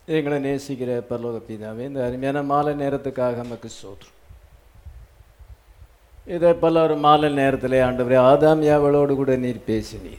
எங்களை நேசிக்கிற பரலோக பிதாவே இந்த அருமையான மாலை நேரத்துக்காக நமக்கு சோற்று இதே போல ஒரு மாலை நேரத்தில் ஆண்டவரே ஆதாமியாவளோடு கூட நீர் பேசினீர்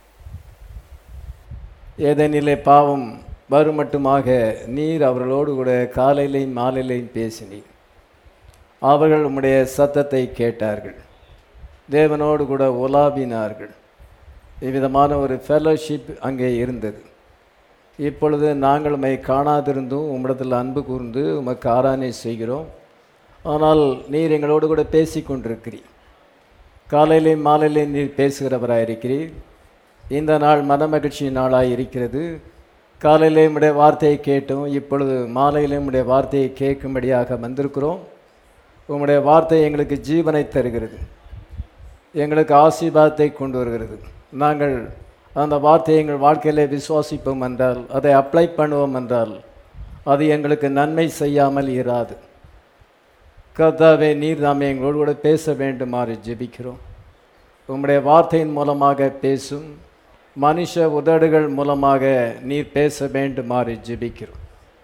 ஏதேனிலே பாவம் வருமட்டுமாக நீர் அவர்களோடு கூட காலையிலையும் மாலையிலையும் பேசினீர் அவர்கள் உம்முடைய சத்தத்தை கேட்டார்கள் தேவனோடு கூட உலாவினார்கள் இவ்விதமான ஒரு ஃபெலோஷிப் அங்கே இருந்தது இப்பொழுது நாங்கள் உம்மை காணாதிருந்தும் உம்மிடத்தில் அன்பு கூர்ந்து உமக்கு ஆராதனை செய்கிறோம் ஆனால் நீர் எங்களோடு கூட பேசி கொண்டிருக்கிறீர் காலையிலேயும் மாலையிலேயும் நீர் பேசுகிறவராக இருக்கிறீர் இந்த நாள் மனமகிழ்ச்சி நாளாக இருக்கிறது காலையிலே உடைய வார்த்தையை கேட்டோம் இப்பொழுது மாலையிலே உடைய வார்த்தையை கேட்கும்படியாக வந்திருக்கிறோம் உம்முடைய வார்த்தை எங்களுக்கு ஜீவனை தருகிறது எங்களுக்கு ஆசீர்வாதத்தை கொண்டு வருகிறது நாங்கள் அந்த வார்த்தையை எங்கள் வாழ்க்கையிலே விசுவாசிப்போம் என்றால் அதை அப்ளை பண்ணுவோம் என்றால் அது எங்களுக்கு நன்மை செய்யாமல் இராது கர்த்தாவே நீர் நாம் எங்களோடு கூட பேச வேண்டுமாறு ஜெபிக்கிறோம் உம்முடைய வார்த்தையின் மூலமாக பேசும் மனுஷ உதடுகள் மூலமாக நீர் பேச வேண்டுமாறு ஜெபிக்கிறோம்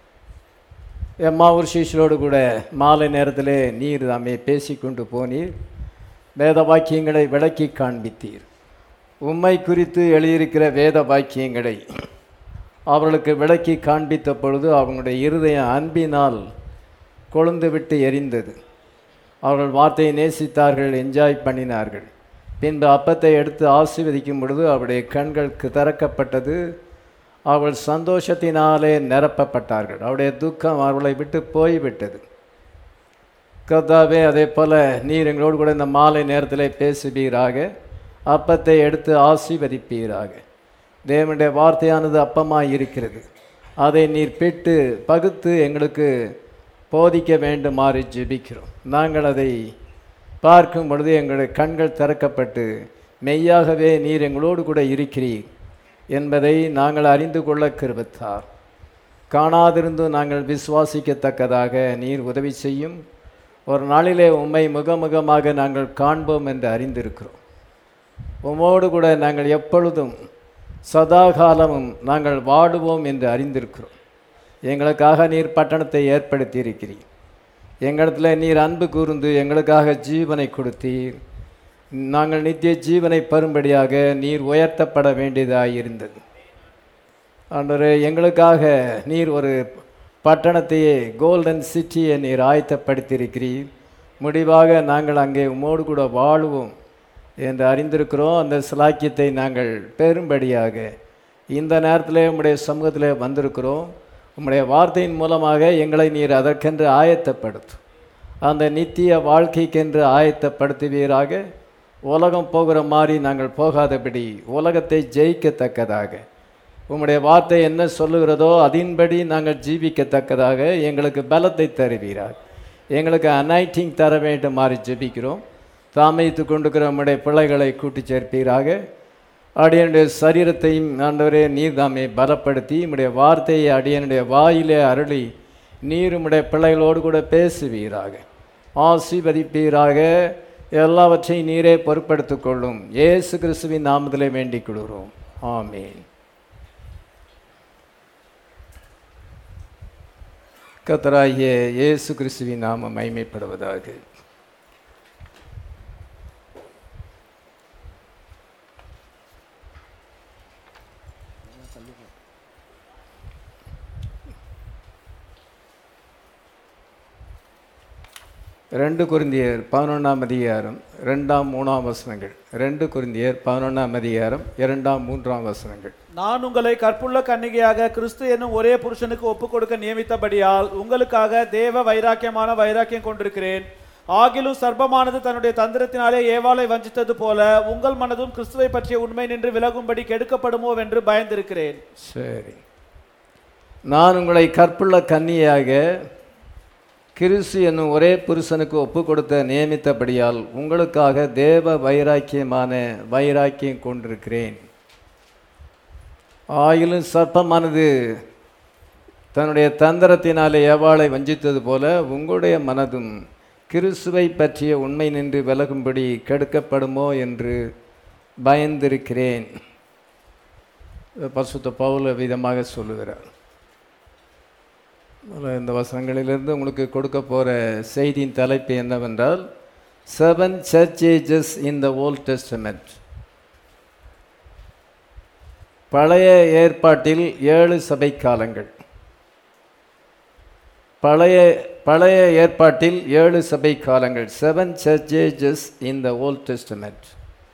எம்மாவூர் சீஷரோடு கூட மாலை நேரத்திலே நீர் தாமே பேசிக்கொண்டு போனீர் வேத வாக்கியங்களை விளக்கி காண்பித்தீர் உம்மை குறித்து எழுதியிருக்கிற வேத வாக்கியங்களை அவர்களுக்கு விளக்கி காண்பித்த பொழுது அவங்களுடைய இருதயம் அன்பினால் கொழுந்து விட்டு எரிந்தது அவர்கள் வார்த்தையை நேசித்தார்கள் என்ஜாய் பண்ணினார்கள் பின்பு அப்பத்தை எடுத்து ஆசீர்வதிக்கும் பொழுது அவருடைய கண்களுக்கு திறக்கப்பட்டது அவர்கள் சந்தோஷத்தினாலே நிரப்பப்பட்டார்கள் அவருடைய துக்கம் அவர்களை விட்டு போய்விட்டது கர்த்தாவே அதே போல் நீர் எங்களோடு கூட இந்த மாலை நேரத்தில் பேசுவீராக அப்பத்தை எடுத்து ஆசீர்வதிப்பீராக தேவனுடைய வார்த்தையானது அப்பமாக இருக்கிறது அதை நீர் பெற்று பகுத்து எங்களுக்கு போதிக்க வேண்டுமாறு ஜெபிக்கிறோம் நாங்கள் அதை பார்க்கும் பொழுது எங்களுடைய கண்கள் திறக்கப்பட்டு மெய்யாகவே நீர் எங்களோடு கூட இருக்கிறீர் என்பதை நாங்கள் அறிந்து கொள்ள கிருபத்தார் காணாதிருந்தும் நாங்கள் விசுவாசிக்கத்தக்கதாக நீர் உதவி செய்யும் ஒரு நாளிலே உம்மை முகமுகமாக நாங்கள் காண்போம் என்று அறிந்திருக்கிறோம் உம்மோடு கூட நாங்கள் எப்பொழுதும் சதா காலமும் நாங்கள் வாடுவோம் என்று அறிந்திருக்கிறோம் எங்களுக்காக நீர் பட்டணத்தை ஏற்படுத்தி இருக்கிறீர் எங்களிடத்தில் நீர் அன்பு கூர்ந்து எங்களுக்காக ஜீவனை கொடுத்தீர் நாங்கள் நித்திய ஜீவனை பெறும்படியாக நீர் உயர்த்தப்பட வேண்டியதாக இருந்தது ஆண்டவரே எங்களுக்காக நீர் ஒரு பட்டணத்தையே கோல்டன் சிட்டியை நீர் ஆயத்தப்படுத்தியிருக்கிறீர் முடிவாக நாங்கள் அங்கே உம்மோடு கூட வாழுவோம் என்று அறிந்திருக்கிறோம் அந்த சிலாக்கியத்தை நாங்கள் பெறும்படியாக இந்த நேரத்தில் உம்முடைய சமூகத்தில் வந்திருக்கிறோம் உம்முடைய வார்த்தையின் மூலமாக எங்களை நீர் அதற்கென்று ஆயத்தப்படுத்தும் அந்த நித்திய வாழ்க்கைக்கென்று ஆயத்தப்படுத்துவீராக உலகம் போகிற மாதிரி நாங்கள் போகாதபடி உலகத்தை ஜெயிக்கத்தக்கதாக உம்முடைய வார்த்தை என்ன சொல்லுகிறதோ அதின்படி நாங்கள் ஜீவிக்கத்தக்கதாக எங்களுக்கு பலத்தை தருவீராக எங்களுக்கு அனைட்டிங் தர வேண்டுமாறு ஜெபிக்கிறோம் தாமைத்து கொண்டிருக்கிற நம்முடைய பிள்ளைகளை கூட்டி சேர்ப்பீராக அடியனுடைய சரீரத்தையும் ஆண்டவரே நீர் தாமே பலப்படுத்தி உம்முடைய வார்த்தையை அடியனுடைய வாயிலே அருளி நீர் உம்முடைய பிள்ளைகளோடு கூட பேசுவீராக ஆசீர்வதிப்பீராக எல்லாவற்றையும் நீரே பொறுப்படுத்திக் கொள்ளும் ஏசு கிறிஸ்துவின் நாமத்திலே வேண்டிக் கொள்கிறோம் ஆமீன் கத்தராகிய இயேசு கிறிஸ்துவின் நாம மைமைப்படுவதாக ரெண்டு குருந்தியர் பதினொன்றாம் அதிகாரம் ரெண்டாம் மூணாம் வசனங்கள் ரெண்டு குருந்தியர் பதினொன்றாம் அதிகாரம் இரண்டாம் மூன்றாம் வசனங்கள் நான் உங்களை கற்புள்ள கன்னிகையாக கிறிஸ்து என்னும் ஒரே புருஷனுக்கு ஒப்புக் கொடுக்க நியமித்தபடியால் உங்களுக்காக தேவ வைராக்கியமான வைராக்கியம் கொண்டிருக்கிறேன் ஆகிலும் சர்ப்பமானது தன்னுடைய தந்திரத்தினாலே ஏவாளை வஞ்சித்தது போல உங்கள் மனதும் கிறிஸ்துவை பற்றிய உண்மை நின்று விலகும்படி கெடுக்கப்படுமோ என்று பயந்திருக்கிறேன் சரி நான் உங்களை கற்புள்ள கன்னியாக கிறிஸ்து என்னும் ஒரே புருஷனுக்கு ஒப்பு கொடுத்த நியமித்தபடியால் உங்களுக்காக தேவ வைராக்கியமான வைராக்கியம் கொண்டிருக்கிறேன் ஆயிலும் சர்ப்பமானது தன்னுடைய தந்திரத்தினாலே ஏவாளை வஞ்சித்தது போல உங்களுடைய மனதும் கிறிஸ்துவை பற்றிய உண்மை நின்று விலகும்படி கெடுக்கப்படுமோ என்று பயந்திருக்கிறேன் பசுத்த பவுல விதமாக சொல்லுகிறார் அதில் இந்த வசனங்களிலிருந்து உங்களுக்கு கொடுக்க போகிற செய்தியின் தலைப்பு என்னவென்றால் seven church ages in the old testament பழைய ஏற்பாட்டில் ஏழு சபை காலங்கள் பழைய பழைய ஏற்பாட்டில் ஏழு சபை காலங்கள் seven church ages in the old testament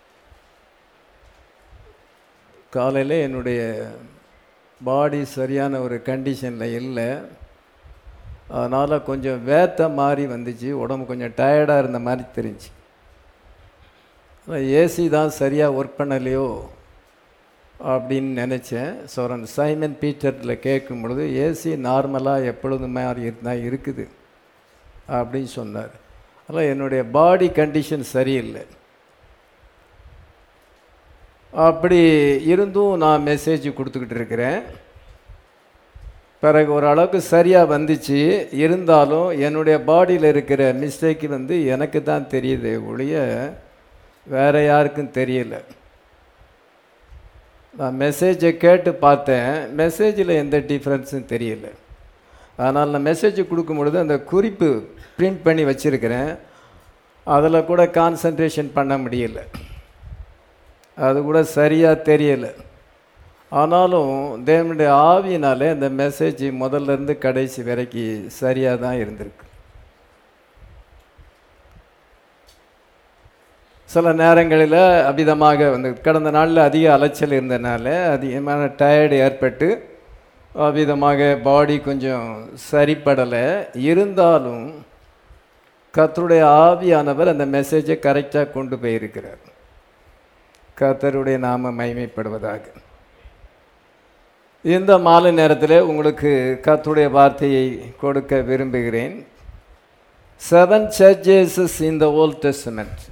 காலையில் என்னுடைய பாடி சரியான ஒரு கண்டிஷனில் இல்லை அதனால் கொஞ்சம் வேத்த மாதிரி வந்துச்சு உடம்பு கொஞ்சம் டயர்டாக இருந்த மாதிரி தெரிஞ்சு ஏசி தான் சரியாக ஒர்க் பண்ணலையோ அப்படின்னு நினச்சேன் சோரன் சைமன் பீட்டரில் கேட்கும் பொழுது ஏசி நார்மலாக எப்பொழுதும் மாதிரி இருந்தால் இருக்குது அப்படின்னு சொன்னார் அதனால் என்னுடைய பாடி கண்டிஷன் சரியில்லை அப்படி இருந்தும் நான் மெசேஜ் கொடுத்துக்கிட்டு இருக்கிறேன் பிறகு ஓரளவுக்கு சரியாக வந்துச்சு இருந்தாலும் என்னுடைய பாடியில் இருக்கிற மிஸ்டேக்கு வந்து எனக்கு தான் தெரியுது ஒழிய வேறு யாருக்கும் தெரியல நான் மெசேஜை கேட்டு பார்த்தேன் மெசேஜில் எந்த டிஃப்ரென்ஸும் தெரியல அதனால் நான் மெசேஜ் கொடுக்கும் பொழுது அந்த குறிப்பு பிரிண்ட் பண்ணி வச்சுருக்கிறேன் அதில் கூட கான்சன்ட்ரேஷன் பண்ண முடியல அது கூட சரியாக தெரியலை ஆனாலும் தேவனுடைய ஆவியினாலே அந்த மெசேஜ் முதல்ல இருந்து கடைசி வரைக்கும் சரியாக தான் இருந்திருக்கு சில நேரங்களில் அவ்விதமாக வந்து கடந்த நாளில் அதிக அலைச்சல் இருந்தனால அதிகமான டயர்டு ஏற்பட்டு அவ்விதமாக பாடி கொஞ்சம் சரிப்படலை இருந்தாலும் கத்தருடைய ஆவியானவர் அந்த மெசேஜை கரெக்டாக கொண்டு போயிருக்கிறார் கத்தருடைய நாம மைமைப்படுவதாக இந்த மாலை நேரத்தில் உங்களுக்கு கத்துடைய வார்த்தையை கொடுக்க விரும்புகிறேன் seven churches in the old testament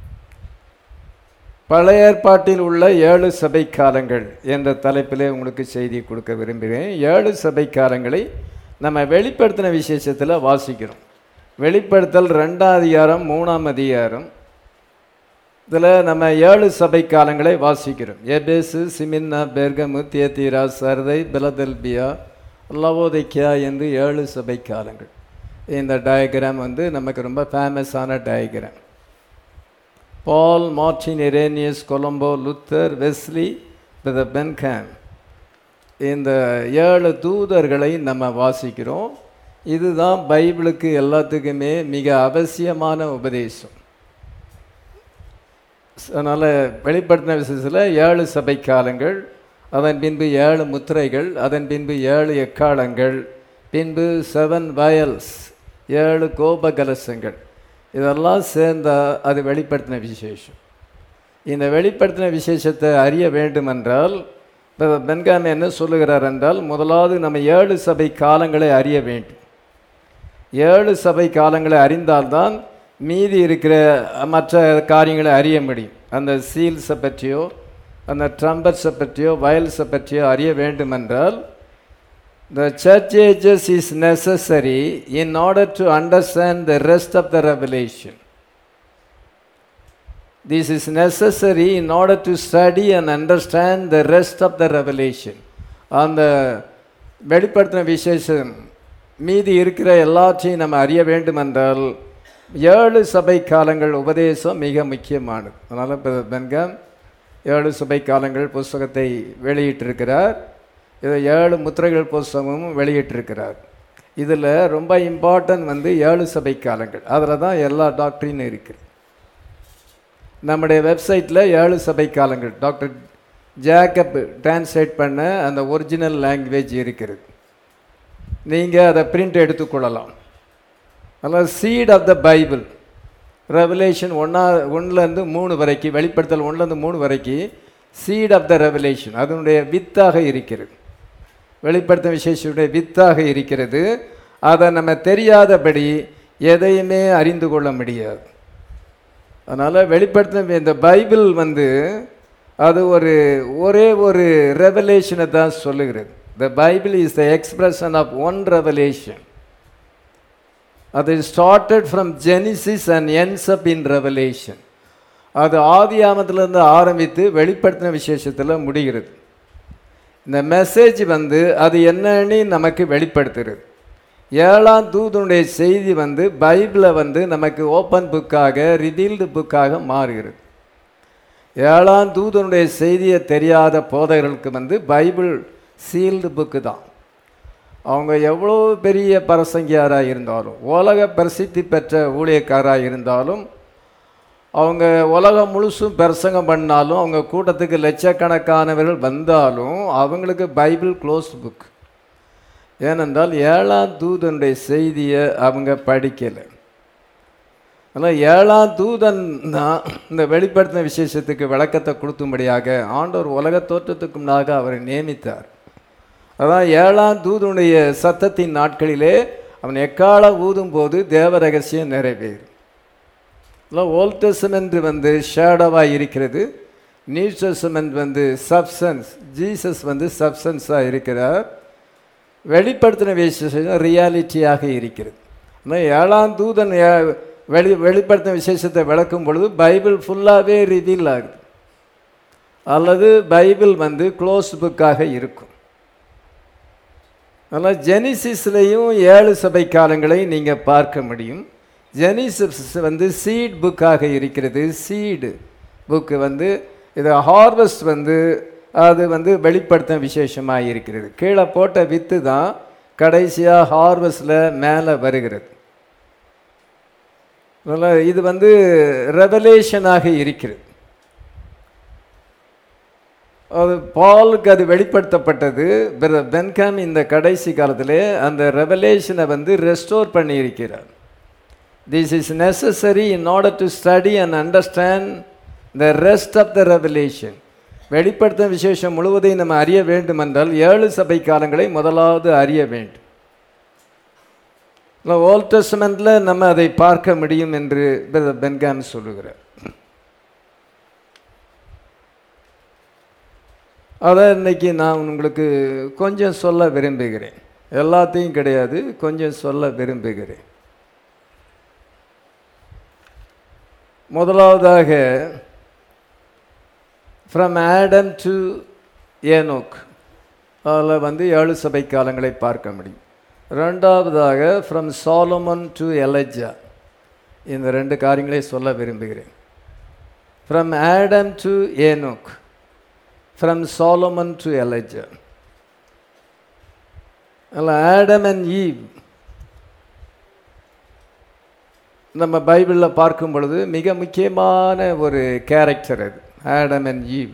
பழைய ஏற்பாட்டில் உள்ள ஏழு சபை காலங்கள் என்ற தலைப்பிலே உங்களுக்கு செய்தி கொடுக்க விரும்புகிறேன் ஏழு சபை காலங்களை நம்ம வெளிப்படுத்தின விசேஷத்தில் வாசிக்கிறோம் வெளிப்படுத்தல் ரெண்டாம் அதிகாரம் மூணாம் அதிகாரம் இதில் நம்ம ஏழு சபை காலங்களை வாசிக்கிறோம் எபேசு சிமின்னா பெர்கமு தியத்தீரா சர்தை பிலதெல்பியா லவோதைக்கியா என்று ஏழு சபை காலங்கள் இந்த டயக்ராம் வந்து நமக்கு ரொம்ப ஃபேமஸான diagram Paul Martin Irenaeus Columba Luther Wesley the Branham இந்த ஏழு தூதர்களை நம்ம வாசிக்கிறோம் இதுதான் பைபிளுக்கு எல்லாத்துக்குமே மிக அவசியமான உபதேசம் அதனால் வெளிப்படுத்தின விசேஷத்தில் ஏழு சபை காலங்கள் அதன் பின்பு ஏழு முத்திரைகள் அதன் பின்பு ஏழு எக்காலங்கள் பின்பு செவன் வயல்ஸ் ஏழு கோபகலசங்கள் இதெல்லாம் சேர்ந்தால் அது வெளிப்படுத்தின விசேஷம் இந்த வெளிப்படுத்தின விசேஷத்தை அறிய வேண்டுமென்றால் இப்போ பென்காம் என்ன சொல்லுகிறார் என்றால் முதலாவது நம்ம ஏழு சபை காலங்களை அறிய வேண்டும் ஏழு சபை காலங்களை அறிந்தால்தான் மீதி இருக்கிற மற்ற காரியங்களை அறிய முடியும் அந்த சீல்ஸை பற்றியோ அந்த ட்ரம்பர்ஸை பற்றியோ வயல்ஸை பற்றியோ அறிய வேண்டுமென்றால் the church ages is necessary in order to understand the rest of the revelation this is necessary in order to study and understand the rest of the revelation அந்த வெளிப்படுத்தின விசேஷம் மீதி இருக்கிற எல்லாத்தையும் நம்ம அறிய வேண்டுமென்றால் ஏழு சபை காலங்கள் உபதேசம் மிக முக்கியமானது அதனால் இப்போ பென்காம் ஏழு சபை காலங்கள் புஸ்தகத்தை வெளியிட்டிருக்கிறார் இதை ஏழு முத்திரைகள் புஸ்தகமும் வெளியிட்டிருக்கிறார் இதில் ரொம்ப இம்பார்ட்டன்ட் வந்து ஏழு சபை காலங்கள் அதில் தான் எல்லா டாக்டரினும் இருக்குது நம்முடைய வெப்சைட்டில் ஏழு சபை காலங்கள் டாக்டர் ஜேக்கப் டிரான்ஸ்லேட் பண்ண அந்த ஒரிஜினல் லாங்குவேஜ் இருக்கிறது நீங்கள் அதை பிரிண்ட் எடுத்துக்கொள்ளலாம் அதனால் seed of the Bible revelation ஒன்றா ஒன்றுலேருந்து மூணு வரைக்கும் வெளிப்படுத்தல் ஒன்றுலேருந்து மூணு வரைக்கும் சீட் ஆஃப் த ரெவலேஷன் அதனுடைய வித்தாக இருக்கிறது வெளிப்படுத்த விசேஷனுடைய வித்தாக இருக்கிறது அதை நம்ம தெரியாதபடி எதையுமே அறிந்து கொள்ள முடியாது அதனால் வெளிப்படுத்தின இந்த பைபிள் வந்து அது ஒரு ஒரே ஒரு ரெவலேஷனை தான் சொல்லுகிறது the Bible is the expression of one revelation அது started from Genesis and ends up in revelation அது ஆதியாமத்திலேருந்து ஆரம்பித்து வெளிப்படுத்தின விசேஷத்தில் முடிகிறது இந்த மெசேஜ் வந்து அது என்னன்னு நமக்கு வெளிப்படுத்துகிறது ஏழாம் தூதனுடைய செய்தி வந்து பைபிளை வந்து நமக்கு ஓப்பன் புக்காக ரிவீல்டு புக்காக மாறுகிறது ஏழாம் தூதனுடைய செய்தியை தெரியாத போதகர்களுக்கு வந்து பைபிள் சீல்டு புக்கு தான் அவங்க எவ்வளோ பெரிய பரசங்கியாராக இருந்தாலும் உலக பிரசித்தி பெற்ற ஊழியக்காராக இருந்தாலும் அவங்க உலகம் முழுசும் பிரசங்கம் பண்ணாலும் அவங்க கூட்டத்துக்கு லட்சக்கணக்கானவர்கள் வந்தாலும் அவங்களுக்கு பைபிள் க்ளோஸ் புக் ஏனென்றால் ஏழாம் தூதனுடைய செய்தியை அவங்க படிக்கலை ஆனால் ஏழாம் தூதன் தான் இந்த வெளிப்படுத்தின விசேஷத்துக்கு விளக்கத்தை கொடுக்கும்படியாக ஆண்டவர் உலக தோற்றத்துக்கு முன்னாக அவரை நியமித்தார் அதான் ஏழாம் தூதனுடைய சத்தத்தின் நாட்களிலே அவன் எக்கால ஊதும் போது தேவ ரகசியம் நிறைவேறும் இல்லை ஓல்ட் டெஸ்டமெண்ட் வந்து ஷேடோவாக இருக்கிறது நியூ டெஸ்டமெண்ட் வந்து சப்சன்ஸ் ஜீசஸ் வந்து சப்சன்ஸாக இருக்கிறார் வெளிப்படுத்தின விசேஷம் ரியாலிட்டியாக இருக்கிறது ஆனால் ஏழாம் தூதன் ஏ- வெளி வெளிப்படுத்தின விசேஷத்தை விளக்கும் பொழுது பைபிள் ஃபுல்லாகவே ரிவீல் ஆகுது அல்லது பைபிள் வந்து க்ளோஸ் புக்காக இருக்கும் அதனால் ஜெனிசிஸ்லேயும் ஏழு சபை காலங்களை நீங்கள் பார்க்க முடியும் ஜெனிசிஸ் வந்து சீட் புக்காக இருக்கிறது சீடு புக்கு வந்து இது ஹார்வெஸ்ட் வந்து அது வந்து வெளிப்படுத்த விசேஷமாக இருக்கிறது கீழே போட்ட வித்து தான் கடைசியாக ஹார்வெஸ்டில் மேலே வருகிறது அதனால் இது வந்து ரெவலேஷனாக இருக்கிறது அது பாலுக்கு அது வெளிப்படுத்தப்பட்டது பிற- பென்காம் இந்த கடைசி காலத்திலே அந்த ரெவலேஷனை வந்து ரெஸ்டோர் பண்ணியிருக்கிறார் this is necessary in order to study and understand the rest of the revelation வெளிப்படுத்தும் விசேஷம் முழுவதையும் நம்ம அறிய வேண்டுமென்றால் ஏழு சபை காலங்களை முதலாவது அறிய வேண்டும் ஓல்ட் டெஸ்டமெண்ட்டில் நம்ம அதை பார்க்க முடியும் என்று பிரதர் பென்காம் சொல்லுகிறார் அதை இன்னைக்கு நான் உங்களுக்கு கொஞ்சம் சொல்ல விரும்புகிறேன் எல்லாத்தையும் கிடையாது கொஞ்சம் சொல்ல விரும்புகிறேன் முதலாவதாக ஃப்ரம் ஆடம் டு ஏனோக் அதில் வந்து ஏழு சபை காலங்களை பார்க்க முடியும் ரெண்டாவதாக ஃப்ரம் சாலமன் டு எலஜா இந்த ரெண்டு காரியங்களை சொல்ல விரும்புகிறேன் from Adam to Enoch from Solomon to Elijah அதில் ஆடம் அண்ட் ஈவ் நம்ம பைபிளில் பார்க்கும் பொழுது மிக முக்கியமான ஒரு கேரக்டர் அது ஆடம் அண்ட் ஈவ்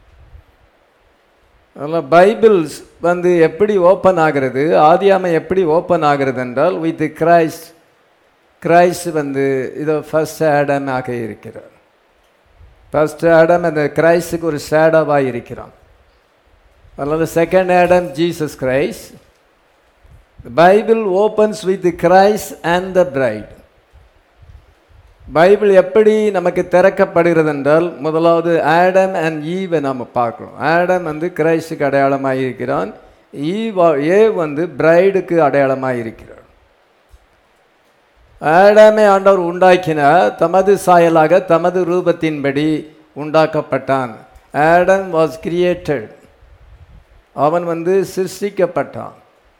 அதனால் பைபிள்ஸ் வந்து எப்படி ஓப்பன் ஆகிறது ஆதியாமம் எப்படி ஓப்பன் ஆகிறது என்றால் வித் கிரைஸ்ட் கிரைஸ்ட் வந்து இதோ ஃபர்ஸ்ட் ஆடம் ஆக இருக்கிறார் ஃபர்ஸ்ட் ஆடம் அந்த கிரைஸ்டுக்கு ஒரு ஷேடோவாக இருக்கிறான் அதனால் second Adam Jesus Christ Bible opens with Christ and the bride Bible எப்படி நமக்கு திறக்கப்படுகிறது என்றால் முதலாவது ஆடம் அண்ட் ஈவை நாம் பார்க்கணும் ஆடம் வந்து கிரைஸ்டுக்கு அடையாளமாக இருக்கிறான் ஈவ் ஏ வந்து பிரைடுக்கு அடையாளமாக இருக்கிறார் ஆடாமை ஆண்டவர் உண்டாக்கினார் தமது சாயலாக தமது ரூபத்தின்படி உண்டாக்கப்பட்டான் ஆடம் வாஸ் கிரியேட்டட் அவன் வந்து சிருஷ்டிக்கப்பட்டான்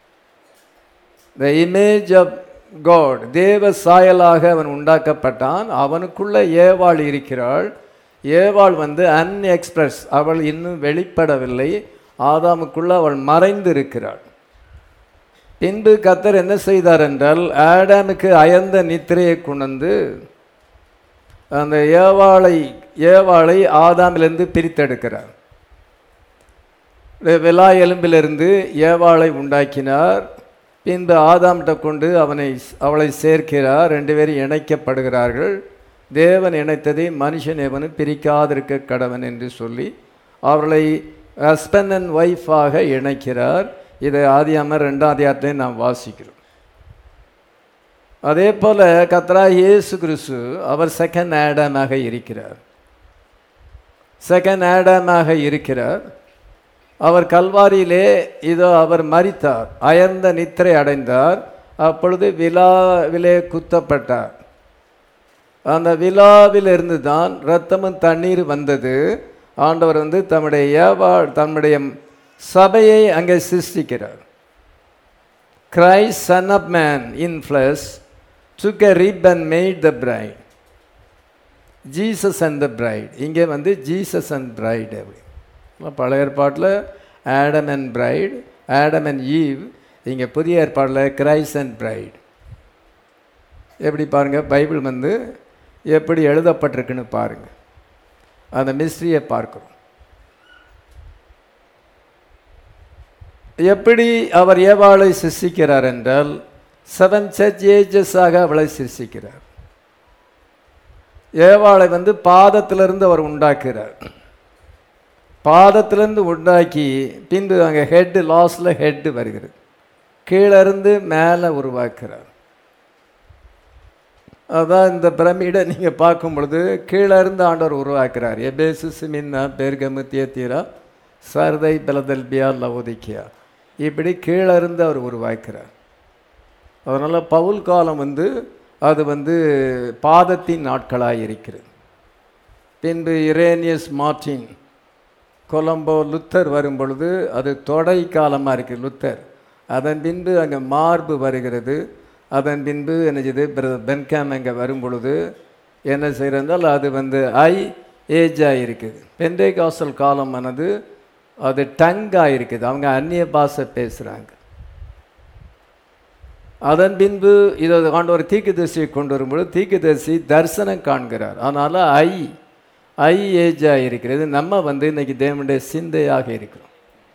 த இமேஜ் ஆஃப் காட் தேவ சாயலாக அவன் உண்டாக்கப்பட்டான் அவனுக்குள்ள ஏவாள் இருக்கிறாள் ஏவாள் வந்து அன்எக்ஸ்பிரஸ் அவள் இன்னும் வெளிப்படவில்லை ஆதாமுக்குள்ள அவள் மறைந்து இருக்கிறாள் பின்பு கத்தர் என்ன செய்தார் என்றால் ஆடாமுக்கு அயர்ந்த நித்திரையை கொண்டு அந்த ஏவாளை ஏவாளை ஆதாமிலிருந்து பிரித்தெடுக்கிறார் விலா எலும்பிலிருந்து ஏவாளை உண்டாக்கினார் பின்பு ஆதாம்கிட்ட கொண்டு அவனை அவளை சேர்க்கிறார் ரெண்டு பேரும் இணைக்கப்படுகிறார்கள் தேவன் இணைத்ததை மனுஷன் எவனும் பிரிக்காதிருக்க கடவன் என்று சொல்லி அவர்களை ஹஸ்பண்ட் அண்ட் ஒய்ஃபாக இணைக்கிறார் இதை ஆதியாம ரெண்டாம் அதிகாரத்தையும் நாம் வாசிக்கிறோம் அதே போல கத்ரா இயேசு கிறிஸ்து அவர் செகண்ட் ஆடமாக இருக்கிறார் செகண்ட் ஆடமாக இருக்கிறார் அவர் கல்வாரியிலே இதோ அவர் மரித்தார் அயர்ந்த நித்திரை அடைந்தார் அப்பொழுது விழாவிலே குத்தப்பட்டார் அந்த விழாவிலிருந்து தான் இரத்தமும் தண்ணீர் வந்தது ஆண்டவர் வந்து தம்முடைய ஏவா தம்முடைய சபையை அங்கே சிருஷ்டிக்கிறார் Christ, Son of Man in flesh, took a rib and made the bride. Jesus and the bride இங்கே வந்து ஜீசஸ் அண்ட் பிரைட் அப்படி இப்ப பழைய ஏற்பாட்டில் Adam and bride Adam and Eve இங்கே புதிய ஏற்பாடில் கிரைஸ் அண்ட் பிரைட் எப்படி பாருங்கள் பைபிள் வந்து எப்படி எழுதப்பட்டிருக்குன்னு பாருங்கள் அந்த மிஸ்ட்ரியை பார்க்குறோம் எப்படி அவர் ஏவாளை சிருஷ்டிக்கிறார் என்றால் செவன் சர்ச் ஏஜஸாக அவளை சிருஷ்டிக்கிறார் ஏவாளை வந்து பாதத்திலிருந்து அவர் உண்டாக்குறார் பாதத்திலிருந்து உண்டாக்கி பின்பு அங்கே ஹெட்டு லாஸ்டில் ஹெட்டு வருகிறது கீழே இருந்து மேலே உருவாக்குறார் அதான் இந்த பிரமிடை நீங்கள் பார்க்கும் பொழுது கீழே இருந்து ஆண்டவர் உருவாக்குறார் எபேசு சிமின்னா பெர்கமு தியத்தீரா சர்தை பெலதல்பியா லவோதிக்கியா இப்படி கீழே இருந்து அவர் உருவாக்குறார் அதனால் பவுல் காலம் வந்து அது வந்து பாதத்தின் நாட்களாக இருக்கிறது பின்பு இரேனியஸ் மார்டின் கொலம்போ லுத்தர் வரும் பொழுது அது தொடை காலமாக இருக்குது லுத்தர் அதன் பின்பு அங்கே மார்பு வருகிறது அதன் பின்பு என்ன செய்யுது பிரதர் பென்காம் அங்கே வரும் பொழுது என்ன செய்கிறதால் அது வந்து ஐ ஏஜாக இருக்குது பெண்டே காசல் காலமானது அது டங்காக இருக்குது அவங்க அந்நிய பாஷை பேசுகிறாங்க அதன் பின்பு இதை ஆண்டவர் தீக்குதரிசியை கொண்டு வரும்பொழுது தீக்குதரிசி தரிசனம் காண்கிறார் அதனால் ஐ ஐ ஏஜாக இருக்கிறது நம்ம வந்து இன்னைக்கு தேவனுடைய சிந்தையாக இருக்கிறோம்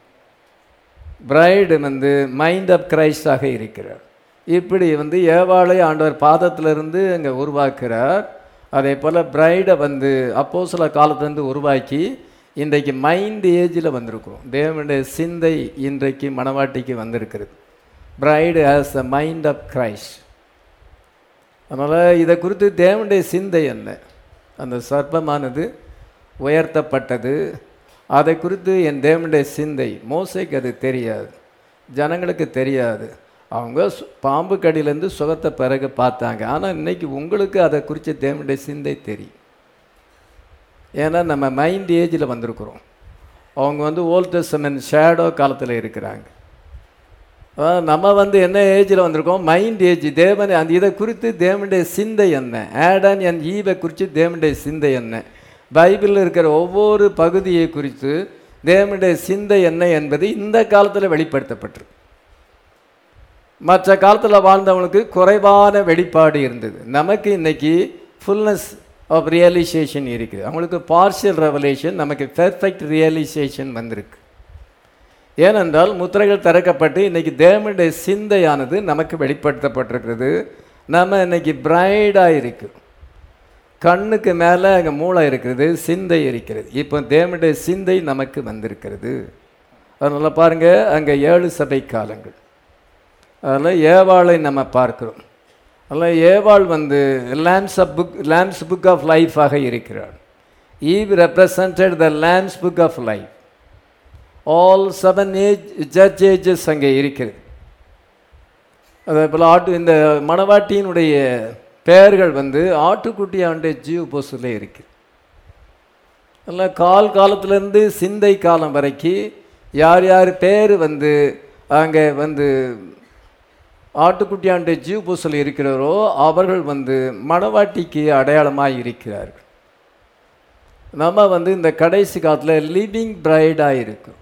பிரைடு வந்து மைண்ட் ஆஃப் கிரைஸ்டாக இருக்கிறார் இப்படி வந்து ஏவாளை ஆண்டவர் பாதத்திலிருந்து அங்கே உருவாக்குறார் அதே போல் பிரைடை வந்து அப்போ சில காலத்துலேருந்து உருவாக்கி இன்றைக்கு மைண்ட் ஏஜில் வந்திருக்கிறோம் தேவனுடைய சிந்தை இன்றைக்கு மணவாட்டிக்கு வந்திருக்கிறது bride has the mind of Christ அதனால் இதை குறித்து தேவனுடைய சிந்தை என்ன அந்த சர்ப்பமானது உயர்த்தப்பட்டது அதை குறித்து என் தேவனுடைய சிந்தை மோசைக்கு அது தெரியாது ஜனங்களுக்கு தெரியாது அவங்க சு- பாம்பு கடியிலேருந்து சுகத்தை பிறகு பார்த்தாங்க ஆனால் இன்னைக்கு உங்களுக்கு அதை குறித்து தேவனுடைய சிந்தை தெரியும் ஏன்னா நம்ம மைண்ட் ஏஜில் வந்திருக்கிறோம் அவங்க வந்து ஓல்ட் டெஸ்டமென்ட் ஷேடோ காலத்தில் இருக்கிறாங்க அதாவது நம்ம வந்து என்ன ஏஜில் வந்திருக்கோம் மைண்ட் ஏஜ் தேவன் அந்த இதை குறித்து தேவனுடைய சிந்தை என்ன ஆடன் என் ஈவை குறித்து தேவனுடைய சிந்தை என்ன பைபிளில் இருக்கிற ஒவ்வொரு பகுதியை குறித்து தேவனுடைய சிந்தை என்ன என்பது இந்த காலத்தில் வெளிப்படுத்தப்பட்டிருக்கு மற்ற காலத்தில் வாழ்ந்தவனுக்கு குறைவான வெளிப்பாடு இருந்தது நமக்கு இன்னைக்கு ஃபுல்னஸ் ஆஃப் ரியலைசேஷன் இருக்குது அவங்களுக்கு பார்ஷியல் ரெவலேஷன் நமக்கு பெர்ஃபெக்ட் ரியலைசேஷன் வந்திருக்கு ஏனென்றால் முத்திரைகள் திறக்கப்பட்டு இன்னைக்கு தேவனுடைய சிந்தையானது நமக்கு வெளிப்படுத்தப்பட்டிருக்கிறது நம்ம இன்னைக்கு பிரைடாக இருக்கு கண்ணுக்கு மேலே அங்கே மூளை இருக்கிறது சிந்தை இருக்கிறது இப்போ தேவனுடைய சிந்தை நமக்கு வந்திருக்கிறது அதனால் பாருங்கள் அங்கே ஏழு சபை காலங்கள் அதில் ஏவாளை நம்ம பார்க்கிறோம் அதில் ஏவாள் வந்து Lamb's of book Lamb's book of லைஃபாக இருக்கிறாள் Eve represented the Lamb's book of life all seven age judge ages அங்கே இருக்கிறது அதே போல் ஆட்டு இந்த மணவாட்டியினுடைய பெயர்கள் வந்து ஆட்டுக்குட்டியாண்டுடைய ஜீவ போஸில் இருக்குது எல்லாம் கால் காலத்துலேருந்து சிந்தை காலம் வரைக்கும் யார் யார் பேர் வந்து அங்கே வந்து ஆட்டுக்குட்டியாண்டுடைய ஜீவ பூசல் இருக்கிறாரோ அவர்கள் வந்து மணவாட்டிக்கு அடையாளமாக இருக்கிறார்கள் நம்ம வந்து இந்த கடைசி காலத்தில் லிவிங் பிரைடாக இருக்கும்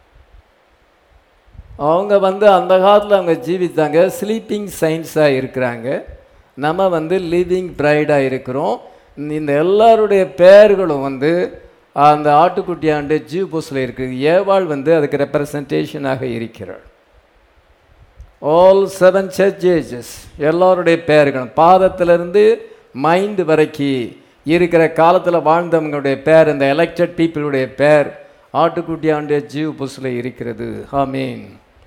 அவங்க வந்து அந்த காலத்தில் அவங்க ஜீவித்தாங்க ஸ்லீப்பிங் சயின்ஸாக இருக்கிறாங்க நம்ம வந்து லிவிங் பிரைடாக இருக்கிறோம் இந்த எல்லாருடைய பெயர்களும் வந்து அந்த ஆட்டுக்குட்டியாண்டு ஜீவ் பூஸில் இருக்குது ஏவாள் வந்து அதுக்கு ரெப்ரசன்டேஷனாக இருக்கிறாள் ஆல் செவன் சர்ச்சேஜஸ் எல்லாருடைய பெயர்களும் பாதத்திலிருந்து மைண்டு வரைக்கும் இருக்கிற காலத்தில் வாழ்ந்தவங்களுடைய பேர் இந்த எலெக்டட் பீப்புளுடைய பேர் ஆட்டுக்குட்டியாண்டிய ஜீவ் புஸ்ல இருக்கிறது ஆமீன்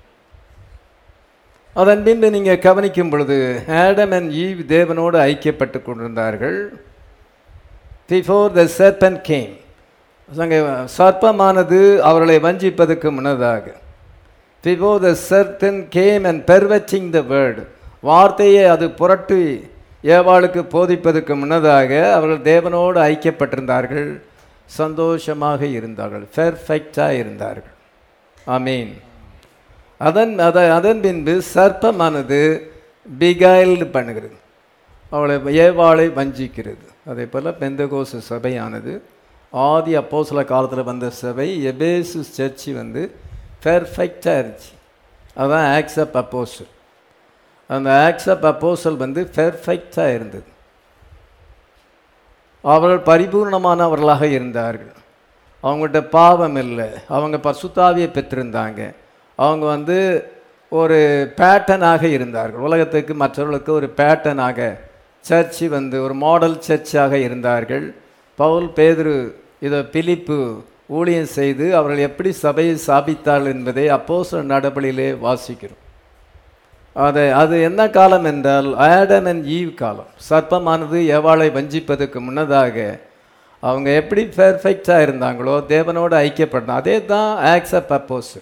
அதன் பின்பு நீங்கள் கவனிக்கும் பொழுது ஆடம் அண்ட் ஈவ் தேவனோடு ஐக்கியப்பட்டு கொண்டிருந்தார்கள் பிஃபோர் த சர்பன் கேம் அங்கே சர்ப்பமானது அவர்களை வஞ்சிப்பதற்கு முன்னதாக before the serpent came and perverting the word வார்த்தையை அது புரட்டி ஏவாளுக்கு போதிப்பதற்கு முன்னதாக அவர்கள் தேவனோடு ஐக்கியப்பட்டிருந்தார்கள் சந்தோஷமாக இருந்தார்கள் பெர்ஃபெக்டாக இருந்தார்கள் ஆமீன் அதன் அத அதன் பின்பு சர்ப்பமானது பிகைல்டு பண்ணுகிறது அவளை ஏவாளை வஞ்சிக்கிறது அதே போல் பெந்தகோசு சபையானது ஆதி அப்போ சில காலத்தில் வந்த சபை எபேசு சர்ச்சு வந்து பெர்ஃபெக்டாக இருந்துச்சு அதுதான் ஆக்சப் அப்போசல் அந்த ஆக்சப் அப்போசல் வந்து பெர்ஃபெக்டாக இருந்தது அவர்கள் பரிபூர்ணமானவர்களாக இருந்தார்கள் அவங்கள்ட்ட பாவம் இல்லை அவங்க பசுத்தாவியை பெற்றிருந்தாங்க அவங்க வந்து ஒரு பேட்டனாக இருந்தார்கள் உலகத்துக்கு மற்றவர்களுக்கு ஒரு பேட்டனாக சர்ச்சு வந்து ஒரு மாடல் சர்ச்சாக இருந்தார்கள் பவுல் பேதுரு இதை பிலிப்பு ஊழியம் செய்து அவர்கள் எப்படி சபையை ஸ்தாபித்தார்கள் என்பதை அப்போஸ்தலர் நடபடியிலே வாசிக்கிறோம் அது அது என்ன காலம் என்றால் ஆடம் அண்ட் ஈவ் காலம் சர்ப்பமானது எவாளை வஞ்சிப்பதற்கு முன்னதாக அவங்க எப்படி பெர்ஃபெக்டாக இருந்தாங்களோ தேவனோடு ஐக்கியப்படணும் அதே தான் ஆக்சப் அப்போஸ்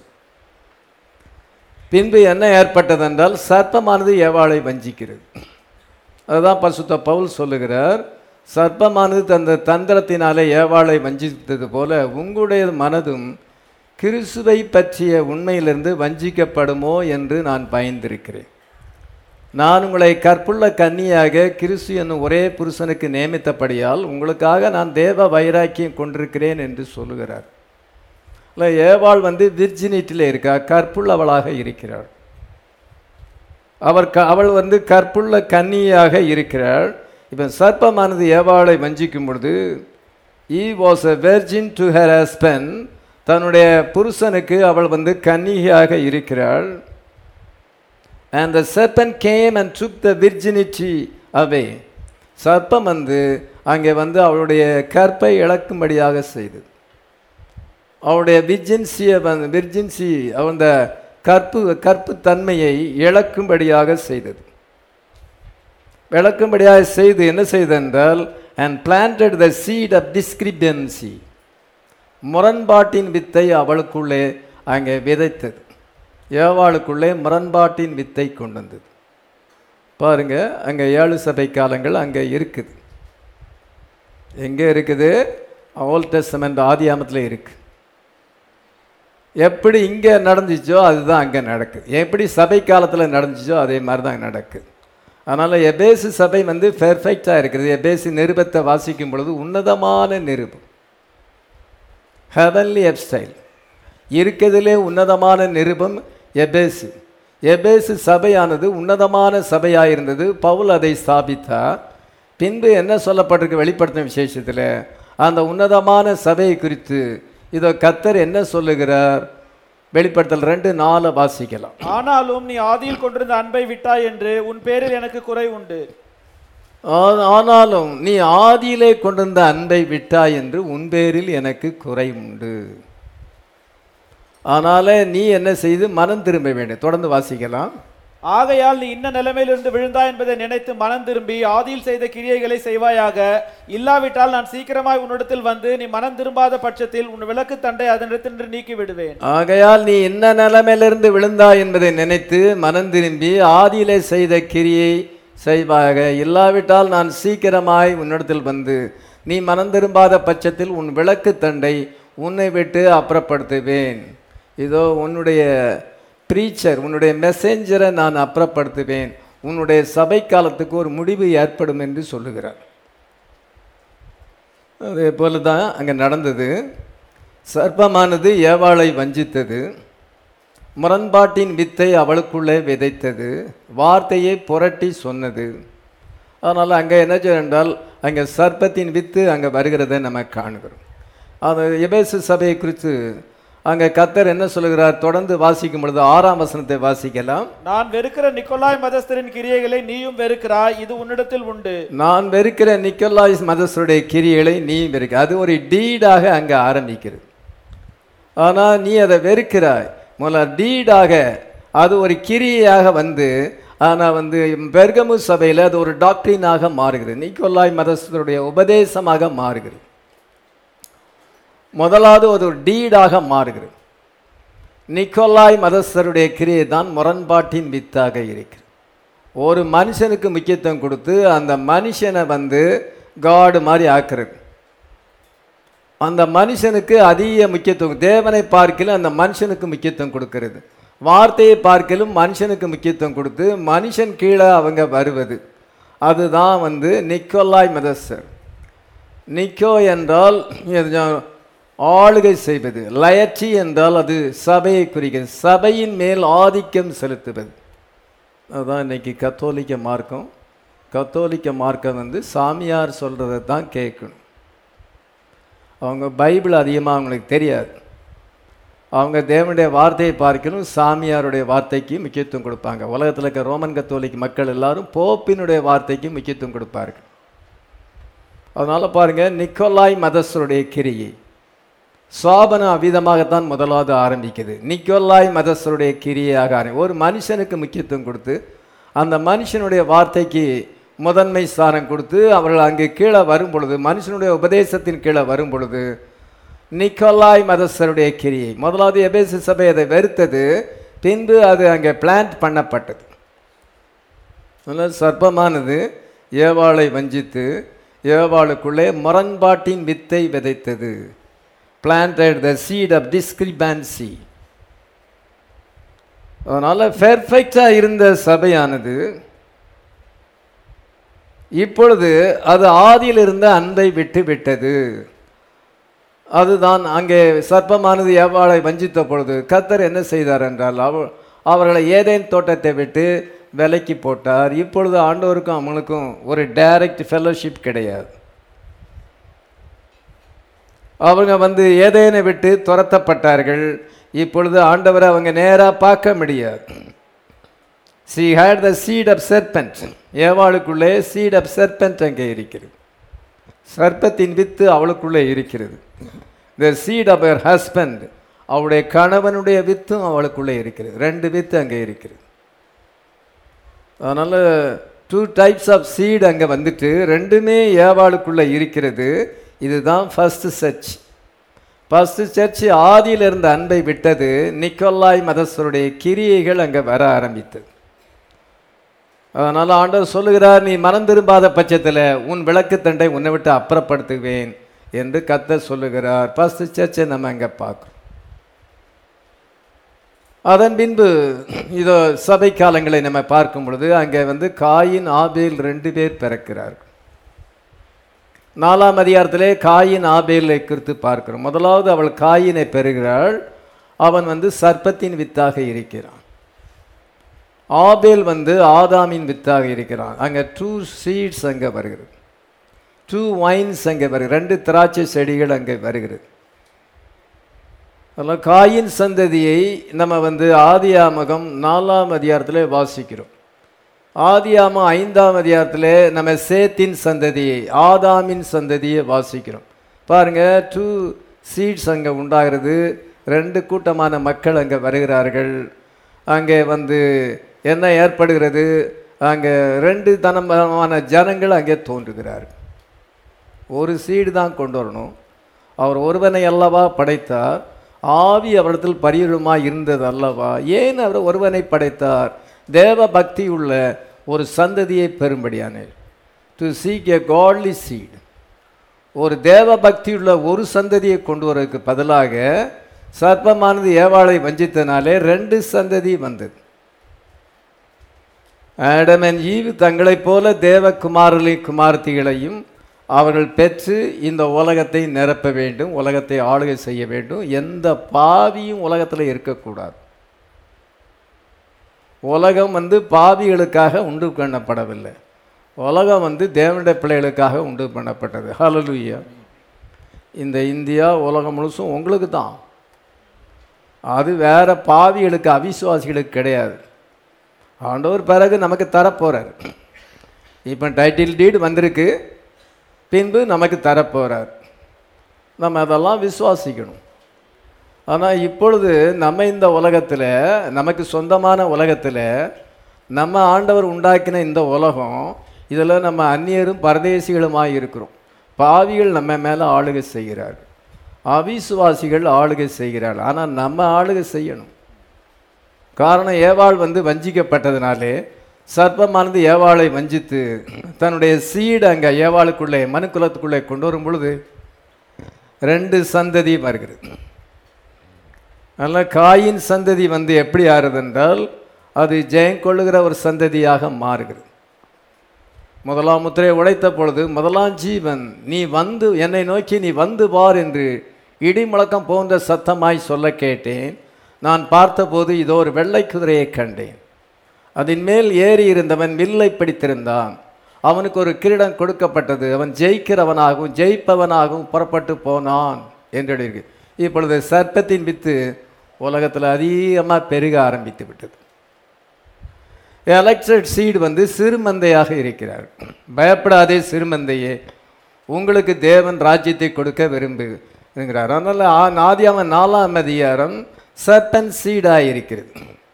பின்பு என்ன ஏற்பட்டதென்றால் சர்ப்பமானது ஏவாளை வஞ்சிக்கிறது அதுதான் பரிசுத்த பவுல் சொல்லுகிறார் சர்ப்பமானது தந்த தந்திரத்தினாலே ஏவாளை வஞ்சித்தது போல உங்களுடைய மனதும் கிறிஸ்துவை பற்றிய உண்மையிலிருந்து வஞ்சிக்கப்படுமோ என்று நான் பயந்திருக்கிறேன் நான் உங்களை கற்புள்ள கன்னியாக கிறிஸ்து என்னும் ஒரே புருஷனுக்கு நியமித்தபடியால் உங்களுக்காக நான் தேவ வைராக்கியம் கொண்டிருக்கிறேன் என்று சொல்லுகிறார் இல்லை ஏவாள் வந்து விர்ஜினிட்டியில் இருக்கா கற்புள்ளவளாக இருக்கிறாள் அவர் க அவள் வந்து கற்புள்ள கன்னியாக இருக்கிறாள் இப்போ சர்ப்பமானது ஏவாளை வஞ்சிக்கும் பொழுது he was a virgin to her husband தன்னுடைய புருஷனுக்கு அவள் வந்து கன்னிகையாக இருக்கிறாள் and the serpent came and took the virginity away சர்ப்பம் வந்து அங்கே வந்து அவளுடைய கற்பை இழக்கும்படியாக செய்தது அவளுடைய விர்ஜின்சியை வந்து விர்ஜின்சி அந்த கற்பு கற்பு தன்மையை இழக்கும்படியாக செய்தது விளக்கும்படியாக செய்து என்ன செய்தென்றால் and planted the seat of discrepancy முரண்பாட்டின் வித்தை அவளுக்குள்ளே அங்கே விதைத்தது ஏவாளுக்குள்ளே முரண்பாட்டின் வித்தை கொண்டு வந்தது பாருங்க அங்கே ஏழு சபை காலங்கள் அங்கே இருக்குது எங்கே இருக்குது ஓல்ட் டெஸ்டமெண்ட் ஆதியாமத்தில் இருக்கு எப்படி இங்கே நடந்துச்சோ அதுதான் அங்கே நடக்குது எப்படி சபை காலத்தில் நடந்துச்சோ அதே மாதிரி தான் நடக்குது அதனால் எபேசு சபை வந்து பெர்ஃபெக்டாக இருக்குது எபேசு நிருபத்தை வாசிக்கும் பொழுது உன்னதமான நிருபம் ஹெவன்லி எப்ஸ்டைல் இருக்கிறதுலே உன்னதமான நிருபம் எபேசு எபேசு சபையானது உன்னதமான சபையாக இருந்தது பவுல் அதை ஸ்தாபித்தார் பின்பு என்ன சொல்லப்பட்டிருக்கு வெளிப்படுத்தின விசேஷத்தில் அந்த உன்னதமான சபையை குறித்து இதோ கத்தர் என்ன சொல்லுகிறார் வெளிப்படுத்தல் ரெண்டு நாலு வாசிக்கலாம் ஆனாலும் நீ ஆதியில் கொண்டிருந்த அன்பை விட்டாய் என்று உன் பேரில் எனக்கு குறை உண்டு ஆ- ஆனாலும் நீ ஆதியிலே கொண்டிருந்த அன்பை விட்டாய் என்று உன் பேரில் எனக்கு குறை உண்டு ஆனாலே நீ என்ன செய்து மனம் திரும்ப வேண்டும் தொடர்ந்து வாசிக்கலாம் ஆகையால் நீ இன்ன நிலைமையிலிருந்து விழுந்தாய் என்பதை நினைத்து மனம் திரும்பி ஆதியில் செய்த கிரியைகளை செய்வாயாக இல்லாவிட்டால் நான் சீக்கிரமாய் உன்னிடத்தில் வந்து நீ மனம் திரும்பாத பட்சத்தில் உன் விளக்கு தண்டை அதனிடத்தின்று நீக்கி விடுவேன் ஆகையால் நீ என்ன நிலைமையிலிருந்து விழுந்தாய் என்பதை நினைத்து மனம் திரும்பி ஆதியிலே செய்த கிரியை செய்வாக இல்லாவிட்டால் நான் சீக்கிரமாய் உன்னிடத்தில் வந்து நீ மனம் திரும்பாத பட்சத்தில் உன் விளக்கு தண்டை உன்னை விட்டு அப்புறப்படுத்துவேன் இதோ உன்னுடைய ப்ரீச்சர் உன்னுடைய மெசேஞ்சரை நான் அப்புறப்படுத்துவேன் உன்னுடைய சபை காலத்துக்கு ஒரு முடிவு ஏற்படும் என்று சொல்லுகிறார் அதே போல தான் அங்கே நடந்தது சர்ப்பமானது ஏவாளை வஞ்சித்தது முரண்பாட்டின் வித்தை அவளுக்குள்ளே விதைத்தது வார்த்தையை புரட்டி சொன்னது அதனால் அங்கே என்ன செய்ய என்றால் அங்கே சர்ப்பத்தின் வித்து அங்கே வருகிறதை நம்ம காணுகிறோம் அது எபேசு சபையை குறித்து அங்கே கத்தர் என்ன சொல்லுகிறார் தொடர்ந்து வாசிக்கும் பொழுது ஆறாம் வசனத்தை வாசிக்கலாம் நான் வெறுக்கிற நிக்கோலாய் மதஸ்தரின் கிரியைகளை நீயும் வெறுக்கிறாய் இது உன்னிடத்தில் உண்டு நான் வெறுக்கிற நிக்கோலாய்ஸ் மதஸ்தருடைய கிரிகளை நீ வெறுக்க அது ஒரு டீடாக அங்கே ஆரம்பிக்கிறது ஆனால் நீ அதை வெறுக்கிறாய் முதல்ல டீடாக அது ஒரு கிரியையாக வந்து ஆனால் வந்து பெர்கமு சபையில் அது ஒரு டாக்டரினாக மாறுகிறது நிக்கோலாய் மதஸ்தருடைய உபதேசமாக மாறுகிறது முதலாவது அது ஒரு டீடாக மாறுகிறது நிக்கோலாய் மதஸ்தருடைய கிரியை தான் முரண்பாட்டின் வித்தாக இருக்கிறது ஒரு மனுஷனுக்கு முக்கியத்துவம் கொடுத்து அந்த மனுஷனை வந்து காடு மாதிரி ஆக்குறது அந்த மனுஷனுக்கு அதிக முக்கியத்துவம் தேவனை பார்க்கல அந்த மனுஷனுக்கு முக்கியத்துவம் கொடுக்கிறது வார்த்தையை பார்க்கலும் மனுஷனுக்கு முக்கியத்துவம் கொடுத்து மனுஷன் கீழே அவங்க வருவது அதுதான் வந்து நிக்கோலாய் மதஸ்தர் நிக்கோ என்றால் இது ஆளுகை செய்வது லயச்சி என்றால் அது சபையை குறிக்கிறது சபையின் மேல் ஆதிக்கம் செலுத்துவது அதுதான் இன்னைக்கு கத்தோலிக்க மார்க்கம் கத்தோலிக்க மார்க்கம் வந்து சாமியார் சொல்கிறத தான் கேட்கணும் அவங்க பைபிள் அதிகமாக அவங்களுக்கு தெரியாது அவங்க தேவனுடைய வார்த்தையை பார்க்கணும் சாமியாருடைய வார்த்தைக்கு முக்கியத்துவம் கொடுப்பாங்க உலகத்தில் இருக்க ரோமன் கத்தோலிக் மக்கள் எல்லாரும் போப்பினுடைய வார்த்தைக்கு முக்கியத்துவம் கொடுப்பார்கள் அதனால் பாருங்கள் நிக்கோலாய் மதஸ்தருடைய கிரியை சோபனம் அவ்விதமாகத்தான் முதலாவது ஆரம்பிக்குது நிக்கோலாய் மதஸ்தருடைய கிரியையாக ஆரம்பி ஒரு மனுஷனுக்கு முக்கியத்துவம் கொடுத்து அந்த மனுஷனுடைய வார்த்தைக்கு முதன்மை ஸ்தானம் கொடுத்து அவர்கள் அங்கே கீழே வரும் பொழுது மனுஷனுடைய உபதேசத்தின் கீழே வரும் பொழுது நிக்கோலாய் மதஸ்தருடைய கிரியை முதலாவது எபேசு சபை அதை வெறுத்தது பின்பு அது அங்கே பிளான்ட் பண்ணப்பட்டது அதனால் சர்ப்பமானது ஏவாளை வஞ்சித்து ஏவாளுக்குள்ளே முரண்பாட்டின் வித்தை விதைத்தது planted the seat of discrepancy அதனால் பெர்ஃபெக்டாக இருந்த சபையானது இப்பொழுது அது ஆதியில் இருந்த அன்பை விட்டு விட்டது அதுதான் அங்கே சர்ப்பமானது எவ்வாளை வஞ்சித்த பொழுது கத்தர் என்ன செய்தார் என்றால் அவ அவர்களை ஏதேன் தோட்டத்தை விட்டு விலைக்கு போட்டார் இப்பொழுது ஆண்டவருக்கும் அவங்களுக்கும் ஒரு டைரக்ட் ஃபெல்லோஷிப் கிடையாது அவங்க வந்து ஏதேனை விட்டு துரத்தப்பட்டார்கள் இப்பொழுது ஆண்டவரை அவங்க நேராக பார்க்க முடியாது she had the seat of serpent ஏவாளுக்குள்ளே சீட் ஆஃப் சர்பென்ட் அங்கே இருக்கிறது சர்ப்பத்தின் வித்து அவளுக்குள்ளே இருக்கிறது the seat of her husband அவளுடைய கணவனுடைய வித்தும் அவளுக்குள்ளே இருக்கிறது ரெண்டு வித்து அங்கே இருக்கிறது அதனால் டூ டைப்ஸ் ஆஃப் சீடு அங்கே வந்துட்டு ரெண்டுமே ஏவாளுக்குள்ளே இருக்கிறது இதுதான் ஃபஸ்ட்டு சர்ச் ஃபஸ்ட்டு சர்ச் ஆதியில் இருந்த அன்பை விட்டது நிக்கோலாய் மதஸ்வருடைய கிரியைகள் அங்கே வர ஆரம்பித்தது அதனால் ஆண்டவர் சொல்லுகிறார் நீ மனம் திரும்பாத பட்சத்தில் உன் விளக்குத்தண்டை உன்னை விட்டு அப்புறப்படுத்துவேன் என்று கத்த சொல்லுகிறார் ஃபஸ்ட்டு சர்ச்சை நம்ம அங்கே பார்க்குறோம் அதன் பின்பு இதோ சபை காலங்களை நம்ம பார்க்கும் பொழுது அங்கே வந்து காயின் ஆபேல் ரெண்டு பேர் பிறக்கிறார்கள் நாலாம் அதிகாரத்திலே காயின் ஆபேலை குறித்து பார்க்கிறோம் முதலாவது அவள் காயினை பெறுகிறாள் அவன் வந்து சர்ப்பத்தின் வித்தாக இருக்கிறான் ஆபேல் வந்து ஆதாமின் வித்தாக இருக்கிறான் அங்கே டூ சீட்ஸ் அங்கே வருகிறது டூ வைன்ஸ் அங்கே வருகிறது ரெண்டு திராட்சை செடிகள் அங்கே வருகிறது அதனால் காயின் சந்ததியை நம்ம வந்து ஆதியாமகம் நாலாம் அதிகாரத்தில் வாசிக்கிறோம் ஆதியாமம் ஐந்தாம் அதிகாரத்தில் நம்ம சேத்தின் சந்ததியை ஆதாமின் சந்ததியை வாசிக்கிறோம் பாருங்கள் டூ சீட்ஸ் அங்கே உண்டாகிறது ரெண்டு கூட்டமான மக்கள் அங்கே வருகிறார்கள் அங்கே வந்து என்ன ஏற்படுகிறது அங்கே ரெண்டு தனமான ஜனங்கள் அங்கே தோன்றுகிறார்கள் ஒரு சீடு தான் கொண்டு வரணும் அவர் ஒருவனை அல்லவா படைத்தார் ஆவி அவரிடத்தில் பரியுரமாக இருந்தது அல்லவா ஏன் அவர் ஒருவனை படைத்தார் தேவ பக்தி உள்ள ஒரு சந்ததியை பெறும்படியான to seek a godly seed ஒரு தேவ பக்தி உள்ள ஒரு சந்ததியை கொண்டு வரதுக்கு பதிலாக சர்ப்பமானது ஏவாளை வஞ்சித்தனாலே ரெண்டு சந்ததி வந்தது ஆடம் அண்ட் ஈவ் தங்களைப் போல தேவகுமாரர்களையும் குமார்த்திகளையும் அவர்கள் பெற்று இந்த உலகத்தை நிரப்ப வேண்டும் உலகத்தை ஆளுகை செய்ய வேண்டும் எந்த பாவியும் உலகத்தில் இருக்கக்கூடாது உலகம் வந்து பாவிகளுக்காக உண்டு பண்ணப்படவில்லை உலகம் வந்து தேவனுடைய பிள்ளைகளுக்காக உண்டு பண்ணப்பட்டது ஹலலுயா இந்த இந்தியா உலகம் முழுசும் உங்களுக்கு தான் அது வேற பாவிகளுக்கு அவிசுவாசிகளுக்கு கிடையாது ஆண்டவர் பிறகு நமக்கு தரப்போகிறார் இப்போ டைட்டில் டீடு வந்திருக்கு பின்பு நமக்கு தரப்போகிறார் நம்ம அதெல்லாம் விசுவாசிக்கணும் ஆனால் இப்பொழுது நம்ம இந்த உலகத்தில் நமக்கு சொந்தமான உலகத்தில் நம்ம ஆண்டவர் உண்டாக்கின இந்த உலகம் இதில் நம்ம அந்நியரும் பரதேசிகளுமாக இருக்கிறோம் பாவிகள் நம்ம மேலே ஆளுகை செய்கிறார்கள் அவிசுவாசிகள் ஆளுகை செய்கிறார்கள் ஆனால் நம்ம ஆளுகை செய்யணும் காரணம் ஏவாள் வந்து வஞ்சிக்கப்பட்டதுனாலே சர்ப்பமானது ஏவாளை வஞ்சித்து தன்னுடைய சீடு அங்கே ஏவாளுக்குள்ளே மனுக்குலத்துக்குள்ளே கொண்டு வரும் பொழுது ரெண்டு சந்ததி வருகிறது அதனால் காயின் சந்ததி வந்து எப்படி ஆறுது என்றால் அது ஜெயம் கொள்ளுகிற ஒரு சந்ததியாக மாறுகிறது முதலாம் முத்திரையை உடைத்த பொழுது முதலாம் ஜீவன் நீ வந்து என்னை நோக்கி நீ வந்து பார் என்று இடி முழக்கம் போன்ற சத்தமாய் சொல்ல கேட்டேன் நான் பார்த்தபோது இதோ ஒரு வெள்ளை குதிரையை கண்டேன் அதன் மேல் ஏறி இருந்தவன் வில்லை பிடித்திருந்தான் அவனுக்கு ஒரு கிரீடம் கொடுக்கப்பட்டது அவன் ஜெயிக்கிறவனாகவும் ஜெயிப்பவனாகவும் புறப்பட்டு போனான் என்று எழுதியிருக்கு இப்பொழுது சர்ப்பத்தின் வித்து உலகத்தில் அதிகமாக பெருக ஆரம்பித்து விட்டது எலக்ட்ரட் சீடு வந்து சிறுமந்தையாக இருக்கிறார் பயப்படாதே சிறுமந்தையே உங்களுக்கு தேவன் ராஜ்யத்தை கொடுக்க விரும்புகிறார் அதனால் ஆதியாமன் நாலாம் அதிகாரம் சர்பன் சீடாக இருக்கிறது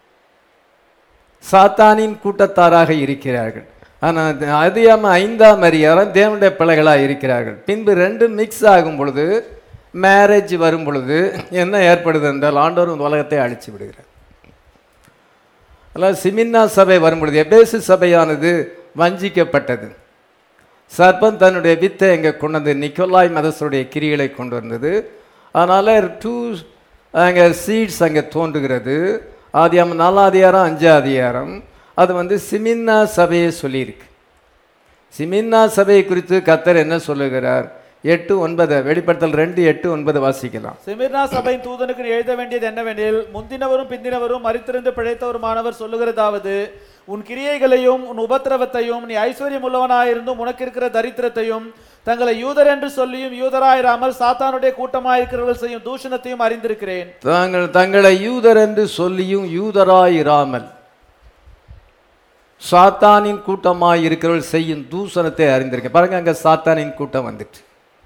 சாத்தானின் கூட்டத்தாராக இருக்கிறார்கள் ஆனால் அதிகாம ஐந்தாம் அதிகாரம் தேவனுடைய பிள்ளைகளாக இருக்கிறார்கள் பின்பு ரெண்டும் மிக்ஸ் ஆகும் பொழுது மேரேஜ் வரும் பொழுது என்ன ஏற்படுது என்றால் ஆண்டவர் இந்த உலகத்தை அழிச்சு விடுகிறார் அதாவது சிமின்னா சபை வரும் பொழுது எபேசு சபையானது வஞ்சிக்கப்பட்டது சர்ப்பம் தன்னுடைய வித்தை எங்கே கொண்டு வந்து நிக்கோலாய் மதசுடைய கிரிகளை கொண்டு வந்தது அதனால் டூ அங்கே சீட்ஸ் அங்கே தோன்றுகிறது ஆதியாமம் நாலாம் அதிகாரம் அஞ்சாம் அதிகாரம் அது வந்து சிமின்னா சபையை சொல்லியிருக்கு சிமின்னா சபையை குறித்து கத்தர் என்ன சொல்லுகிறார் எட்டு ஒன்பது வெளிப்படுத்தல் ரெண்டு எட்டு ஒன்பது வாசிக்கலாம் சிமிர்னா சபையின் தூதனுக்கு நீ எழுத வேண்டியது என்னவெனில் முந்தினவரும் பிந்தினவரும் மறித்திருந்து பிழைத்தவருமானவர் சொல்லுகிறதாவது உன் கிரியைகளையும் உன் உபத்திரவத்தையும் நீ ஐஸ்வர்யம் உள்ளவனாயிருந்தும் உனக்கு இருக்கிற தரித்திரத்தையும் தங்களை யூதர் என்று சொல்லியும் யூதராயிராமல் சாத்தானுடைய கூட்டமாயிருக்கிறவர்கள் செய்யும் தூஷணத்தையும் அறிந்திருக்கிறேன் தாங்கள் தங்களை யூதர் என்று சொல்லியும் யூதராயிராமல் சாத்தானின் கூட்டமாய் இருக்கிறவர்கள் செய்யும் தூசணத்தை அறிந்திருக்க பாருங்க அங்க சாத்தானின் கூட்டம் வந்துட்டு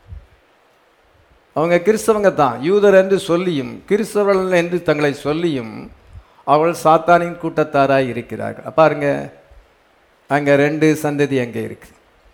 அவங்க கிறிஸ்தவங்க தான் யூதர் என்று சொல்லியும் கிறிஸ்தவர்கள் என்று தங்களை சொல்லியும் அவர்கள் சாத்தானின் கூட்டத்தாராய் இருக்கிறார்கள் பாருங்க அங்க ரெண்டு சந்ததி அங்கே இருக்கு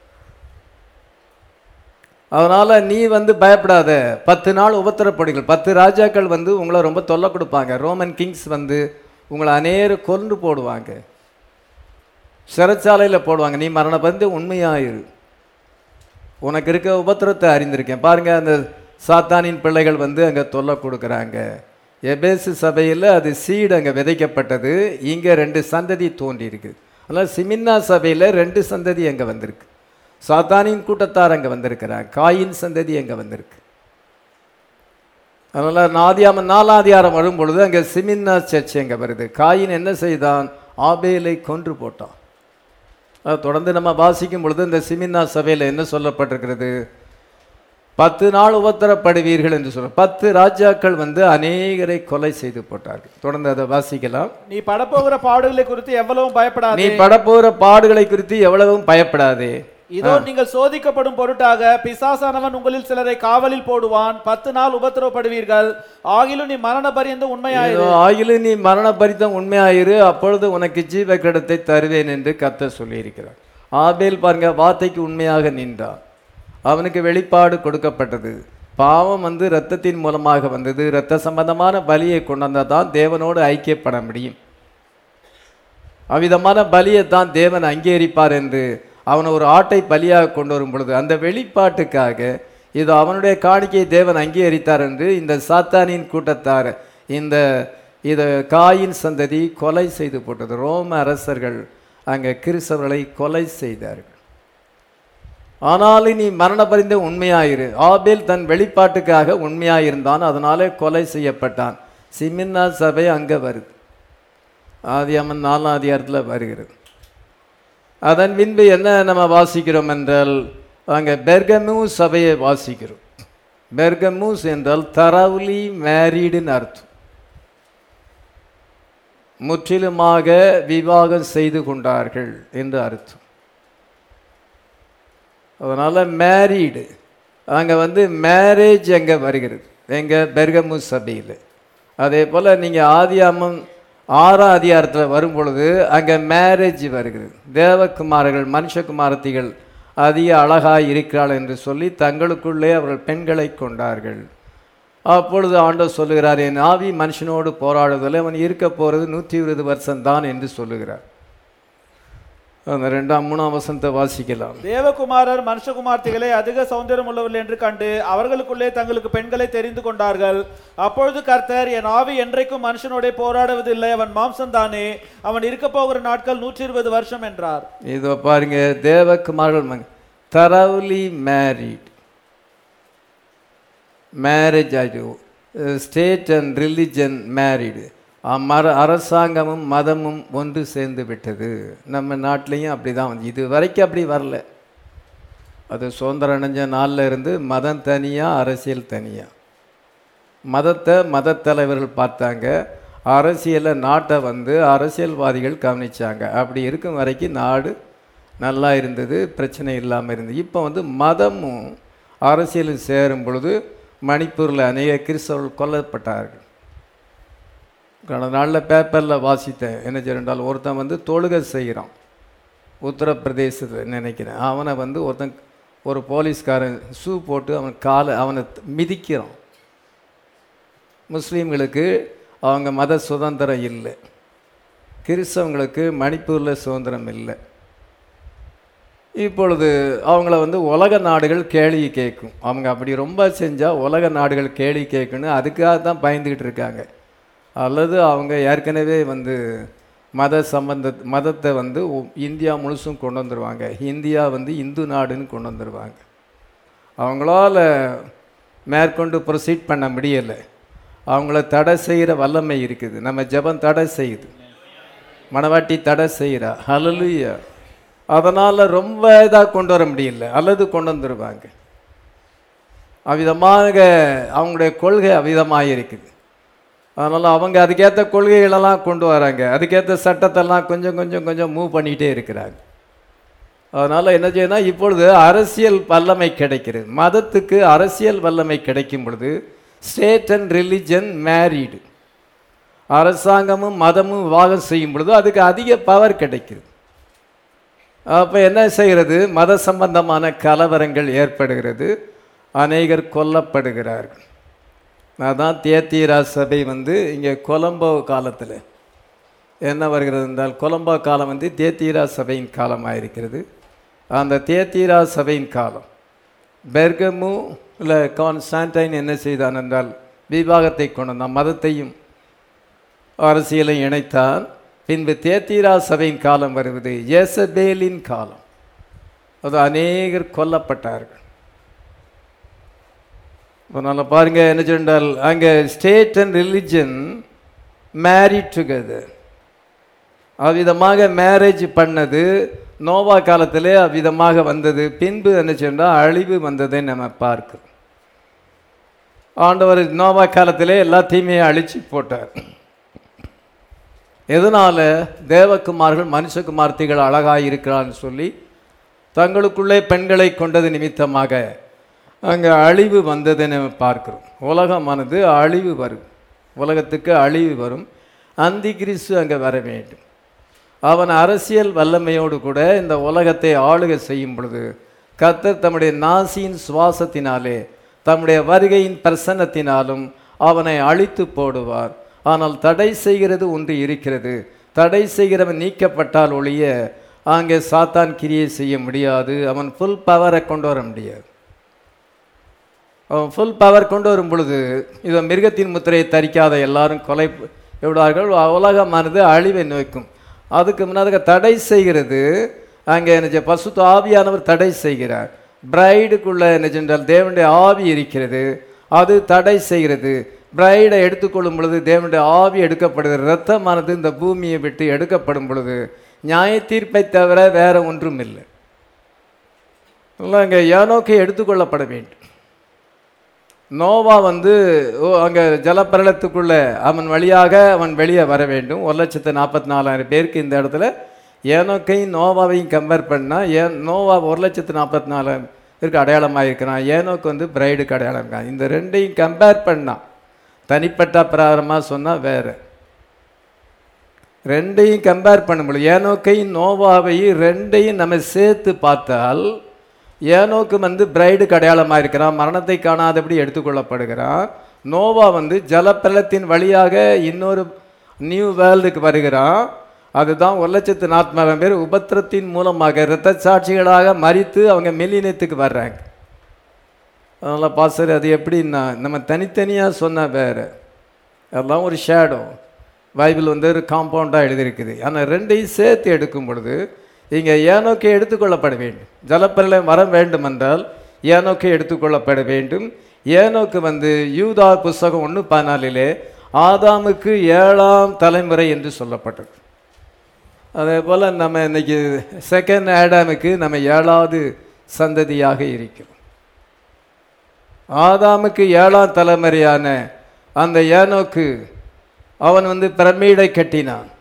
அதனால நீ வந்து பயப்படாத பத்து நாள் உபத்திரப்படுங்கள் பத்து ராஜாக்கள் வந்து உங்களை ரொம்ப தொல்லை கொடுப்பாங்க ரோமன் கிங்ஸ் வந்து உங்களை அநேர கொன்று போடுவாங்க சிறைச்சாலையில் போடுவாங்க நீ மரண பந்து உண்மையாயிரு உனக்கு இருக்க உபத்திரத்தை அறிந்திருக்கேன் பாருங்க அந்த சாத்தானின் பிள்ளைகள் வந்து அங்கே தொல்லை கொடுக்குறாங்க எபேசு சபையில் அது சீடு அங்கே விதைக்கப்பட்டது இங்கே ரெண்டு சந்ததி தோன்றி இருக்கு அதனால் சிமின்னா சபையில் ரெண்டு சந்ததி அங்கே வந்திருக்கு சாத்தானின் கூட்டத்தார் அங்கே வந்திருக்கிறாங்க காயின் சந்ததி அங்கே வந்திருக்கு அதனால் நாதியாம நாலாதிகாரம் வரும் பொழுது அங்கே சிமின்னா சர்ச் அங்கே வருது காயின் என்ன செய்தான் ஆபேலை கொன்று போட்டான் அது தொடர்ந்து நம்ம வாசிக்கும் பொழுது இந்த சிமின்னா சபையில் என்ன சொல்லப்பட்டிருக்கிறது பத்து நாள் உபத்திரப்படுவீர்கள் என்று சொல்ல பத்து ராஜாக்கள் வந்து அநேகரை கொலை செய்து போட்டார்கள் தொடர்ந்து அதை வாசிக்கலாம் நீ படப்போகிற பாடுகளை குறித்து எவ்வளவும் நீ பயப்படாதே படப்போகிற பாடுகளை குறித்து எவ்வளவும் பயப்படாதே இதோ நீங்கள் சோதிக்கப்படும் பொருட்டாக பிசாசானவன் உங்களில் சிலரை காவலில் போடுவான் பத்து நாள் உபத்திரவப்படுவீர்கள் ஆகிலும் நீ மரண பரியந்த உண்மையாயிரு இதோ ஆகிலும் நீ மரண பரிதம் உண்மையாயிரு அப்பொழுது உனக்கு ஜீவ கிடத்தை தருவேன் என்று கத்த சொல்லியிருக்கிறார் ஆபேல் பாருங்க வார்த்தைக்கு உண்மையாக நின்றான் அவனுக்கு வெளிப்பாடு கொடுக்கப்பட்டது பாவம் வந்து இரத்தத்தின் மூலமாக வந்தது இரத்த சம்பந்தமான பலியை கொண்டு வந்தால் தான் தேவனோடு ஐக்கியப்பட முடியும் அவ்விதமான பலியை தான் தேவன் அங்கீகரிப்பார் என்று அவனை ஒரு ஆட்டை பலியாக கொண்டு வரும் பொழுது அந்த வெளிப்பாட்டுக்காக இது அவனுடைய காணிக்கையை தேவன் அங்கீகரித்தார் என்று இந்த சாத்தானின் கூட்டத்தார் இந்த இதை காயின் சந்ததி கொலை செய்து போட்டது ரோம அரசர்கள் அங்கே கிறிஸ்தவர்களை கொலை செய்தார்கள் ஆனாலும் நீ மரண பரிந்த உண்மையாயிரு ஆபேல் தன் வெளிப்பாட்டுக்காக உண்மையாயிருந்தான் அதனாலே கொலை செய்யப்பட்டான் சிமின்னா சபை அங்கே வருது ஆதியாமன் நாலாம் அதிகாரத்தில் வருகிறது அதன் பின்பு என்ன நம்ம வாசிக்கிறோம் என்றால் அங்கே பெர்கமூஸ் சபையை வாசிக்கிறோம் பெர்கமூஸ் என்றால் தரவுலி மேரீடுன்னு அர்த்தம் முற்றிலுமாக விவாகம் செய்து கொண்டார்கள் என்று அர்த்தம் அதனால் மேரீடு அங்கே வந்து மேரேஜ் அங்கே வருகிறது எங்கள் பெர்கமூஸ் சபையில் அதே போல் நீங்கள் ஆதியாமம் ஆறாம் அதிகாரத்தில் வரும் பொழுது அங்கே மேரேஜ் வருகிறது தேவகுமாரர்கள் மனுஷகுமாரத்திகள் அதிக அழகாய் இருக்கிறாள் என்று சொல்லி தங்களுக்குள்ளே அவர்கள் பெண்களை கொண்டார்கள் அப்பொழுது ஆண்டவர் சொல்லுகிறார் என் ஆவி மனுஷனோடு போராடுவதில் அவன் இருக்க போகிறது நூற்றி இருபது வருஷம்தான் என்று சொல்லுகிறார் அந்த ரெண்டாம் மூணாம் வசனத்தை வாசிக்கலாம் தேவகுமாரர் மனுஷகுமார்த்திகளை அதிக சௌந்தரியம் உள்ளவர்கள் என்று கண்டு அவர்களுக்குள்ளே தங்களுக்கு பெண்களை தெரிந்து கொண்டார்கள் அப்பொழுது கர்த்தர் என் ஆவி என்றைக்கும் மனுஷனோட போராடுவதில்லை அவன் மாம்சம்தானே அவன் இருக்க போகிற நாட்கள் நூற்றி இருபது வருஷம் என்றார் இதோ பாருங்க தேவகுமார்கள் தரவுலி மேரிட் மேரேஜ் ஆகிடும் ஸ்டேட் அண்ட் ரிலிஜன் மேரிடு மர அரசாங்கமும் மதமும் ஒன்று சேர்ந்து விட்டது நம்ம நாட்டிலையும் அப்படி தான் வந்து இது வரைக்கும் அப்படி வரல அது சுதந்திரம் அடைஞ்ச நாளில் இருந்து மதம் தனியாக அரசியல் தனியாக மதத்தை மதத் தலைவர்கள் பார்த்தாங்க அரசியலை நாட்டை வந்து அரசியல்வாதிகள் கவனிச்சாங்க அப்படி இருக்கும் வரைக்கும் நாடு நல்லா இருந்தது பிரச்சனை இல்லாமல் இருந்தது இப்போ வந்து மதமும் அரசியலும் சேரும் பொழுது மணிப்பூரில் அநேக கிறிஸ்தவர்கள் கொல்லப்பட்டார்கள் கடந்த நாளில் பேப்பரில் வாசித்தேன் என்ன செய்யறால் ஒருத்தன் வந்து தொழுகை செய்கிறான் உத்தரப்பிரதேசத்தில் நினைக்கிறேன் அவனை வந்து ஒருத்தன் ஒரு போலீஸ்காரன் ஷூ போட்டு அவன் காலை அவனை மிதிக்கிறான் முஸ்லீம்களுக்கு அவங்க மத சுதந்திரம் இல்லை கிறிஸ்தவங்களுக்கு மணிப்பூரில் சுதந்திரம் இல்லை இப்பொழுது அவங்கள வந்து உலக நாடுகள் கேள்வி கேட்கும் அவங்க அப்படி ரொம்ப செஞ்சால் உலக நாடுகள் கேள்வி கேட்கணும் அதுக்காக தான் பயந்துக்கிட்டு இருக்காங்க அல்லது அவங்க ஏற்கனவே வந்து மத சம்பந்த மதத்தை வந்து ஒ- இந்தியா முழுசும் கொண்டு வந்துடுவாங்க இந்தியா வந்து இந்து நாடுன்னு கொண்டு வந்துடுவாங்க அவங்களால மேற்கொண்டு ப்ரொசீட் பண்ண முடியலை அவங்கள தடை செய்கிற வல்லமை இருக்குது நம்ம ஜெபம் தடை செய்யுது மணவாட்டி தடை செய்கிறா ஹalleluya அதனால் ரொம்ப இதாக கொண்டு வர முடியல அல்லது கொண்டு வந்துடுவாங்க அவ்விதமாக அவங்களுடைய கொள்கை அவ்விதமாக இருக்குது அதனால் அவங்க அதுக்கேற்ற கொள்கைகளெல்லாம் கொண்டு வராங்க அதுக்கேற்ற சட்டத்தெல்லாம் கொஞ்சம் கொஞ்சம் கொஞ்சம் மூவ் பண்ணிகிட்டே இருக்கிறாங்க அதனால் என்ன செய்யணும் இப்பொழுது அரசியல் வல்லமை கிடைக்கிறது மதத்துக்கு அரசியல் வல்லமை கிடைக்கும் பொழுது ஸ்டேட் அண்ட் ரிலிஜன் மேரீடு அரசாங்கமும் மதமும் விவாகம் செய்யும் பொழுது அதுக்கு அதிக பவர் கிடைக்குது அப்போ என்ன செய்கிறது மத சம்பந்தமான கலவரங்கள் ஏற்படுகிறது அநேகர் கொல்லப்படுகிறார்கள் அதான் தேத்தீரா சபை வந்து இங்கே கொலம்போ காலத்தில் என்ன வருகிறது என்றால் கொலம்போ காலம் வந்து தேத்தீரா சபையின் காலமாக இருக்கிறது அந்த தேத்தீரா சபையின் காலம் பெர்கமு இல்லை கான்ஸ்டான்டைன் என்ன செய்தான் என்றால் விவாகத்தை கொண்டு வந்தான் மதத்தையும் அரசியலை இணைத்தான் பின்பு தேத்தீரா சபையின் காலம் வருவது ஏசபேலின் காலம் அது அநேகர் கொல்லப்பட்டார்கள் அதனால் பாருங்க என்ன சொன்னால் அங்கே state and religion married together அவ்விதமாக மேரேஜ் பண்ணது நோவா காலத்திலே அவ்விதமாக வந்தது பின்பு என்ன சொன்னால் அழிவு வந்ததை நம்ம பார்க்கிறோம் ஆண்டவர் நோவா காலத்திலே எல்லாத்தையுமே அழிச்சு போட்டார் எதனால் தேவகுமார்கள் மனுஷகுமார்த்திகள் அழகாக இருக்கிறான்னு சொல்லி தங்களுக்குள்ளே பெண்களை கொண்டது நிமித்தமாக அங்கே அழிவு வந்ததை நம்ம பார்க்கிறோம் உலகமானது அழிவு வரும் உலகத்துக்கு அழிவு வரும் அந்தி கிறிஸ்து அங்கே வர வேண்டும் அவன் அரசியல் வல்லமையோடு கூட இந்த உலகத்தை ஆளுகை செய்யும் பொழுது கர்த்தர் தம்முடைய நாசியின் சுவாசத்தினாலே தம்முடைய வருகையின் பிரசன்னத்தினாலும் அவனை அழித்து போடுவார் ஆனால் தடை செய்கிறது ஒன்று இருக்கிறது தடை செய்கிறவன் நீக்கப்பட்டால் ஒழிய அங்கே சாத்தான் கிரியை செய்ய முடியாது அவன் ஃபுல் பவரை கொண்டு வர முடியாது அவன் ஃபுல் பவர் கொண்டு வரும் பொழுது இதோ மிருகத்தின் முத்திரையை தரிக்காத எல்லாரும் கொலை விடுவார்கள் உலகமானது அழிவை நோக்கும் அதுக்கு முன்னதாக தடை செய்கிறது அங்கே என்ன பசுத்த ஆவியானவர் தடை செய்கிறார் பிரைடுக்குள்ள என்ன சென்றால் தேவனுடைய ஆவி இருக்கிறது அது தடை செய்கிறது பிரைடை எடுத்துக்கொள்ளும் பொழுது தேவனுடைய ஆவி எடுக்கப்படுகிறது இரத்தமானது இந்த பூமியை விட்டு எடுக்கப்படும் பொழுது நியாய தீர்ப்பை தவிர வேற ஒன்றும் இல்லை அங்கே யானோக்கை எடுத்துக்கொள்ளப்பட வேண்டும் நோவா வந்து ஓ அங்கே ஜலப்பிரளத்துக்குள்ள அவன் வழியாக அவன் வெளியே வர வேண்டும் ஒரு லட்சத்து நாற்பத்தி நாலாயிரம் பேருக்கு இந்த இடத்துல ஏனோக்கையும் நோவாவையும் கம்பேர் பண்ணால் ஏன் நோவா ஒரு லட்சத்து நாற்பத்தி நாலாயிரம் பேருக்கு அடையாளமாக இருக்கிறான் ஏனோக்கு வந்து பிரைடுக்கு அடையாளம் இருக்கான் இந்த ரெண்டையும் கம்பேர் பண்ணான் தனிப்பட்ட பிரகாரமாக சொன்னால் வேறு ரெண்டையும் கம்பேர் பண்ண முடியும் ஏனோக்கையும் நோவாவையும் ரெண்டையும் நம்ம சேர்த்து பார்த்தால் ஏனோக்கு வந்து பிரைடுக்கு அடையாளமாக இருக்கிறான் மரணத்தை காணாதபடி எடுத்துக்கொள்ளப்படுகிறான் நோவா வந்து ஜலப்பிரளத்தின் வழியாக இன்னொரு நியூ வேர்ல்டுக்கு வருகிறான் அதுதான் ஒரு லட்சத்து நாற்பதாயிரம் பேர் உபத்திரத்தின் மூலமாக இரத்த சாட்சிகளாக மறித்து அவங்க மெல்லினத்துக்கு வர்றாங்க அதனால் பாஸ்டர் அது எப்படின்னா நம்ம தனித்தனியாக சொன்ன வேறு அதெல்லாம் ஒரு ஷேடோ பைபிள் வந்து ஒரு காம்பவுண்டாக எழுதியிருக்குது ஆனால் ரெண்டையும் சேர்த்து எடுக்கும் பொழுது இங்கே ஏனோக்கை எடுத்துக்கொள்ளப்பட வேண்டும் ஜலப்பிரளயம் வர வேண்டும் என்றால் ஏனோக்கை எடுத்துக்கொள்ளப்பட வேண்டும் ஏனோக்கு வந்து யூதா புஸ்தகம் ஒன்று பதினாலிலே ஆதாமுக்கு ஏழாம் தலைமுறை என்று சொல்லப்பட்டது அதே போல் நம்ம இன்னைக்கு செகண்ட் ஆடாமுக்கு நம்ம ஏழாவது சந்ததியாக இருக்கிறோம் ஆதாமுக்கு ஏழாம் தலைமுறையான அந்த ஏனோக்கு அவன் வந்து பிரமீடை கட்டினான்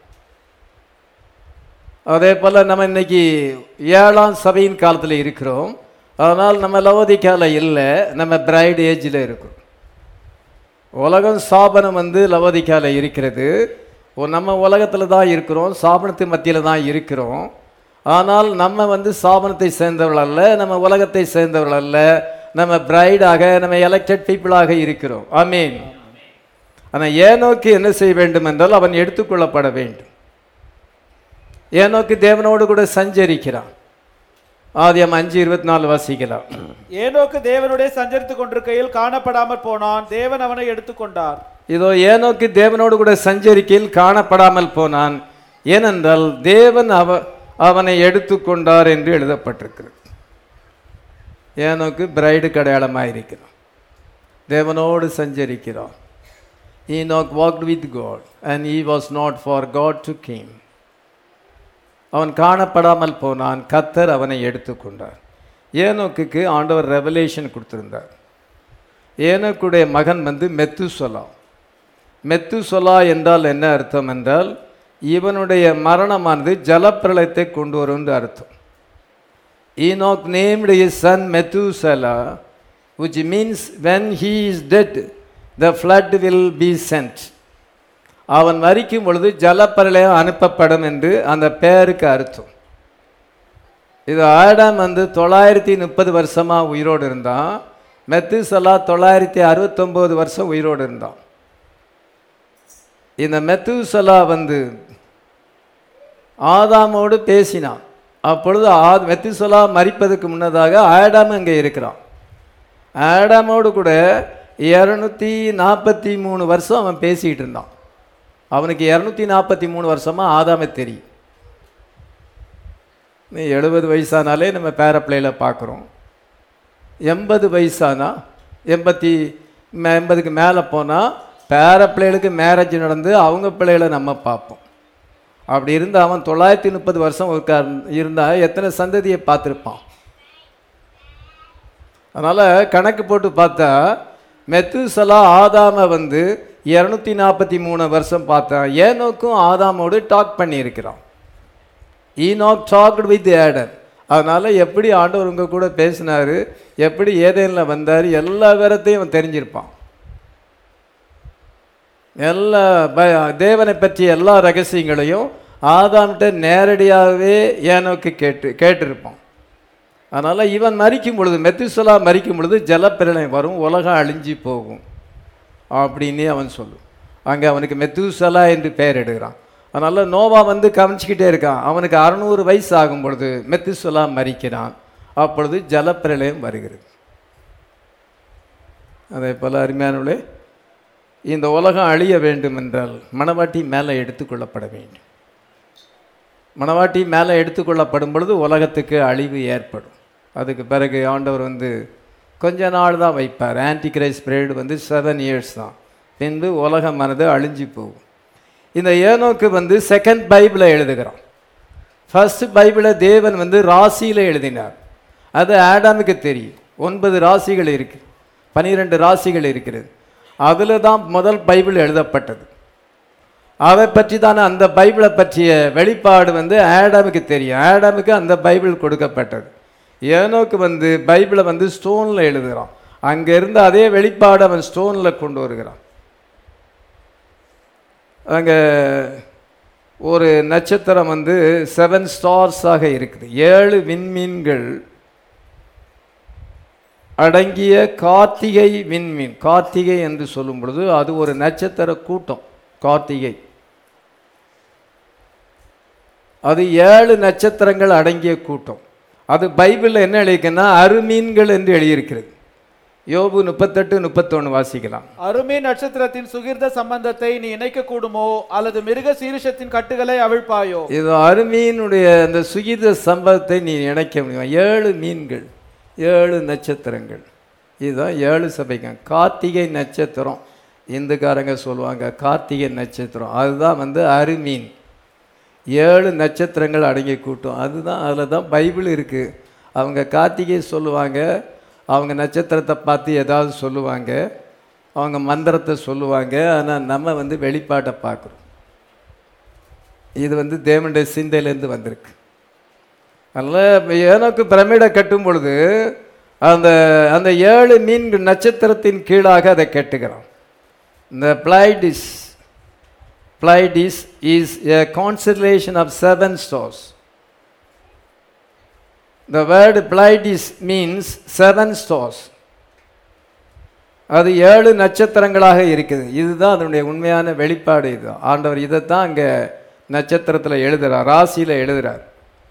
அதே போல் நம்ம இன்னைக்கு ஏழாம் சபையின் காலத்தில் இருக்கிறோம் அதனால் நம்ம லவோதிக்கால இல்லை நம்ம பிரைட் ஏஜில் இருக்கிறோம் உலகம் சாபனம் வந்து லவோதிக்கால இருக்கிறது ஓ, நம்ம உலகத்தில் தான் இருக்கிறோம் சாபனத்து மத்தியில் தான் இருக்கிறோம் ஆனால் நம்ம வந்து சாபனத்தை சேர்ந்தவர்கள் அல்ல நம்ம உலகத்தை சேர்ந்தவர்கள் அல்ல நம்ம பிரைடாக நம்ம எலெக்டட் பீப்புளாக இருக்கிறோம் ஆமீன் ஆனால் ஏனோக்கு என்ன செய்ய வேண்டும் என்றால் அவன் எடுத்துக்கொள்ளப்பட வேண்டும் ஏனோக்கு தேவனோடு கூட சஞ்சரிக்கிறான் ஆதியம் அஞ்சு இருபத்தி நாலு வாசிக்கலாம் ஏனோக்கு தேவனுடைய சஞ்சரித்துக் கொண்டிருக்கையில் காணப்படாமற் போனான் தேவன் அவனை எடுத்துக்கொண்டார் இதோ ஏனோக்கு தேவனோடு கூட சஞ்சரிக்கையில் காணப்படாமல் போனான் ஏனென்றால் தேவன் அவ அவனை எடுத்துக்கொண்டார் என்று எழுதப்பட்டிருக்கிறது ஏனோக்கு பிரைடு அடையாளமாக இருக்கிறான் தேவனோடு சஞ்சரிக்கிறான் Enoch walked with God and he was not for God took him அவன் காணப்படாமல் போனான் கத்தர் அவனை எடுத்துக்கொண்டார் ஏனோக்குக்கு ஆண்டவர் ரெவலேஷன் கொடுத்திருந்தார் ஏனோக்குடைய மகன் வந்து மெத்துசொலா மெத்துசொலா என்றால் என்ன அர்த்தம் என்றால் இவனுடைய மரணமானது ஜலப்பிரளயத்தை கொண்டு வரும் என்று அர்த்தம் Enoch named his son Methuselah which means when he is dead the flood will be sent அவன் மரிக்கும் பொழுது ஜலப்பிரளயம் அனுப்பப்படும் என்று அந்த பெயருக்கு அர்த்தம் இது ஆடாம் வந்து தொள்ளாயிரத்தி முப்பது வருஷமாக உயிரோடு இருந்தான் மெத்துசலா தொள்ளாயிரத்தி அறுபத்தொம்போது வருஷம் உயிரோடு இருந்தான் இந்த மெத்துசலா வந்து ஆதாமோடு பேசினான் அப்பொழுது ஆ மெத்துசலா மரிப்பதற்கு முன்னதாக ஆடாம் அங்கே இருக்கிறான் ஆடாமோடு கூட இரநூத்தி நாற்பத்தி மூணு வருஷம் அவன் பேசிக்கிட்டு இருந்தான் அவனுக்கு இரநூத்தி நாற்பத்தி மூணு வருஷமாக ஆதாமை தெரியும் நீ எழுபது வயசானாலே நம்ம பேர பிள்ளையில் பார்க்குறோம் எண்பது வயசானா எண்பத்தி மே- எண்பதுக்கு மேலே போனால் பேர பிள்ளைகளுக்கு மேரேஜ் நடந்து அவங்க பிள்ளைகளை நம்ம பார்ப்போம் அப்படி இருந்து அவன் தொள்ளாயிரத்தி முப்பது வருஷம் உட்கார் இருந்தால் எத்தனை சந்ததியை பார்த்துருப்பான் அதனால் கணக்கு போட்டு பார்த்தா மெத்துசலா ஆதாமை வந்து இரநூத்தி நாற்பத்தி மூணு வருஷம் பார்த்தான் ஏனோக்கும் ஆதாமோடு டாக் பண்ணியிருக்கிறான் ஈனாக் டாக்டு வித் ஏடன் அதனால் எப்படி ஆண்டவர் உங்க கூட பேசினார் எப்படி ஏதேனில் வந்தார் எல்லா விவரத்தையும் அவன் தெரிஞ்சிருப்பான் எல்லா ப- தேவனை பற்றிய எல்லா ரகசியங்களையும் ஆதாம்கிட்ட நேரடியாகவே ஏனோக்கு கேட்டு கேட்டிருப்பான் அதனால் இவன் மறிக்கும் பொழுது மெத்துசலா மறிக்கும் பொழுது ஜலப்பிரளயம் வரும் உலகம் அழிஞ்சு போகும் அப்படின்னு அவன் சொல்லும் அங்கே அவனுக்கு மெத்துசலா என்று பெயர் எடுக்கிறான் அதனால் நோவா வந்து கவனிச்சுக்கிட்டே இருக்கான் அவனுக்கு அறநூறு வயசு ஆகும் பொழுது மெத்துசலா மறிக்கிறான் அப்பொழுது ஜலப்பிரளயம் வருகிறது அதே போல் அருமையானவளே இந்த உலகம் அழிய வேண்டும் என்றால் மணவாட்டி மேலே எடுத்துக்கொள்ளப்பட வேண்டும் மணவாட்டி மேலே எடுத்துக்கொள்ளப்படும் பொழுது உலகத்துக்கு அழிவு ஏற்படும் அதுக்கு பிறகு ஆண்டவர் வந்து கொஞ்ச நாள் தான் வைப்பார் ஆன்டி கிரைஸ் பீரியட் வந்து செவன் இயர்ஸ் தான் பின்பு உலகமானது அழிஞ்சு போகும் இந்த ஏனோக்கு வந்து செகண்ட் பைபிளை எழுதுகிறான் ஃபர்ஸ்ட் பைபிளை தேவன் வந்து ராசியில் எழுதினார் அது ஆடாமுக்கு தெரியும் ஒன்பது ராசிகள் இருக்கு பனிரெண்டு ராசிகள் இருக்கிறது அதில் தான் முதல் பைபிள் எழுதப்பட்டது அதை பற்றி தானே அந்த பைபிளை பற்றிய வெளிப்பாடு வந்து ஆடாமுக்கு தெரியும் ஆடாமுக்கு அந்த பைபிள் கொடுக்கப்பட்டது ஏனோக்கு வந்து பைபிளை வந்து ஸ்டோனில் எழுதுகிறான் அங்கே இருந்த அதே வெளிப்பாடு அவன் ஸ்டோனில் கொண்டு வருகிறான் அங்கே ஒரு நட்சத்திரம் வந்து செவன் ஸ்டார்ஸாக இருக்குது ஏழு விண்மீன்கள் அடங்கிய கார்த்திகை விண்மீன் கார்த்திகை என்று சொல்லும் பொழுது அது ஒரு நட்சத்திர கூட்டம் கார்த்திகை அது ஏழு நட்சத்திரங்கள் அடங்கிய கூட்டம் அது பைபிளில் என்ன எழுதியிருக்குன்னா அருமீன்கள் என்று எழுதியிருக்கிறது யோபு முப்பத்தெட்டு முப்பத்தொன்று வாசிக்கலாம் அருமை நட்சத்திரத்தின் சுகிர்த சம்பந்தத்தை நீ இணைக்க கூடுமோ அல்லது மிருக சீரிஷத்தின் கட்டுகளை அவிழ்ப்பாயோ இது அருமீனுடைய அந்த சுகித சம்பவத்தை நீ இணைக்க முடியும் ஏழு மீன்கள் ஏழு நட்சத்திரங்கள் இதுதான் ஏழு சபைங்க கார்த்திகை நட்சத்திரம் இந்துக்காரங்க சொல்லுவாங்க கார்த்திகை நட்சத்திரம் அதுதான் வந்து அருமீன் ஏழு நட்சத்திரங்கள் அடங்கிய கூட்டம் அதுதான் அதில் தான் பைபிள் இருக்குது அவங்க கார்த்திகை சொல்லுவாங்க அவங்க நட்சத்திரத்தை பார்த்து ஏதாவது சொல்லுவாங்க அவங்க மந்திரத்தை சொல்லுவாங்க ஆனால் நம்ம வந்து வெளிப்பாட்டை பார்க்குறோம் இது வந்து தேவனுடைய சிந்தையிலேருந்து வந்திருக்கு அதனால் ஏனோக்கு பிரமிடை கட்டும் பொழுது அந்த அந்த ஏழு மீன் நட்சத்திரத்தின் கீழாக அதை கட்டுகிறோம் இந்த Pleiades Pleiades is a concentration of seven stars the word Pleiades means seven stars அது ஏழு நட்சத்திரங்களாக இருக்குது இதுதான் அதனுடைய உண்மையான வெளிப்பாடு இது ஆண்டவர் இதைத்தான் அங்கே நட்சத்திரத்தில் எழுதுறார் ராசியில் எழுதுறார்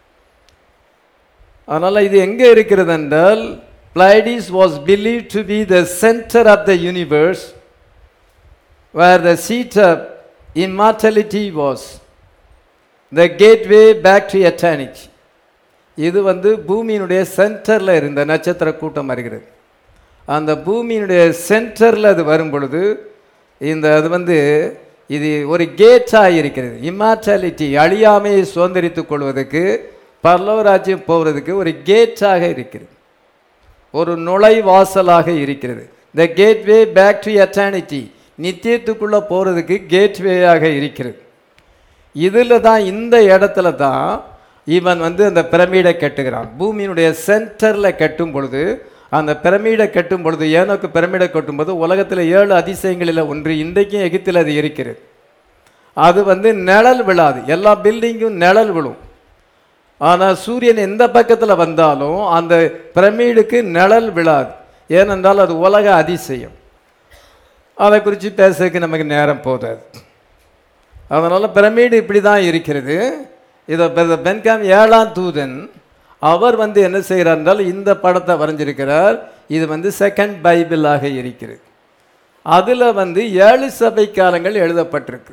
அதனால் இது எங்கே இருக்கிறது என்றால் Pleiades was believe to be the centre of the universe where the seat of immortality was the gateway back to eternity இது வந்து பூமியினுடைய சென்டரில் இருந்த நட்சத்திர கூட்டம் வருகிறது அந்த பூமியினுடைய சென்டரில் அது வரும் பொழுது இந்த அது வந்து இது ஒரு கேட்டாக இருக்கிறது இம்மார்டாலிட்டி அழியாமையை சுதந்திரித்துக் கொள்வதற்கு பல்லவராஜ்யம் போகிறதுக்கு ஒரு கேட்டாக இருக்கிறது ஒரு நுழைவாசலாக இருக்கிறது the gateway back to eternity நித்தியத்துக்குள்ளே போகிறதுக்கு கேட்வேயாக இருக்கிறது இதில் தான் இந்த இடத்துல தான் இவன் வந்து அந்த பிரமிடை கட்டுகிறான் பூமியினுடைய சென்டரில் கட்டும் பொழுது அந்த பிரமிடை கட்டும் பொழுது ஏனோக்கு பிரமிடை கட்டும்போது உலகத்தில் ஏழு அதிசயங்களில் ஒன்று இன்றைக்கும் எகிப்தில் அது இருக்கிறது அது வந்து நிழல் விழாது எல்லா பில்டிங்கும் நிழல் விழும் ஆனால் சூரியன் எந்த பக்கத்தில் வந்தாலும் அந்த பிரமிடுக்கு நிழல் விழாது ஏனென்றால் அது உலக அதிசயம் அதை குறித்து பேசுறதுக்கு நமக்கு நேரம் போதாது அதனால் பிரமிடு இப்படி தான் இருக்கிறது இதை பெ- பென்காம் ஏழாம் தூதன் அவர் வந்து என்ன செய்கிறார் என்றால் இந்த படத்தை வரைஞ்சிருக்கிறார் இது வந்து செகண்ட் பைபிளாக இருக்கிறது அதில் வந்து ஏழு சபை காலங்கள் எழுதப்பட்டிருக்கு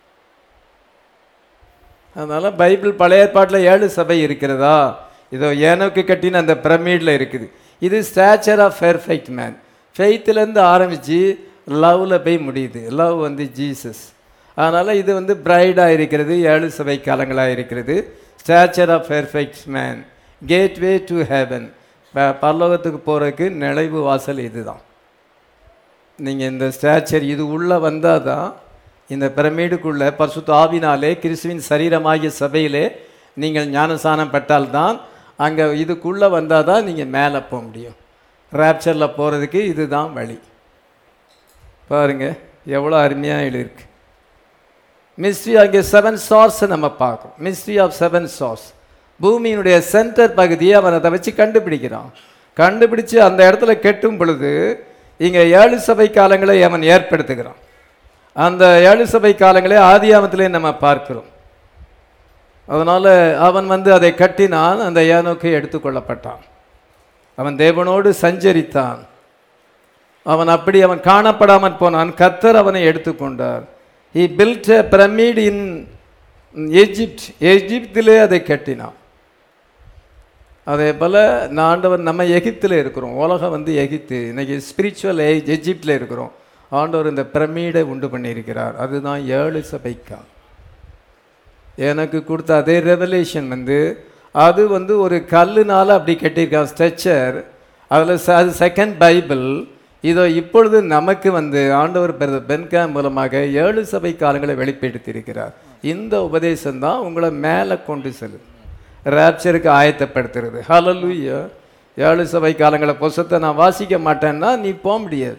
அதனால் பைபிள் பழைய ஏற்பாட்டில் ஏழு சபை இருக்கிறதா இதோ ஏனோக்கு கட்டின அந்த பிரமிடில் இருக்குது இது ஸ்டாச்சர் ஆஃப் பெர்ஃபெக்ட் மேன் ஃபெய்த்துலேருந்து ஆரம்பித்து லவ்வில் போய் முடியுது லவ் வந்து ஜீசஸ் அதனால் இது வந்து பிரைடாக இருக்கிறது ஏழு சபை காலங்களாக இருக்கிறது stature of perfect man gateway to heaven பரலோகத்துக்கு போகிறதுக்கு நுழைவு வாசல் இதுதான் நீங்கள் இந்த ஸ்டாச்சர் இது உள்ளே வந்தால் தான் இந்த பிரமிடுக்குள்ளே பரிசுத்த ஆவினாலே கிறிஸ்துவின் சரீரமாகிய சபையிலே நீங்கள் ஞானசானம் பெற்றால்தான் அங்கே இதுக்குள்ளே வந்தால் தான் நீங்கள் மேலே போக முடியும் ரேப்சரில் போகிறதுக்கு இதுதான் வழி பாருங்க எவ்வளோ அருமையாக எழுதியிருக்கு மிஸ்ட்ரி அங்கே செவன் ஸ்டார்ஸை நம்ம பார்க்கணும் மிஸ்ட்ரி ஆஃப் செவன் ஸ்டார்ஸ் பூமியினுடைய சென்டர் பகுதியை அவன் அதை வச்சு கண்டுபிடிக்கிறான் கண்டுபிடிச்சு அந்த இடத்துல கெட்டும் பொழுது இங்கே ஏழு சபை காலங்களை அவன் ஏற்படுத்துகிறான் அந்த ஏழு சபை காலங்களை ஆதியாமத்திலே நம்ம பார்க்கிறோம் அதனால் அவன் வந்து அதை கட்டினான் அந்த ஏனோக்கு எடுத்துக்கொள்ளப்பட்டான் அவன் தேவனோடு சஞ்சரித்தான் அவன் அப்படி அவன் காணப்படாமல் போனான் கத்தர் அவனை எடுத்துக்கொண்டார் he built a pyramid in Egypt எஜிப்திலே அதை கட்டினான் அதே போல் நான் ஆண்டவர் நம்ம எகிப்தில் இருக்கிறோம் உலகம் வந்து எகிப்து இன்னைக்கு ஸ்பிரிச்சுவல் ஏஜ் எஜிப்டில் இருக்கிறோம் ஆண்டவர் இந்த பிரமீடை உண்டு பண்ணியிருக்கிறார் அதுதான் ஏழு சபைக்கா எனக்கு கொடுத்த அதே ரெவலேஷன் வந்து அது வந்து ஒரு கல்லுனால அப்படி கட்டியிருக்கான் ஸ்ட்ரெச்சர் அதில் அது செகண்ட் பைபிள் இதோ இப்பொழுது நமக்கு வந்து ஆண்டவர் பெரு பென்கா மூலமாக ஏழு சபை காலங்களை வெளிப்படுத்தியிருக்கிறார் இந்த உபதேசம் தான் உங்களை மேலே கொண்டு செல்லும் ரேப்சருக்கு ஆயத்தப்படுத்துறது ஹalleluya ஏழு சபை காலங்களை புஸ்தத்தை நான் வாசிக்க மாட்டேன்னா நீ போக முடியாது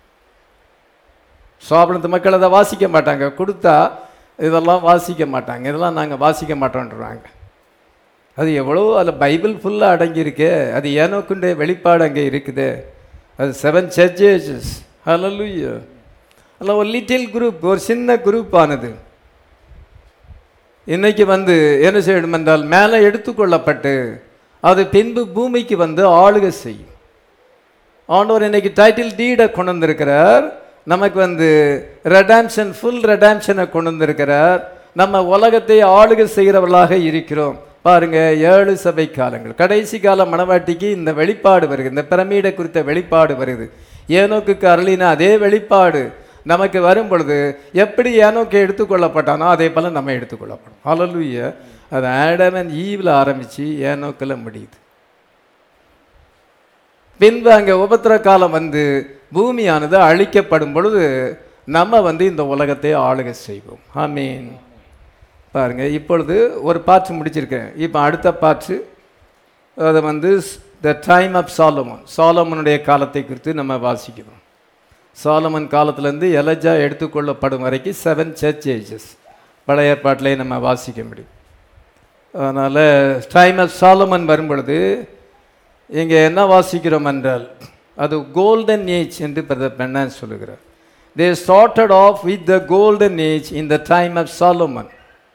சோபனத்து மக்கள் அதை வாசிக்க மாட்டாங்க கொடுத்தா இதெல்லாம் வாசிக்க மாட்டாங்க இதெல்லாம் நாங்கள் வாசிக்க மாட்டோன்றாங்க அது எவ்வளோ அதில் பைபிள் ஃபுல்லாக அடங்கியிருக்கே அது ஏனோக்குடைய வெளிப்பாடு அங்கே இருக்குது அது செவன் சர்ச்சஸ் ஹalleluya அதில் ஒரு லிட்டில் குரூப் ஒரு சின்ன குரூப் ஆனது இன்னைக்கு வந்து என்ன செய்யணும் என்றால் மேலே எடுத்துக்கொள்ளப்பட்டு அது பின்பு பூமிக்கு வந்து ஆளுகை செய்யும் ஆண்டவர் இன்னைக்கு டைட்டில் டீடை கொண்டு வந்திருக்கிறார் நமக்கு வந்து ரெடாம்ஷன் ஃபுல் ரெடாம்ஷனை கொண்டு வந்திருக்கிறார் நம்ம உலகத்தை ஆளுகை செய்கிறவர்களாக இருக்கிறோம் பாருங்க ஏழு சபை காலங்கள் கடைசி கால மணவாட்டிக்கு இந்த வெளிப்பாடு வருது இந்த பிரமீடை குறித்த வெளிப்பாடு வருது ஏனோக்குக்கு அருளின அதே வெளிப்பாடு நமக்கு வரும் பொழுது எப்படி ஏனோக்கு எடுத்துக்கொள்ளப்பட்டானோ அதே போல நம்ம எடுத்துக்கொள்ளப்படும் ஹalleluya அது ஆடம் அண்ட் ஈவில் ஆரம்பிச்சு ஏனோக்கில் முடியுது பின்பு அங்கே உபத்திர காலம் வந்து பூமியானது அழிக்கப்படும் பொழுது நம்ம வந்து இந்த உலகத்தை ஆளுகை செய்வோம் ஆமீன் பாருங்க இப்பொழுது ஒரு பாட்டு முடிச்சிருக்கேன் இப்போ அடுத்த பாட்டு அது வந்து த டைம் ஆஃப் சாலமன் சாலமனுடைய காலத்தை குறித்து நம்ம வாசிக்கிறோம் சாலமன் காலத்திலேருந்து எலஜா எடுத்துக்கொள்ளப்படும் வரைக்கும் செவன் சர்ச் ஏஜஸ் பழைய ஏற்பாட்டிலே நம்ம வாசிக்க முடியும் அதனால் டைம் ஆஃப் சாலமன் வரும் பொழுது இங்கே என்ன வாசிக்கிறோம் என்றால் அது கோல்டன் ஏஜ் என்று பிரதர் பெண்ணான் சொல்லுகிறார் they started off with the golden age in the time of Solomon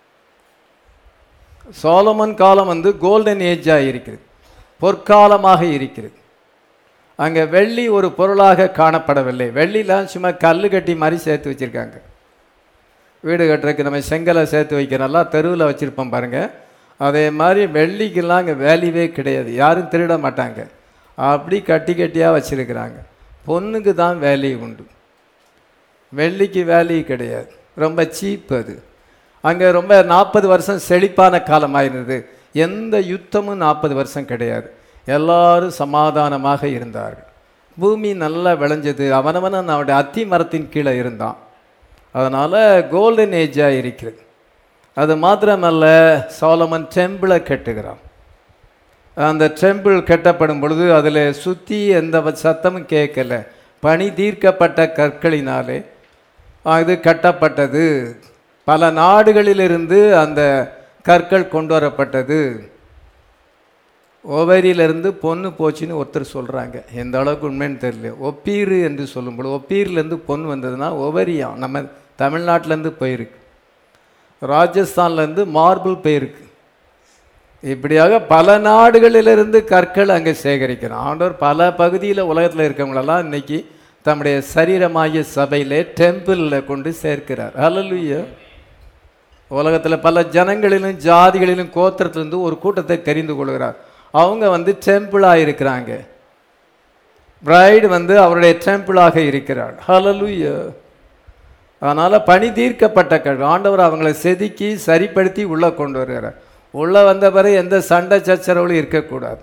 Solomon காலம் வந்து கோல்டன் ஏஜாக இருக்கிறது பொற்காலமாக இருக்கிறது அங்கே வெள்ளி ஒரு பொருளாக காணப்படவில்லை வெள்ளிலாம் சும்மா கல் கட்டி மாதிரி சேர்த்து வச்சுருக்காங்க வீடு கட்டுறதுக்கு நம்ம செங்கலை சேர்த்து வைக்கிறோம்லாம் தெருவில் வச்சுருப்போம் பாருங்கள் அதே மாதிரி வெள்ளிக்கெல்லாம் அங்கே வேல்யூவே கிடையாது யாரும் திருட மாட்டாங்க அப்படி கட்டி கட்டியாக வச்சுருக்கிறாங்க பொண்ணுக்கு தான் வேல்யூ உண்டு வெள்ளிக்கு வேல்யூ கிடையாது ரொம்ப சீப் அது அங்கே ரொம்ப நாற்பது வருஷம் செழிப்பான காலமாக இருந்தது எந்த யுத்தமும் நாற்பது வருஷம் கிடையாது எல்லாரும் சமாதானமாக இருந்தார்கள் பூமி நல்லா விளைஞ்சது அவனவன் அவனுடைய அத்தி மரத்தின் கீழே இருந்தான் அதனால் கோல்டன் ஏஜாக இருக்கிறது அது மாத்திரமல்ல சாலமன் டெம்பிளை கட்டுகிறான் அந்த டெம்பிள் கட்டப்படும் பொழுது அதில் சுற்றி எந்த சத்தமும் கேட்கல பனி தீர்க்கப்பட்ட கற்களினாலே இது கட்டப்பட்டது பல நாடுகளிலிருந்து அந்த கற்கள் கொண்டு வரப்பட்டது ஓவரியிலிருந்து பொண்ணு போச்சுன்னு ஒருத்தர் சொல்கிறாங்க எந்த அளவுக்கு உண்மைன்னு தெரியல ஒப்பீரு என்று சொல்லும்போது ஒப்பீர்லேருந்து பொண்ணு வந்ததுன்னா ஒவரியாம் நம்ம தமிழ்நாட்டிலேருந்து போயிருக்கு ராஜஸ்தான்லேருந்து மார்பிள் போயிருக்கு இப்படியாக பல நாடுகளிலிருந்து கற்கள் அங்கே சேகரிக்கிறோம் ஆண்டவர் பல பகுதியில் உலகத்தில் இருக்கவங்களெல்லாம் இன்னைக்கு தம்முடைய சரீரமாகிய சபையிலே டெம்பிளில் கொண்டு சேர்க்கிறார் ஹalleluya உலகத்தில் பல ஜனங்களிலும் ஜாதிகளிலும் கோத்திரத்திலிருந்து ஒரு கூட்டத்தை தெரிந்து கொள்கிறார் அவங்க வந்து டெம்பிளாக இருக்கிறாங்க பிரைடு வந்து அவருடைய டெம்பிளாக இருக்கிறார் ஹalleluya அதனால் பணி தீர்க்கப்பட்ட கல்வி ஆண்டவர் அவங்கள செதுக்கி சரிப்படுத்தி உள்ளே கொண்டு வருகிறார் உள்ளே வந்த பிறகு எந்த சண்டை சச்சரவுகளும் இருக்கக்கூடாது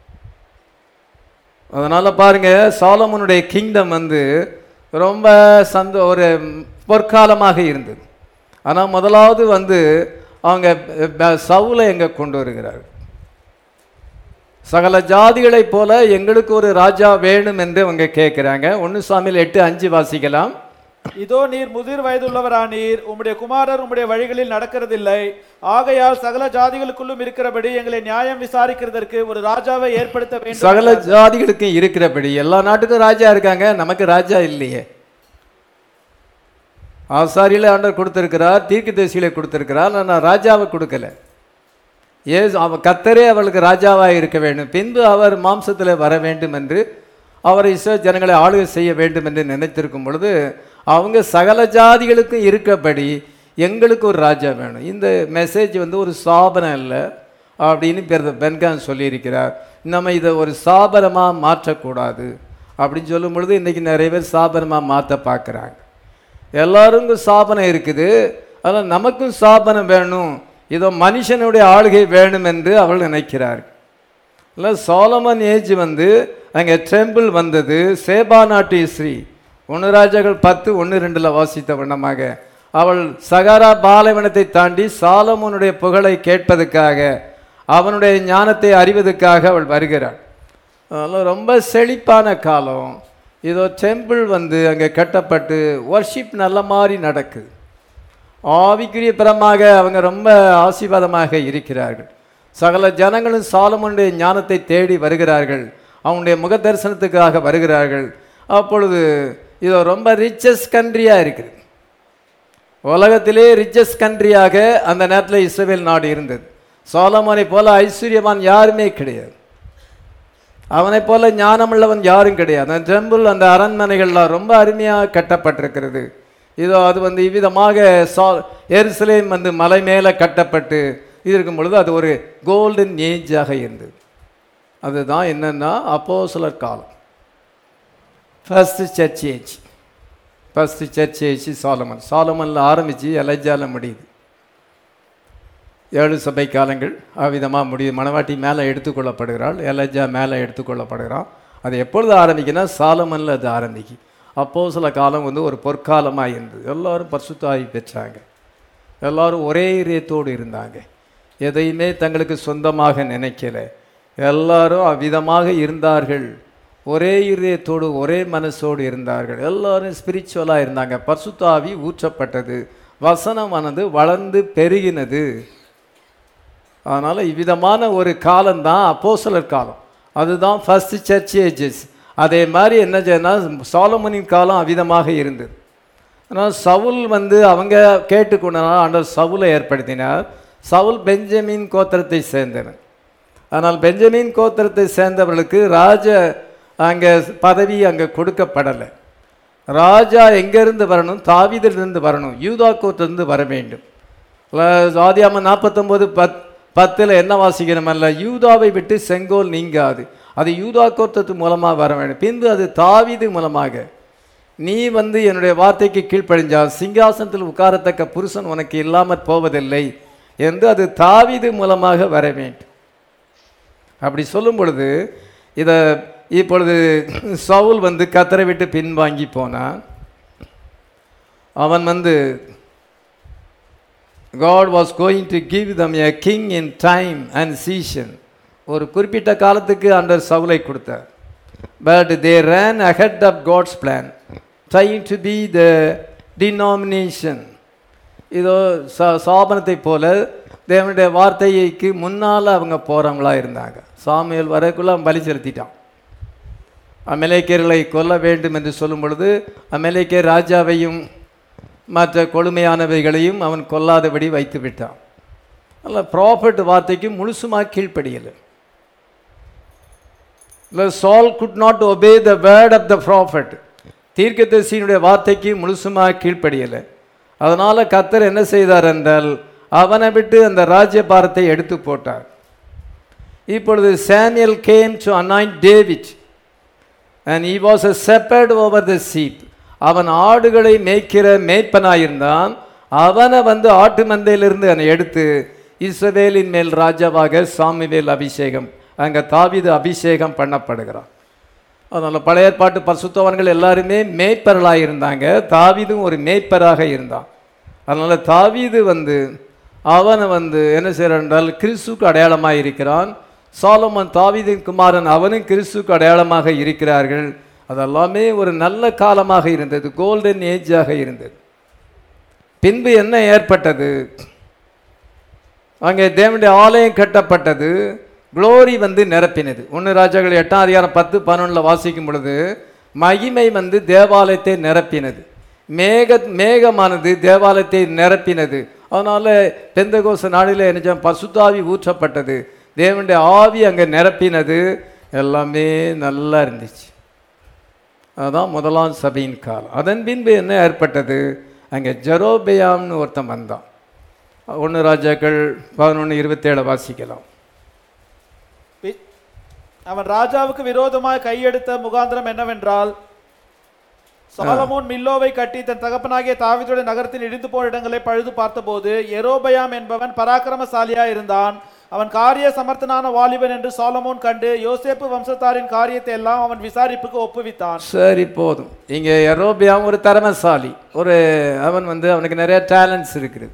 அதனால் பாருங்க சாலமனுடைய கிங்டம் வந்து ரொம்ப சந்த ஒரு பொற்காலமாக இருந்தது ஆனால் முதலாவது வந்து அவங்க ப- சவுலை எங்கே கொண்டு வருகிறார் சகல ஜாதிகளைப் போல எங்களுக்கு ஒரு ராஜா வேணும் என்று அவங்க கேட்குறாங்க ஒன்று சாமியில் எட்டு அஞ்சு வாசிக்கலாம் இதோ நீர் முதிர் வயதுள்ளவரானீர் உம்முடைய குமாரர் உம்முடைய வழிகளில் நடக்கிறதில்லை ஆகையால் சகல ஜாதிகளுக்குள்ளும் இருக்கிறபடி எங்களை நியாயம் விசாரிக்கிறதற்கு ஒரு ராஜாவை ஏற்படுத்த வேண்டும் சகல ஜாதிகளுக்கும் இருக்கிறபடி எல்லா நாட்டுக்கும் ராஜா இருக்காங்க நமக்கு ராஜா இல்லையே ஆசாரியில ஆண்டவர் கொடுத்திருக்கிறார் தீர்க்கதரிசியில கொடுத்திருக்கிறார் ஆனால் ராஜாவை கொடுக்கல ஏ அவ கத்தரே அவளுக்கு ராஜாவாக இருக்க வேண்டும் பின்பு அவர் மாம்சத்தில் வர வேண்டும் என்று அவரை இஸ்ரோ ஜனங்களை ஆளுகை செய்ய வேண்டும் என்று நினைத்திருக்கும் பொழுது அவங்க சகல ஜாதிகளுக்கும் இருக்கபடி எங்களுக்கு ஒரு ராஜா வேணும் இந்த மெசேஜ் வந்து ஒரு சாபனம் இல்லை அப்படின்னு பெருத பென்கான் சொல்லியிருக்கிறார் நம்ம இதை ஒரு சாபனமாக மாற்றக்கூடாது அப்படின்னு சொல்லும் பொழுது இன்றைக்கி நிறைய பேர் சாபனமாக மாற்ற பார்க்குறாங்க எல்லாருக்கும் சாபனம் இருக்குது அதனால் நமக்கும் சாபனம் வேணும் இதோ மனுஷனுடைய ஆளுகை வேணும் என்று அவள் நினைக்கிறார்கள் இல்லை சோலமன் ஏஜ் வந்து அங்கே டெம்பிள் வந்தது சேபா நாட்டு ஸ்ரீ ஒன்று ராஜாக்கள் பத்து ஒன்று ரெண்டில் வாசித்த வண்ணமாக அவள் சகாரா பாலைவனத்தை தாண்டி சாலமோனுடைய புகழை கேட்பதற்காக அவனுடைய ஞானத்தை அறிவதற்காக அவள் வருகிறாள் அதனால் ரொம்ப செழிப்பான காலம் இதோ டெம்பிள் வந்து அங்கே கட்டப்பட்டு வர்ஷிப் நல்ல மாதிரி நடக்குது ஆவிக்குரிய பரமாக அவங்க ரொம்ப ஆசீர்வாதமாக இருக்கிறார்கள் சகல ஜனங்களும் சாலமோனுடைய ஞானத்தை தேடி வருகிறார்கள் அவனுடைய முக தரிசனத்துக்காக வருகிறார்கள் அப்பொழுது இது ரொம்ப ரிச்சஸ்ட் கண்ட்ரியாக இருக்குது உலகத்திலே ரிச்சஸ்ட் கண்ட்ரியாக அந்த நேரத்தில் இஸ்ரேல் நாடு இருந்தது சோலமோனை போல ஐஸ்வர்யவான் யாருமே கிடையாது அவனைப் போல ஞானமுள்ளவன் யாரும் கிடையாது அந்த டெம்பிள் அந்த அரண்மனைகள்லாம் ரொம்ப அருமையாக கட்டப்பட்டிருக்கிறது இதோ அது வந்து இவ்விதமாக சா எருசலேம் வந்து மலை மேலே கட்டப்பட்டு இருக்கும் பொழுது அது ஒரு கோல்டன் ஏஜாக இருந்தது அதுதான் என்னன்னா அப்போஸ்தலர் காலம் first church age first church age Solomon சாலமனில் ஆரம்பித்து எலஜால முடியுது ஏழு சபை காலங்கள் அவ்விதமாக முடியுது மணவாட்டி மேலே எடுத்துக்கொள்ளப்படுகிறாள் எலஜா மேலே எடுத்துக்கொள்ளப்படுகிறான் அது எப்பொழுது ஆரம்பிக்குன்னா சாலமனில் அது ஆரம்பிக்கும் அப்போ சில காலம் வந்து ஒரு பொற்காலமாக இருந்தது எல்லாரும் பரிசுத்தாவி பெற்றாங்க எல்லாரும் ஒரே இதயத்தோடு இருந்தாங்க எதையுமே தங்களுக்கு சொந்தமாக நினைக்கல எல்லாரும் அவ்விதமாக இருந்தார்கள் ஒரே இதயத்தோடு ஒரே மனசோடு இருந்தார்கள் எல்லாரும் ஸ்பிரிச்சுவலாக இருந்தாங்க பரிசுத்தாவி ஊற்றப்பட்டது வசனமானது வளர்ந்து பெருகினது அதனால் இவ்விதமான ஒரு காலம்தான் அப்போஸ்தலர் காலம் அதுதான் ஃபர்ஸ்ட் சர்ச் ஏஜஸ் அதே மாதிரி என்ன செய்யணும் சாலமனின் காலம் அவ்விதமாக இருந்தது ஆனால் சவுல் வந்து அவங்க கேட்டுக்கொண்டனால ஆண்டவர் சவுலை ஏற்படுத்தினார் சவுல் பெஞ்சமின் கோத்திரத்தை சேர்ந்தவன் ஆனால் பெஞ்சமின் கோத்திரத்தை சேர்ந்தவர்களுக்கு ராஜ அங்கே பதவி அங்கே கொடுக்கப்படலை ராஜா எங்கேருந்து வரணும் தாவீதிலிருந்து வரணும் யூதா கோத்திலிருந்து வர வேண்டும் ஆதியாம நாற்பத்தொம்போது பத் பத்தில் என்ன வாசிக்கணும் அல்ல யூதாவை விட்டு செங்கோல் நீங்காது அது யூதா கோத்திரத்து மூலமாக வர வேண்டும் பின்பு அது தாவீது மூலமாக நீ வந்து என்னுடைய வார்த்தைக்கு கீழ்ப்படிஞ்சால் சிங்காசனத்தில் உட்காரத்தக்க புருஷன் உனக்கு இல்லாமற் போவதில்லை என்று அது தாவீது மூலமாக வர வேண்டும் அப்படி சொல்லும் பொழுது இதை இப்பொழுது சவுல் வந்து கத்தரை விட்டு பின்வாங்கி போனான் அவன் வந்து God was going to give them a king in time and season ஒரு குறிப்பிட்ட காலத்துக்கு அண்டர் சவுலை கொடுத்தார் but they ran ahead of God's plan trying to be the denomination இதோ சா சாபனத்தை போல தேவனுடைய வார்த்தைக்கு முன்னால் அவங்க போகிறவங்களா இருந்தாங்க சாமியல் வரக்குள்ள அவன் பலி செலுத்திட்டான் அமெரிக்கர்களை கொல்ல வேண்டும் என்று சொல்லும் பொழுது அமெரிக்க ராஜாவையும் மற்ற கொழுமையானவைகளையும் அவன் கொல்லாதபடி வைத்து விட்டான் அல்ல ப்ராஃபட் வார்த்தைக்கு முழுசுமாக கீழ்ப்படியலை இல்லை Saul could not obey the word of the prophet தீர்க்கதரிசியினுடைய வார்த்தைக்கு முழுசுமாக கீழ்ப்படியலை அதனால் கத்தர் என்ன செய்தார் என்றால் அவனை விட்டு அந்த ராஜ்யபாரத்தை எடுத்து போட்டார் இப்பொழுது Samuel came to anoint David and he was a shepherd over the sheep அவன் ஆடுகளை மேய்க்கிற மேய்ப்பனாயிருந்தான் அவனை வந்து ஆட்டு மந்தையிலிருந்து அவனை எடுத்து இஸ்ரவேலின் மேல் ராஜாவாக சாமிவேல் அபிஷேகம் அங்கே தாவீது அபிஷேகம் பண்ணப்படுகிறான் அதனால் பழைய ஏற்பாட்டு பரிசுத்தவான்கள் எல்லாருமே மேய்ப்பர்களாக இருந்தாங்க தாவீதும் ஒரு மேய்ப்பராக இருந்தான் அதனால் தாவீது வந்து அவனை வந்து என்ன செய்கிறான் என்றால் கிறிஸ்துக்கு அடையாளமாக இருக்கிறான் சாலமன் தாவீதின் குமாரன் அவனும் கிறிஸ்துக்கு அடையாளமாக இருக்கிறார்கள் அதெல்லாமே ஒரு நல்ல காலமாக இருந்தது கோல்டன் ஏஜாக இருந்தது பின்பு என்ன ஏற்பட்டது அங்கே தேவனுடைய ஆலயம் கட்டப்பட்டது குளோரி வந்து நிரப்பினது ஒன்று ராஜாக்கள் எட்டாம் அதிகாரம் பத்து பதினொன்றில் வாசிக்கும் பொழுது மகிமை வந்து தேவாலயத்தை நிரப்பினது மேக மேகமானது தேவாலயத்தை நிரப்பினது அதனால் பெந்தகோச நாளில் என்ன பசுத்தாவி ஊற்றப்பட்டது தேவனுடைய ஆவி அங்கே நிரப்பினது எல்லாமே நல்லா இருந்துச்சு அதுதான் முதலாம் சபையின் காலம் அதன் பின்பு என்ன ஏற்பட்டது அங்கே ஜெரோபயாம்னு ஒருத்தன் வந்தான் ஒன்று ராஜாக்கள் பதினொன்று இருபத்தேழு வாசிக்கலாம் பி- அவன் ராஜாவுக்கு விரோதமாய் கையெடுத்த முகாந்திரம் என்னவென்றால் சாலமோன் மில்லோவை கட்டி தன் தகப்பனாகிய தாவீதுடைய நகரத்தில் இடிந்து போன இடங்களை பழுது பார்த்தபோது எரோபயாம் என்பவன் பராக்கிரமசாலியா இருந்தான் அவன் காரிய சமர்த்தனான வாலிபன் என்று சாலமோன் கண்டு யோசேப்பு வம்சத்தாரின் காரியத்தை எல்லாம் அவன் விசாரிப்புக்கு ஒப்புவித்தான் சரி போதும் இங்கே எரோபியாவும் ஒரு திறமைசாலி ஒரு அவன் வந்து அவனுக்கு நிறைய டேலண்ட்ஸ் இருக்குது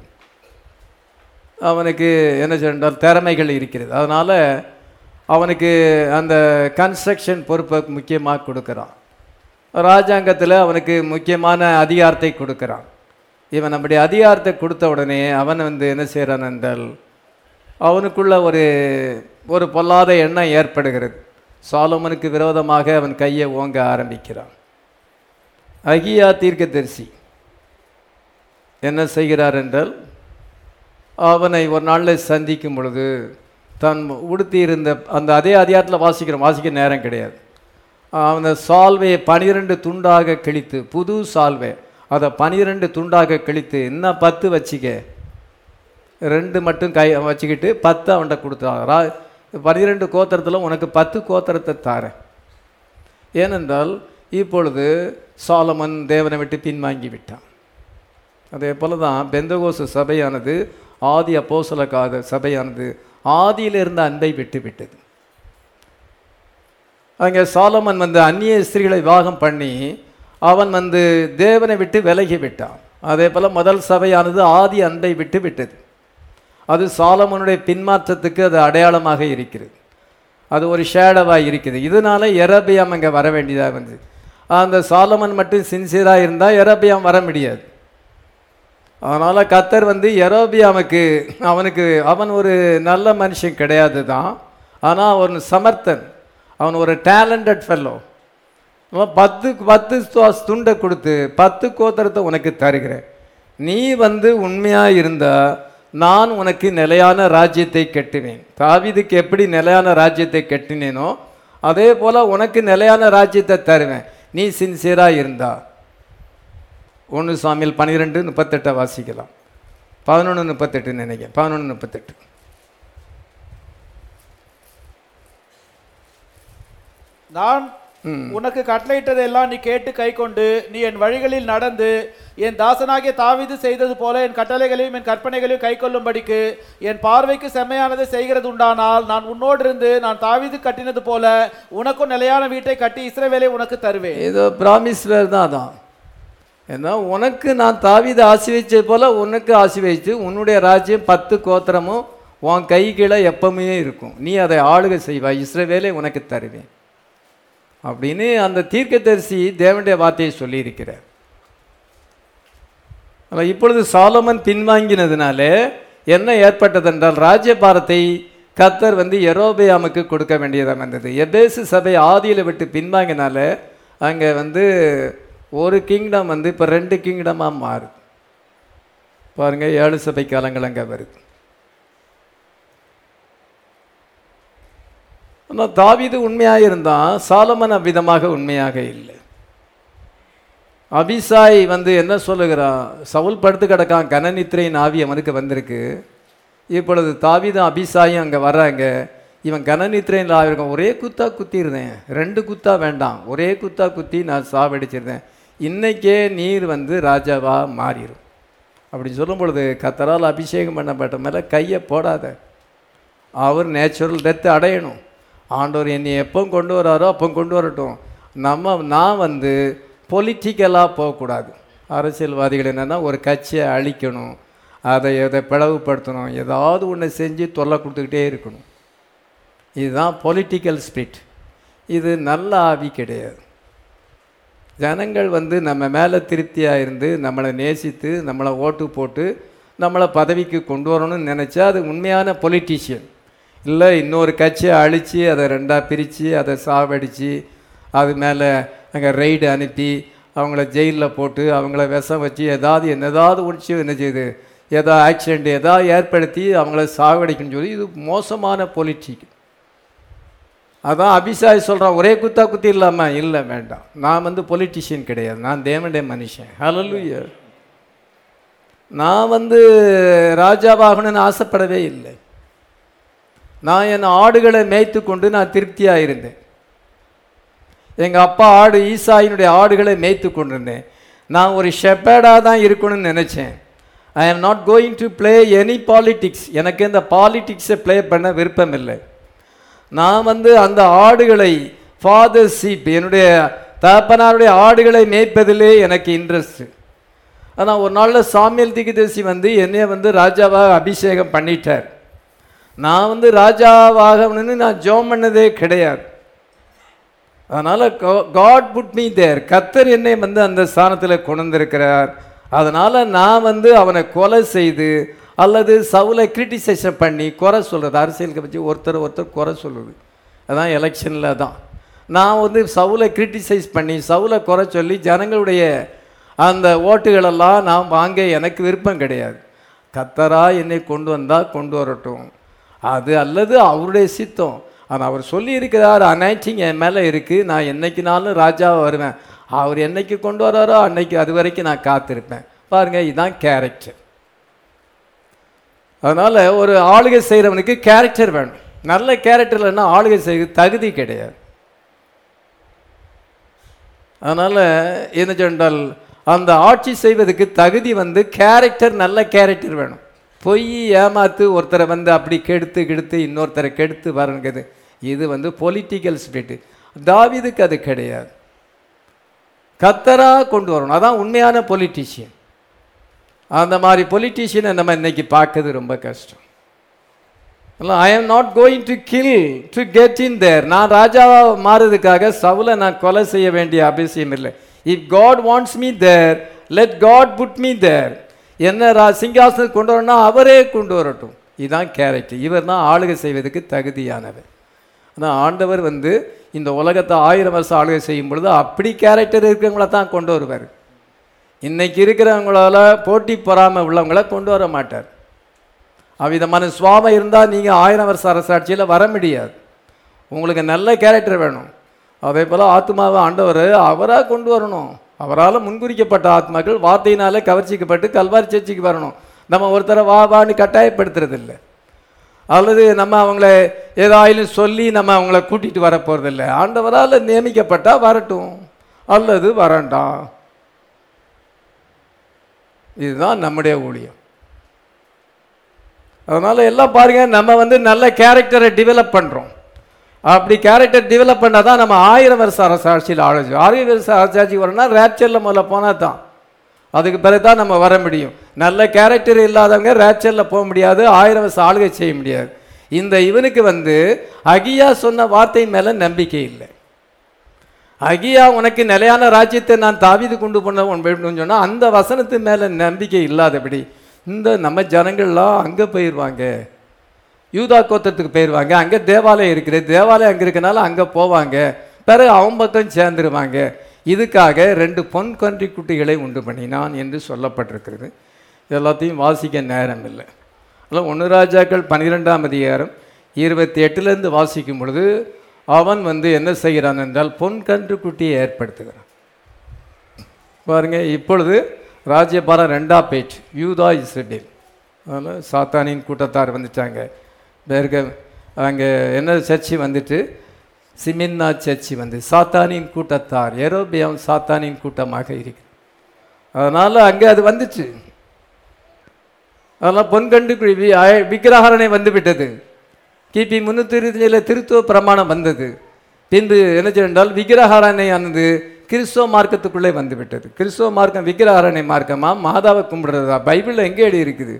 அவனுக்கு என்ன சொன்னால் திறமைகள் இருக்கிறது அதனால் அவனுக்கு அந்த கன்ஸ்ட்ரக்ஷன் பொறுப்பை முக்கியமாக கொடுக்குறான் ராஜாங்கத்தில் அவனுக்கு முக்கியமான அதிகாரத்தை கொடுக்குறான் இவன் நம்முடைய அதிகாரத்தை கொடுத்த உடனே அவன் வந்து என்ன செய்கிறான் என்றால் அவனுக்குள்ள ஒரு ஒரு பொல்லாத எண்ணம் ஏற்படுகிறது சாலோமனுக்கு விரோதமாக அவன் கையை ஓங்க ஆரம்பிக்கிறான் அகியா தீர்க்கதரிசி என்ன செய்கிறார் என்றால் அவனை ஒரு நாளில் சந்திக்கும் பொழுது தன் உடுத்தி இருந்த அந்த அதே அதிகாரத்தில் வாசிக்கிறோம் வாசிக்க நேரம் கிடையாது அந்த சால்வையை பனிரெண்டு துண்டாக கிழித்து புது சால்வை அதை பனிரெண்டு துண்டாக கிழித்து இன்னும் பத்து வச்சிக்க ரெண்டு மட்டும் கை வச்சுக்கிட்டு பத்து அவன்கிட்ட கொடுத்தான் ரா பனிரெண்டு கோத்திரத்தில் உனக்கு பத்து கோத்திரத்தை தாரேன் ஏனென்றால் இப்பொழுது சாலமன் தேவனை விட்டு பின்வாங்கி விட்டான் அதே போல தான் பெந்தகோசு சபையானது ஆதி அப்போசலக்காத சபையானது ஆதியில் இருந்த அன்பை விட்டு விட்டது அங்கே சாலமன் வந்து அந்நிய ஸ்திரீகளை விவாகம் பண்ணி அவன் வந்து தேவனை விட்டு விலகி விட்டான் அதே போல் முதல் சபையானது ஆதி அன்பை விட்டு விட்டது அது சாலமனுடைய பின்மாற்றத்துக்கு அது அடையாளமாக இருக்கிறது அது ஒரு ஷேடவாக இருக்குது இதனால எரபியாம் அங்கே வர வேண்டியதாக வந்து அந்த சாலமன் மட்டும் சின்சியராக இருந்தால் எரபியாம் வர முடியாது அதனால் கத்தர் வந்து எரோபியாமுக்கு அவனுக்கு அவன் ஒரு நல்ல மனுஷன் கிடையாது தான் ஆனால் அவன் சமர்த்தன் அவன் ஒரு டேலண்டட் ஃபெல்லோ பத்து பத்து சுவாஸ் துண்டை கொடுத்து பத்து கோத்திரத்தை உனக்கு தருகிறேன் நீ வந்து உண்மையாக இருந்தா நான் உனக்கு நிலையான ராஜ்யத்தை கட்டுவேன் தாவீதுக்கு எப்படி நிலையான ராஜ்யத்தை கட்டினேனோ அதே போல் உனக்கு நிலையான ராஜ்யத்தை தருவேன் நீ சின்சியராக இருந்தா ஒன்று சாமியில் பன்னிரெண்டு முப்பத்தெட்டை வாசிக்கலாம் பதினொன்று முப்பத்தெட்டு நினைக்கிறேன் பதினொன்று முப்பத்தெட்டு நான் உனக்கு கட்டளையிட்டதெல்லாம் நீ கேட்டு கைக்கொண்டு நீ என் வழிகளில் நடந்து என் தாசனாகிய தாவீது செய்தது போல என் கட்டளைகளையும் என் கற்பனைகளையும் கைக்கொள்ளும்படிக்கு என் பார்வைக்கு செம்மையானதை செய்கிறது உண்டானால் நான் உன்னோடு இருந்து நான் தாவீது கட்டினது போல உனக்கும் நிலையான வீட்டை கட்டி இஸ்ரவேலை உனக்கு தருவேன் ஏதோ ப்ராமிஸ்லர் தான் அதான் ஏன்னா உனக்கு நான் தாவீதை ஆசீர்வதிச்சது போல உனக்கு ஆசீர்வதிச்சு உன்னுடைய ராஜ்யம் பத்து கோத்திரமும் உன் கை கீழே எப்பவுமே இருக்கும் நீ அதை ஆளுகை செய்வாய் இஸ்ரவேலை உனக்கு தருவேன் அப்படின்னு அந்த தீர்க்கதரிசி தேவனுடைய வார்த்தையை சொல்லியிருக்கிறார் ஆனால் இப்பொழுது சாலமன் பின்வாங்கினதுனால என்ன ஏற்பட்டதென்றால் ராஜ்யபாரத்தை கத்தர் வந்து எரோபியாமுக்கு கொடுக்க வேண்டியதாக வந்தது எபேசு சபை ஆதியில் விட்டு பின்வாங்கினால அங்கே வந்து ஒரு கிங்டம் வந்து இப்போ ரெண்டு கிங்டமாக மாறுது பாருங்க ஏழு சபை காலங்கள் அங்கே வருது ஆனால் தாவீது உண்மையாக இருந்தான் சாலமன் அவ்விதமாக உண்மையாக இல்லை அபிசாய் வந்து என்ன சொல்லுகிறான் சவுல் படுத்து கிடக்கான் கனநித்திரையின் ஆவி அவனுக்கு வந்திருக்கு இப்பொழுது தாவீதும் அபிசாயும் அங்கே வர்றாங்க இவன் கனநித்திரையின் ஆவி இருக்கான் ஒரே குத்தா குத்திருந்தேன் ரெண்டு குத்தா வேண்டாம் ஒரே குத்தா குத்தி நான் சாவடிச்சிருந்தேன் இன்னைக்கே நீர் வந்து ராஜாவா மாறிடும் அப்படி சொல்லும் பொழுது கத்தரால் அபிஷேகம் பண்ணப்பட்ட மேலே கையை போடாத அவர் நேச்சுரல் டெத்து அடையணும் ஆண்டவர் என்னை எப்போ கொண்டு வராரோ அப்போ கொண்டு வரட்டும் நம்ம நான் வந்து பொலிட்டிக்கலாக போகக்கூடாது அரசியல்வாதிகள் என்னென்னா ஒரு கட்சியை அழிக்கணும் அதை எதை பிளவுபடுத்தணும் ஏதாவது ஒன்று செஞ்சு தொல்லை கொடுத்துக்கிட்டே இருக்கணும் இதுதான் பொலிட்டிக்கல் ஸ்பிரிட் இது நல்ல ஆவி கிடையாது ஜனங்கள் வந்து நம்ம மேலே திருப்தியாக இருந்து நம்மளை நேசித்து நம்மளை ஓட்டு போட்டு நம்மளை பதவிக்கு கொண்டு வரணும்னு நினச்சா அது உண்மையான பொலிட்டீஷியன் இல்லை இன்னொரு கட்சியை அழித்து அதை ரெண்டாக பிரித்து அதை சாவடித்து அது மேலே அங்கே ரெய்டு அனுப்பி அவங்கள ஜெயிலில் போட்டு அவங்கள விஷம் வச்சு ஏதாவது என்ன ஏதாவது உணர்ச்சி என்ன செய்யுது ஏதோ ஆக்சிடெண்ட் ஏதாவது ஏற்படுத்தி அவங்கள சாவடிக்கணும்னு சொல்லி இது மோசமான பொலிட்டிக் அதான் அபிசாய் சொல்கிறான் ஒரே குத்தா குத்தி இல்லாமல் இல்லை வேண்டாம் நான் வந்து பொலிட்டிஷியன் கிடையாது நான் தேவனுடைய மனுஷன் ஹalleluya நான் வந்து ராஜாவாகணும்னு ஆசைப்படவே இல்லை நான் என் ஆடுகளை மேய்த்து கொண்டு நான் திருப்தியாக இருந்தேன் எங்கள் அப்பா ஆடு ஈசாயினுடைய ஆடுகளை மேய்த்து கொண்டிருந்தேன் நான் ஒரு ஷெப்பேடாக தான் இருக்கணும்னு நினச்சேன் I am not going to play any politics எனக்கு இந்த பாலிட்டிக்ஸை ப்ளே பண்ண விருப்பம் இல்லை நான் வந்து அந்த ஆடுகளை ஃபாதர் சீப் என்னுடைய தகப்பனாருடைய ஆடுகளை மேய்ப்பதிலே எனக்கு இன்ட்ரெஸ்ட் ஆனால் ஒரு நாளில் சாமியல் திகுதேசி வந்து என்னைய வந்து ராஜாவாக அபிஷேகம் பண்ணிட்டார் நான் வந்து ராஜாவாகணும்னு நான் ஜோம் பண்ணதே கிடையாது அதனால் காட் புட் மீ தேர் கத்தர் என்னை வந்து அந்த ஸ்தானத்தில் கொண்டு வந்திருக்கிறார் அதனால் நான் வந்து அவனை கொலை செய்து அல்லது சவுலை கிரிட்டிசைசன் பண்ணி குறை சொல்கிறது அரசியலுக்கு பற்றி ஒருத்தர் ஒருத்தர் குறை சொல்லுது அதான் எலெக்ஷனில் தான் நான் வந்து சவுலை கிரிட்டிசைஸ் பண்ணி சவுலை குறை சொல்லி ஜனங்களுடைய அந்த ஓட்டுகளெல்லாம் நான் வாங்க எனக்கு விருப்பம் கிடையாது கத்தரா என்னை கொண்டு வந்தால் கொண்டு வரட்டும் அது அல்லது அவருடைய சித்தம் ஆனால் அவர் சொல்லியிருக்கிறார் அனைச்சிங் என் மேலே இருக்குது நான் என்னைக்குனாலும் ராஜாவாக வருவேன் அவர் என்னைக்கு கொண்டு வராரோ அன்னைக்கு அது வரைக்கும் நான் காத்திருப்பேன் பாருங்கள் இதுதான் கேரக்டர் அதனால் ஒரு ஆளுகை செய்கிறவனுக்கு கேரக்டர் வேணும் நல்ல கேரக்டர் இல்லைன்னா ஆளுகை செய்ய தகுதி கிடையாது அதனால் என்ன சொன்னால் அந்த ஆட்சி செய்வதற்கு தகுதி வந்து கேரக்டர் நல்ல கேரக்டர் வேணும் பொய் ஏமாத்து ஒருத்தரை வந்து அப்படி கெடுத்து கெடுத்து இன்னொருத்தரை கெடுத்து வரணுங்கிறது இது வந்து பொலிட்டிக்கல் ஸ்பிரிட்டு தாவீதுக்கு அது கிடையாது கத்தரா கொண்டு வரணும் அதான் உண்மையான பொலிட்டீஷியன் அந்த மாதிரி பொலிட்டீஷியனை நம்ம இன்னைக்கு பார்க்கறது ரொம்ப கஷ்டம் I am not going to kill to get in there நான் ராஜாவா மாறுறதுக்காக சவுலை நான் கொலை செய்ய வேண்டிய அவசியம் இல்லை if God wants me there let God put me there என்ன ரா சிங்காசனத்துக்கு கொண்டு வரணும்னா அவரே கொண்டு வரட்டும் இதுதான் கேரக்டர் இவர் தான் ஆளுகை செய்வதற்கு தகுதியானவர் ஆனால் ஆண்டவர் வந்து இந்த உலகத்தை ஆயிரம் வருஷம் ஆளுகை செய்யும் பொழுது அப்படி கேரக்டர் இருக்கிறவங்கள தான் கொண்டு வருவார் இன்னைக்கு இருக்கிறவங்களால போட்டி பொறாமை உள்ளவங்கள கொண்டு வர மாட்டார் அவ்விதமான சுவாபம் இருந்தால் நீங்கள் ஆயிரம் வருஷ அரசாட்சியில் வர முடியாது உங்களுக்கு நல்ல கேரக்டர் வேணும் அதே போல் ஆத்மாவை ஆண்டவர் அவராக கொண்டு வரணும் அவரால் முன்குறிக்கப்பட்ட ஆத்மாக்கள் வார்த்தையினாலே கவர்ச்சிக்கப்பட்டு கல்வாரி சர்ச்சைக்கு வரணும் நம்ம ஒருத்தரை வா வான்னு கட்டாயப்படுத்துறது இல்லை அல்லது நம்ம அவங்கள ஏதாயிலும் சொல்லி நம்ம அவங்கள கூட்டிகிட்டு வர போகிறதில்ல ஆண்டவரால் நியமிக்கப்பட்டால் வரட்டும் அல்லது வரண்டாம் இதுதான் நம்முடைய ஊழியம் அதனால் எல்லாம் பாருங்க நம்ம வந்து நல்ல கேரக்டரை டெவலப் பண்ணுறோம் அப்படி கேரக்டர் டெவலப் பண்ணால் தான் நம்ம ஆயிரம் வருஷம் அரசாட்சியில் ஆலோசி ஆயிரம் வருஷம் அரசாட்சி வரணும்னா ரேப்சரில் முதல்ல போனால் தான் அதுக்கு பிறகு தான் நம்ம வர முடியும் நல்ல கேரக்டர் இல்லாதவங்க ரேப்சரில் போக முடியாது ஆயிரம் வருஷம் ஆளுகை செய்ய முடியாது இந்த இவனுக்கு வந்து அகியா சொன்ன வார்த்தையின் மேலே நம்பிக்கை இல்லை அகியா உனக்கு நிலையான ராஜ்யத்தை நான் தாவிது கொண்டு போன வேணும்னு சொன்னால் அந்த வசனத்து மேலே நம்பிக்கை இல்லாதபடி இந்த நம்ம ஜனங்கள்லாம் அங்கே போயிடுவாங்க யூதா கோத்தத்துக்கு போயிடுவாங்க அங்கே தேவாலயம் இருக்குது தேவாலயம் அங்கே இருக்கனால அங்கே போவாங்க பிறகு அவன் பக்கம் சேர்ந்துருவாங்க இதுக்காக ரெண்டு பொன் கன்றி குட்டிகளை உண்டு பண்ணினான் என்று சொல்லப்பட்டிருக்கிறது எல்லாத்தையும் வாசிக்க நேரம் இல்லை அதில் ஒன்று ராஜாக்கள் பன்னிரெண்டாம் அதிகாரம் இருபத்தி எட்டுலேருந்து வாசிக்கும் பொழுது அவன் வந்து என்ன செய்கிறான் என்றால் பொன் கன்று குட்டியை ஏற்படுத்துகிறான் பாருங்க இப்பொழுது ராஜ்யபாரம் ரெண்டா பேச்சு யூதா இஸ்ரேல் அதில் சாத்தானின் கூட்டத்தார் வந்துட்டாங்க பேருக்க அங்கே என்ன சர்ச்சி வந்துட்டு சிமின்னா சர்ச்சி வந்து சாத்தானின் கூட்டத்தார் எரோபியம் சாத்தானின் கூட்டமாக இருக்கு அதனால் அங்கே அது வந்துச்சு அதெல்லாம் பொன்கண்டு குழி வி- ஆய- விக்கிரகாரணை வந்து விட்டது கிபி முன்னூற்றி இருபத்தஞ்சில் திருத்துவ பிரமாணம் வந்தது பின்பு என்ன செய்தால் விக்கிரகாரணை ஆனது கிறிஸ்துவ மார்க்கத்துக்குள்ளே வந்து விட்டது கிறிஸ்துவ மார்க்கம் விக்கிரகாரணை மார்க்கமா மாதாவை கும்பிடுறதா பைபிளில் எங்கே எழுதி இருக்குது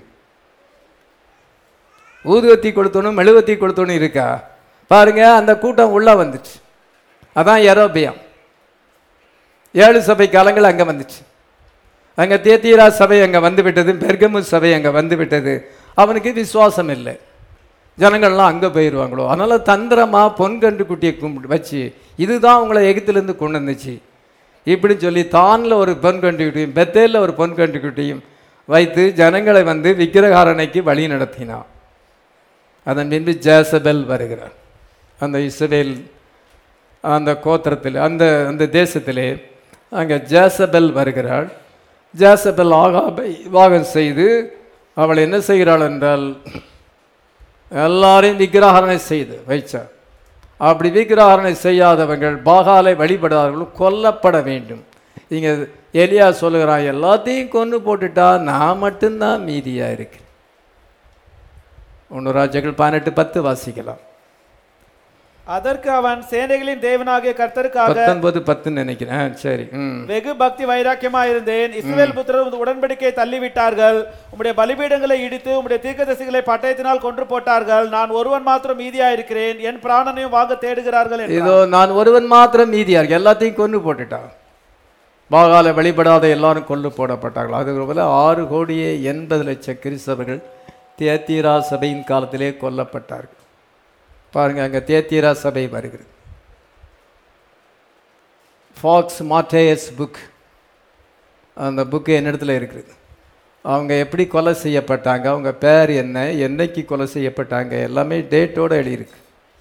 ஊதுவத்தி கொளுத்தணும் மெழுவத்தி கொளுத்தணும் இருக்கா பாருங்க அந்த கூட்டம் உள்ள வந்துச்சு அதான் எரோபியம் ஏழு சபை காலங்கள் அங்கே வந்துச்சு அங்கே தேத்தியரா சபை அங்கே வந்து விட்டது பெர்கமு சபை அங்கே வந்து விட்டது அவனுக்கு விசுவாசம் இல்லை ஜனங்கள்லாம் அங்கே போயிடுவாங்களோ அதனால் தந்திரமாக பொன்கன்று குட்டியை கும்பிட்டு வச்சு இதுதான் உங்களை எகிப்திலேருந்து கொண்டு வந்துச்சு இப்படின்னு சொல்லி தானில் ஒரு பொன்கன்று குட்டியும் பெத்தேலில் ஒரு பொன்கன்று குட்டியும் வைத்து ஜனங்களை வந்து விக்கிரகாரணைக்கு வழி நடத்தினான் அதன் பின்பு ஜேசபெல் வருகிறார் அந்த இஸ்ரேல் அந்த கோத்திரத்தில் அந்த அந்த தேசத்திலே அங்கே ஜேசபெல் வருகிறாள் ஜேசபெல் ஆகாபை விவாகம் செய்து அவள் என்ன செய்கிறாள் என்றால் எல்லாரையும் விக்கிரகரணை செய்து வைச்சார் அப்படி விக்கிரகரணை செய்யாதவர்கள் பாகாலை வழிபடாதவர்கள் கொல்லப்பட வேண்டும் இங்கே எலியா சொல்லுகிறான் எல்லாத்தையும் கொன்று போட்டுட்டா நான் மட்டும்தான் மீதியாக இருக்கேன் ஒன்று ராஜ்யங்கள் பதினெட்டு பத்து வாசிக்கலாம் அதற்கு அவன் சேனைகளின் தேவனாகிய கர்த்தருக்காக பத்தொன்பது பத்துன்னு நினைக்கிறேன் ஆ, சரி ம் வெகு பக்தி வைராக்கியமா இருந்தேன் இஸ்ரவேல் புத்திரர் உமது உடன்படிக்கையை தள்ளிவிட்டார்கள் உம்முடைய பலிபீடங்களை இடித்து உம்முடைய தீர்க்கதரிசிகளை பட்டயத்தினால் கொன்று போட்டார்கள் நான் ஒருவன் மாத்திரம் மீதியா இருக்கிறேன் என் பிராணனையும் வாங்க தேடுகிறார்கள் என்றான். இதோ நான் ஒருவன் மாத்திரம் மீதியா இருக்கு எல்லாத்தையும் கொன்று போட்டுட்டான் பாகால வழிபடாத எல்லாரும் கொல்லு போடப்பட்டார்கள் அது போல ஆறு கோடியே எண்பது லட்சம் கிறிஸ்தவர்கள் தேத்தீரா சபையின் காலத்திலே கொல்லப்பட்டார்கள் பாருங்க அங்கே தேத்தீரா சபை வருகிறது ஃபாக்ஸ் மாட்டேயஸ் புக் அந்த புக்கு என்னிடத்துல இருக்குது அவங்க எப்படி கொலை செய்யப்பட்டாங்க அவங்க பேர் என்ன என்னைக்கு கொலை செய்யப்பட்டாங்க எல்லாமே டேட்டோடு எழுதியிருக்கு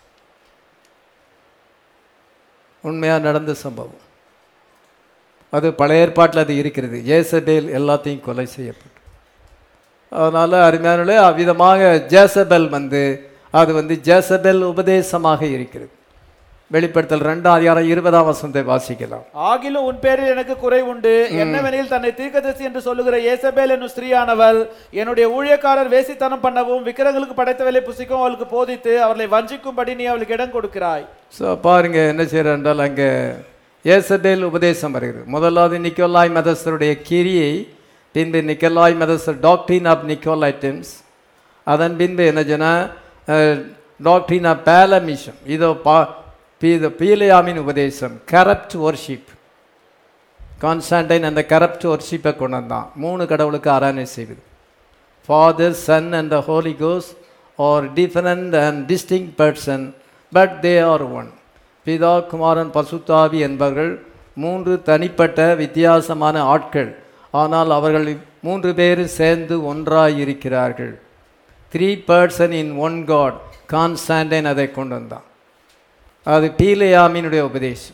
உண்மையாக நடந்த சம்பவம் அது பழைய ஏற்பாட்டில் அது இருக்கிறது ஏசபேல் எல்லாத்தையும் கொலை செய்யப்பட்டு அதனால் அருமையானே அவ்விதமாக ஜேசபெல் வந்து அது வந்து ஜேசபெல் உபதேசமாக இருக்கிறது வெளிப்படுத்தல் ரெண்டாம் அதிகாரம் இருபதாம் வசனத்தை வாசிக்கலாம் ஆகிலும் உன் பேரில் எனக்கு குறை உண்டு என்னவெனில் தன்னை தீர்க்கதரிசி என்று சொல்லுகிற ஏசபேல் என்னும் ஸ்திரீயானவள் என்னுடைய ஊழியக்காரர் வேசித்தனம் பண்ணவும் விக்கிரங்களுக்கு படைத்தவளை புசிக்கவும் அவளுக்கு போதித்து அவர்களை வஞ்சிக்கும்படி நீ அவளுக்கு இடம் கொடுக்கிறாய் ஸோ பாருங்க என்ன செய்யற என்றால் அங்கே ஏசபேல் உபதேசம் வருகிறது முதலாவது நிக்கோலாய் மதஸ்தருடைய கிரியை பின்பு நிக்கோலாய் மதஸ்தர் டாக்டரின் ஆஃப் நிக்கோலைட்டம்ஸ் அதன் பின்பு என்ன சொன்னால் டாக்டரின் ஆஃப் பேலமிஷம் இதோ பா பி- இது பீலையாமின் உபதேசம் கரப்ட் ஒர்ஷிப் கான்ஸ்டான்டைன் அந்த கரப்ட் ஒர்ஷிப்பை கொண்டு வந்தான் மூணு கடவுளுக்கு ஆராதனை செய்வது father son and the holy கோஸ் are different and distinct person but they are one பிதா குமாரன் பசுத்தாவி என்பவர்கள் மூன்று தனிப்பட்ட வித்தியாசமான ஆட்கள் ஆனால் அவர்கள் மூன்று பேரும் சேர்ந்து ஒன்றாய் இருக்கிறார்கள் three person in one God Constantine அதை கொண்டு வந்தான் அது பீலையாமினுடைய உபதேசம்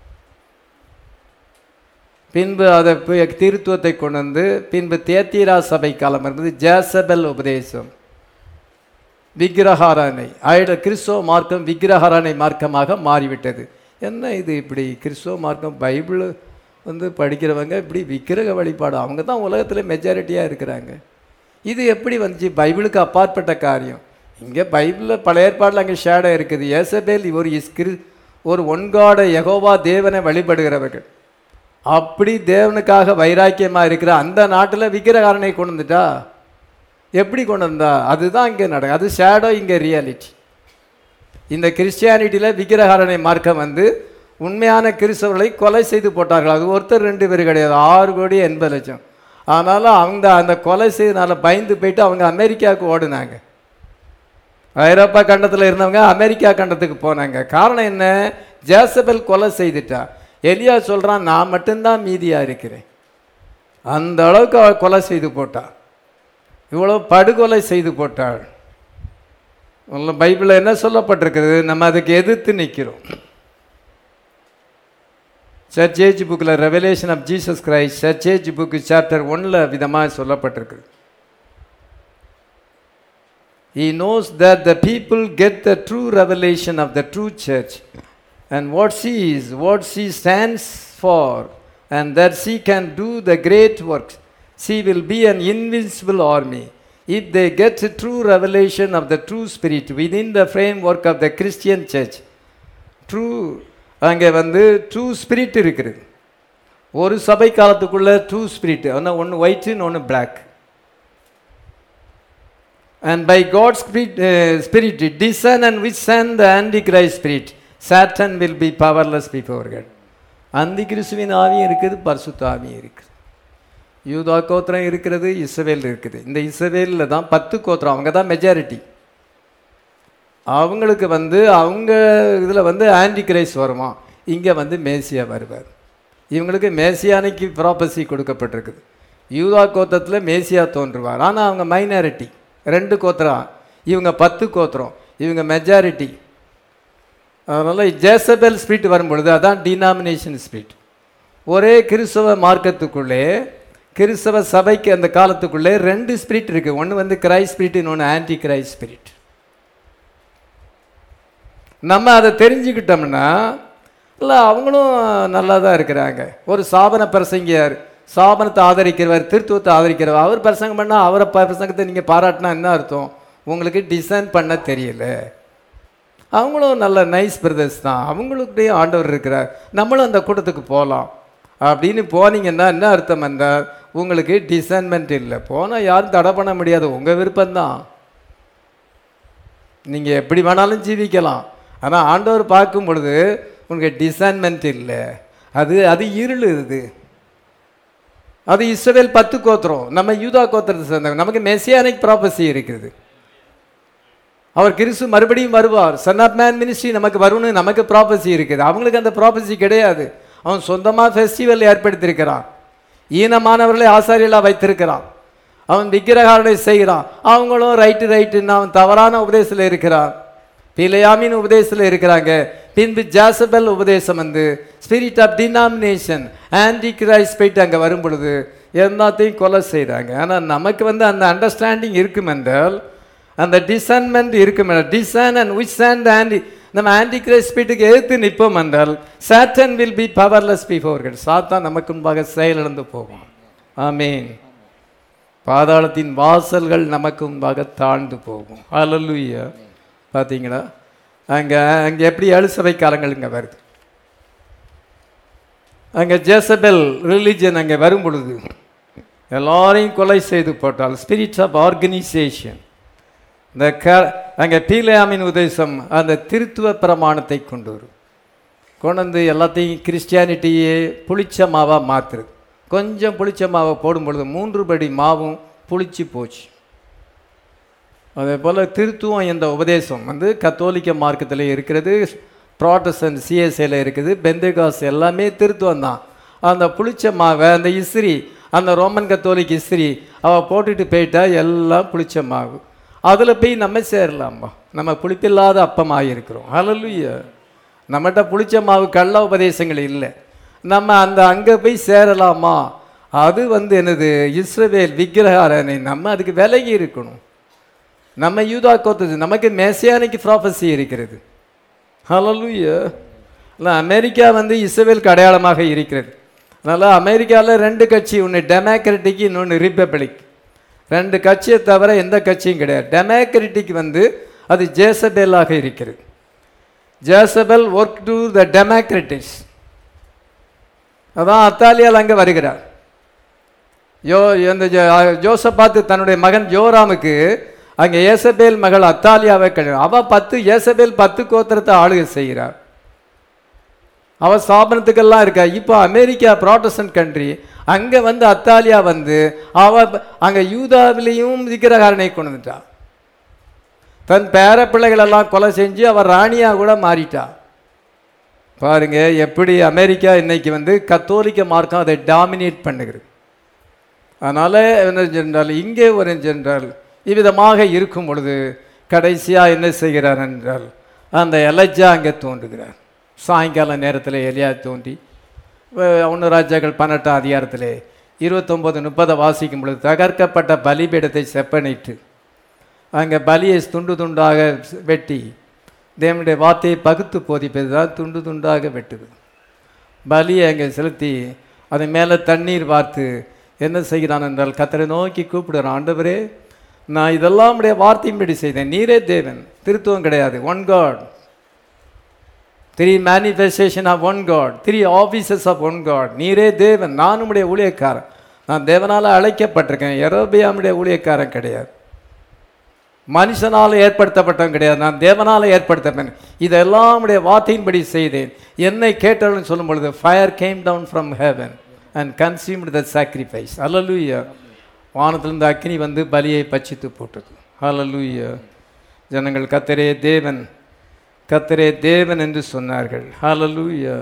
பின்பு அதை பி- திருத்துவத்தை கொண்டு வந்து பின்பு தேத்தீரா சபை காலம் இருந்தது ஜேசபெல் உபதேசம் விக்கிரகாரானை ஆயிட கிறிஸ்தவ மார்க்கம் விக்கிரகாரானை மார்க்கமாக மாறிவிட்டது என்ன இது இப்படி கிறிஸ்தவ மார்க்கம் பைபிள் வந்து படிக்கிறவங்க இப்படி விக்கிரக வழிபாடு அவங்க தான் உலகத்தில் மெஜாரிட்டியாக இருக்கிறாங்க இது எப்படி வந்துச்சு பைபிளுக்கு அப்பாற்பட்ட காரியம் இங்கே பைபிளில் பழைய ஏற்பாடில் அங்கே ஷேடோ இருக்குது ஏசபேல் ஒரு இஸ் கிரு ஒரு ஒன்காட யெகோவா தேவனை வழிபடுகிறவர்கள் அப்படி தேவனுக்காக வைராக்கியமாக இருக்கிற அந்த நாட்டில் விக்கிரகாரனை கொண்டு வந்துட்டா எப்படி கொண்டு வந்தா அதுதான் இங்கே நடக்கும் அது ஷேடோ இங்கே ரியாலிட்டி இந்த கிறிஸ்டியானிட்டியில் விக்கிரகாரனை மார்க்கம் வந்து உண்மையான கிறிஸ்தவர்களை கொலை செய்து போட்டார்கள் அது ஒருத்தர் ரெண்டு பேர் கிடையாது ஆறு கோடி எண்பது லட்சம் ஆனாலும் அவங்க அந்த கொலை செய்தனால பயந்து போயிட்டு அவங்க அமெரிக்காவுக்கு ஓடுனாங்க ஐரோப்பா கண்டத்தில் இருந்தவங்க அமெரிக்கா கண்டத்துக்கு போனாங்க காரணம் என்ன ஜேசபெல் கொலை செய்துட்டா எலியா சொல்கிறான் நான் மட்டும்தான் மீதியாக இருக்கிறேன் அந்த அளவுக்கு அவள் கொலை செய்து போட்டா இவ்வளோ படுகொலை செய்து போட்டாள் உள்ள பைபிளில் என்ன சொல்லப்பட்டிருக்கிறது நம்ம அதுக்கு எதிர்த்து நிற்கிறோம் சர்ச் ஏஜ் புக்கில் revelation of Jesus Christ church age book chapter ஒன்னில் விதமாக சொல்லப்பட்டிருக்கு He knows that the people get the true revelation of the true church and what she is, what she stands for, and that she can do the great works. She will be an invincible army. If they get a true revelation of the true spirit within the framework of the Christian church, true அங்கே வந்து true spirit இருக்கிறது ஒரு சபை காலத்துக்குள்ள true spirit ஆனால் ஒன்று white ஒன்று black And by God's spirit, uh, spirit discern and withstand the Antichrist spirit. Satan will be powerless before God. அந்தி கிறிஸ்துவின் ஆவியும் இருக்குது பரிசுத்த ஆவியும் இருக்குது யூதா கோத்திரம் இருக்கிறது இஸ்ரவேல் இருக்குது இந்த இஸ்ரவேலில் தான் பத்து கோத்திரம் அவங்க தான் மெஜாரிட்டி அவங்களுக்கு வந்து அவங்க இதில் வந்து ஆன்டி கிரைஸ்ட் வருமா இங்கே வந்து மேசியா வருவார் இவங்களுக்கு மேசியானிக்கு ப்ராப்பர்சி கொடுக்கப்பட்டிருக்குது யூதா கோத்திரத்தில் மேசியா தோன்றுவார் ஆனால் அவங்க மைனாரிட்டி ரெண்டு கோத்திரம் இவங்க பத்து கோத்திரம் இவங்க மெஜாரிட்டி அதனால் ஜேசபெல் ஸ்பிரிட் வரும்பொழுது அதான் டினாமினேஷன் ஸ்பிரிட் ஒரே கிறிஸ்தவ மார்க்கத்துக்குள்ளே கிறிஸ்தவ சபைக்கு அந்த காலத்துக்குள்ளே ரெண்டு ஸ்பிரிட் இருக்குது ஒன்று வந்து கிரைஸ்ட் ஸ்பிரிட் இன்னொன்று ஆன்டி கிரைஸ்ட் ஸ்பிரிட் நம்ம அதை தெரிஞ்சுக்கிட்டோம்னா இல்லை அவங்களும் நல்லா தான் இருக்கிறாங்க ஒரு சாபன பிரசங்கியார் சாபனத்தை ஆதரிக்கிறவர் திருத்துவத்தை ஆதரிக்கிறவர் அவர் பிரசங்கம் பண்ணால் அவரை ப- பிரசங்கத்தை நீங்கள் பாராட்டினா என்ன அர்த்தம் உங்களுக்கு டிசைன் பண்ண தெரியல அவங்களும் நல்ல நைஸ் பிரதர்ஸ் தான் அவங்களுடைய ஆண்டவர் இருக்கிறார் நம்மளும் அந்த கூட்டத்துக்கு போகலாம் அப்படின்னு போனீங்கன்னா என்ன அர்த்தம் என்றால் உங்களுக்கு டிசைன்மெண்ட் இல்லை போனால் யாரும் தடை பண்ண முடியாது உங்கள் விருப்பம்தான் நீங்கள் எப்படி வேணாலும் ஜீவிக்கலாம் ஆனால் ஆண்டவர் பார்க்கும் பொழுது உங்களுக்கு டிசைன்மெண்ட் இல்லை அது அது இருள் இது அது இஸ்ரவேல் பத்து கோத்திரம் நம்ம யூதா கோத்திரத்தை சேர்ந்தவங்க நமக்கு மெசியானிக் ப்ராப்பர்சி இருக்குது அவர் கிறிஸ்து மறுபடியும் வருவார் சன் ஆஃப் மேன் மினிஸ்ட்ரி நமக்கு வரும்னு நமக்கு ப்ராப்பர்சி இருக்குது அவங்களுக்கு அந்த ப்ராப்பர்சி கிடையாது அவன் சொந்தமாக ஃபெஸ்டிவல் ஏற்படுத்தியிருக்கிறான் ஈனமானவர்களை ஆசாரியலாக வைத்திருக்கிறான் அவன் விக்கிரகாரனை செய்கிறான் அவங்களும் ரைட்டு ரைட்டுன்னு அவன் தவறான உபதேசத்தில் இருக்கிறான் பிலையாமின் உபதேசத்தில் இருக்கிறாங்க பின்பு ஜாசபல் உபதேசம் வந்து spirit of denomination antichrist போயிட்டு அங்கே வரும் பொழுது எல்லாத்தையும் கொலை செய்கிறாங்க ஆனால் நமக்கு வந்து அந்த அண்டர்ஸ்டாண்டிங் இருக்கும் என்றால் அந்த டிசன்மெண்ட் இருக்கும் என்றால் discern and which and anti நம்ம ஆன்டி கிரைஸ்ட் ஸ்பீட்டுக்கு எதிர்த்து நிற்போம் என்றால் சாட்டன் வில் பி பவர்லெஸ் பிஃபோர்கள் சாத்தான் நமக்கு முன்பாக செயலிழந்து போகும் ஆமீன் பாதாளத்தின் வாசல்கள் நமக்கு முன்பாக தாழ்ந்து போகும் அல்லலுயா பார்த்தீங்களா அங்கே அங்கே எப்படி அழுசபை காலங்கள் இங்கே வருது அங்கே ஜேசபெல் ரிலிஜன் அங்கே வரும் பொழுது எல்லாரையும் கொலை செய்து போட்டால் ஸ்பிரிட்ஸ் ஆஃப் ஆர்கனைசேஷன் இந்த க அங்கே பீலையாமின் உதேசம் அந்த திருத்துவ பிரமாணத்தை கொண்டு வரும் கொண்டு வந்து எல்லாத்தையும் கிறிஸ்டியானிட்டியே புளிச்ச மாவாக மாற்றுறது கொஞ்சம் புளிச்ச மாவை போடும் பொழுது மூன்று படி மாவும் புளிச்சு போச்சு அதே போல் திருத்துவம் என்ற உபதேசம் வந்து கத்தோலிக்க மார்க்கத்தில் இருக்கிறது ப்ராட்டஸ்டன்ட் சிஎஸ்ஏல இருக்குது பெந்தகாஸ் எல்லாமே திருத்துவம் தான் அந்த புளிச்ச மாவை அந்த இஸ்ரி அந்த ரோமன் கத்தோலிக் இஸ்ரி அவள் போட்டுட்டு போயிட்டா எல்லாம் புளிச்ச மாவு அதில் போய் நம்ம சேரலாம்பா நம்ம புளிப்பில்லாத அப்பமாக இருக்கிறோம் ஹalleluya நம்மகிட்ட புளிச்ச மாவு கள்ள உபதேசங்கள் இல்லை நம்ம அந்த அங்கே போய் சேரலாமா அது வந்து என்னது இஸ்ரவேல் விக்கிரகாரனை நம்ம அதுக்கு விலகி இருக்கணும் நம்ம யூதா கோத்தது நமக்கு மேசியானிக் ப்ராஃபஸி இருக்கிறது ஹalleluya இல்லை அமெரிக்கா வந்து இஸ்ரவேலுக்கு அடையாளமாக இருக்கிறது அதனால் அமெரிக்காவில் ரெண்டு கட்சி ஒன்று டெமோக்ரட்டிக் இன்னொன்று ரிப்பப்ளிக் ரெண்டு கட்சியை தவிர எந்த கட்சியும் கிடையாது டெமோக்ரட்டிக் வந்து அது ஜேசபேலாக இருக்கிறது Jezebel work to the democratics அதான் அத்தாலியால் அங்கே வருகிறார் யோ இந்த ஜோ- ஜோசபாத்து தன்னுடைய மகன் ஜோராமுக்கு அங்கே ஏசபேல் மகள் அத்தாலியாவை கல்யாணம் அவ பத்து ஏசபேல் பத்து கோத்திரத்தை ஆளுகை செய்கிறார் அவ ஸ்தாபனத்துக்கெல்லாம் இருக்கா இப்போ அமெரிக்கா ப்ராட்டஸ்டன்ட் கண்ட்ரி அங்கே வந்து அத்தாலியா வந்து அவ அங்கே யூதாவிலையும் விக்கிரகாரனை கொண்டு வந்துட்டா தன் பேர பிள்ளைகளெல்லாம் கொலை செஞ்சு அவள் ராணியா கூட மாறிட்டா பாருங்க எப்படி அமெரிக்கா இன்னைக்கு வந்து கத்தோலிக்க மார்க்கம் அதை டாமினேட் பண்ணுகிறது அதனால் என்ன சென்றால் இங்கே ஒரு சென்றால் இவ்விதமாக இருக்கும் பொழுது கடைசியாக என்ன செய்கிறார் என்றால் அந்த எலஜா அங்கே தோன்றுகிறார் சாயங்கால நேரத்தில் எலியா தோன்றி ஒன்று ராஜாக்கள் பன்னெண்டாம் அதிகாரத்தில் இருபத்தொம்போது முப்பதை வாசிக்கும் பொழுது தகர்க்கப்பட்ட பலிபீடத்தை செப்பனிட்டு அங்கே பலியை துண்டு துண்டாக வெட்டி தேவனுடைய வார்த்தையை பகுத்து போதிப்பது தான் துண்டு துண்டாக வெட்டுது பலியை அங்கே செலுத்தி அதன் மேலே தண்ணீர் பார்த்து என்ன செய்கிறான் என்றால் கத்தரை நோக்கி கூப்பிடுறான் ஆண்டவரே நான் இதெல்லாம் உடைய வார்த்தையின்படி செய்தேன் நீரே தேவன் திருத்துவம் கிடையாது one God three manifestation of one God three offices of one God நீரே தேவன் நான் உம்முடைய ஊழியக்காரன் நான் தேவனால் அழைக்கப்பட்டிருக்கேன் எரோபியாமுடைய ஊழியக்காரன் கிடையாது மனுஷனால் ஏற்படுத்தப்பட்டவன் கிடையாது நான் தேவனால் ஏற்படுத்தப்பேன் இதெல்லாம் உடைய வார்த்தையின்படி செய்தேன் என்னை கேட்டாலும் சொல்லும் பொழுது fire came down from heaven and consumed the sacrifice ஹalleluya வானத்திலிருந்து அக்னி வந்து பலியை பட்சித்து போட்டது ஹalleluya ஜனங்கள் கத்தரே தேவன் கத்தரே தேவன் என்று சொன்னார்கள் ஹalleluya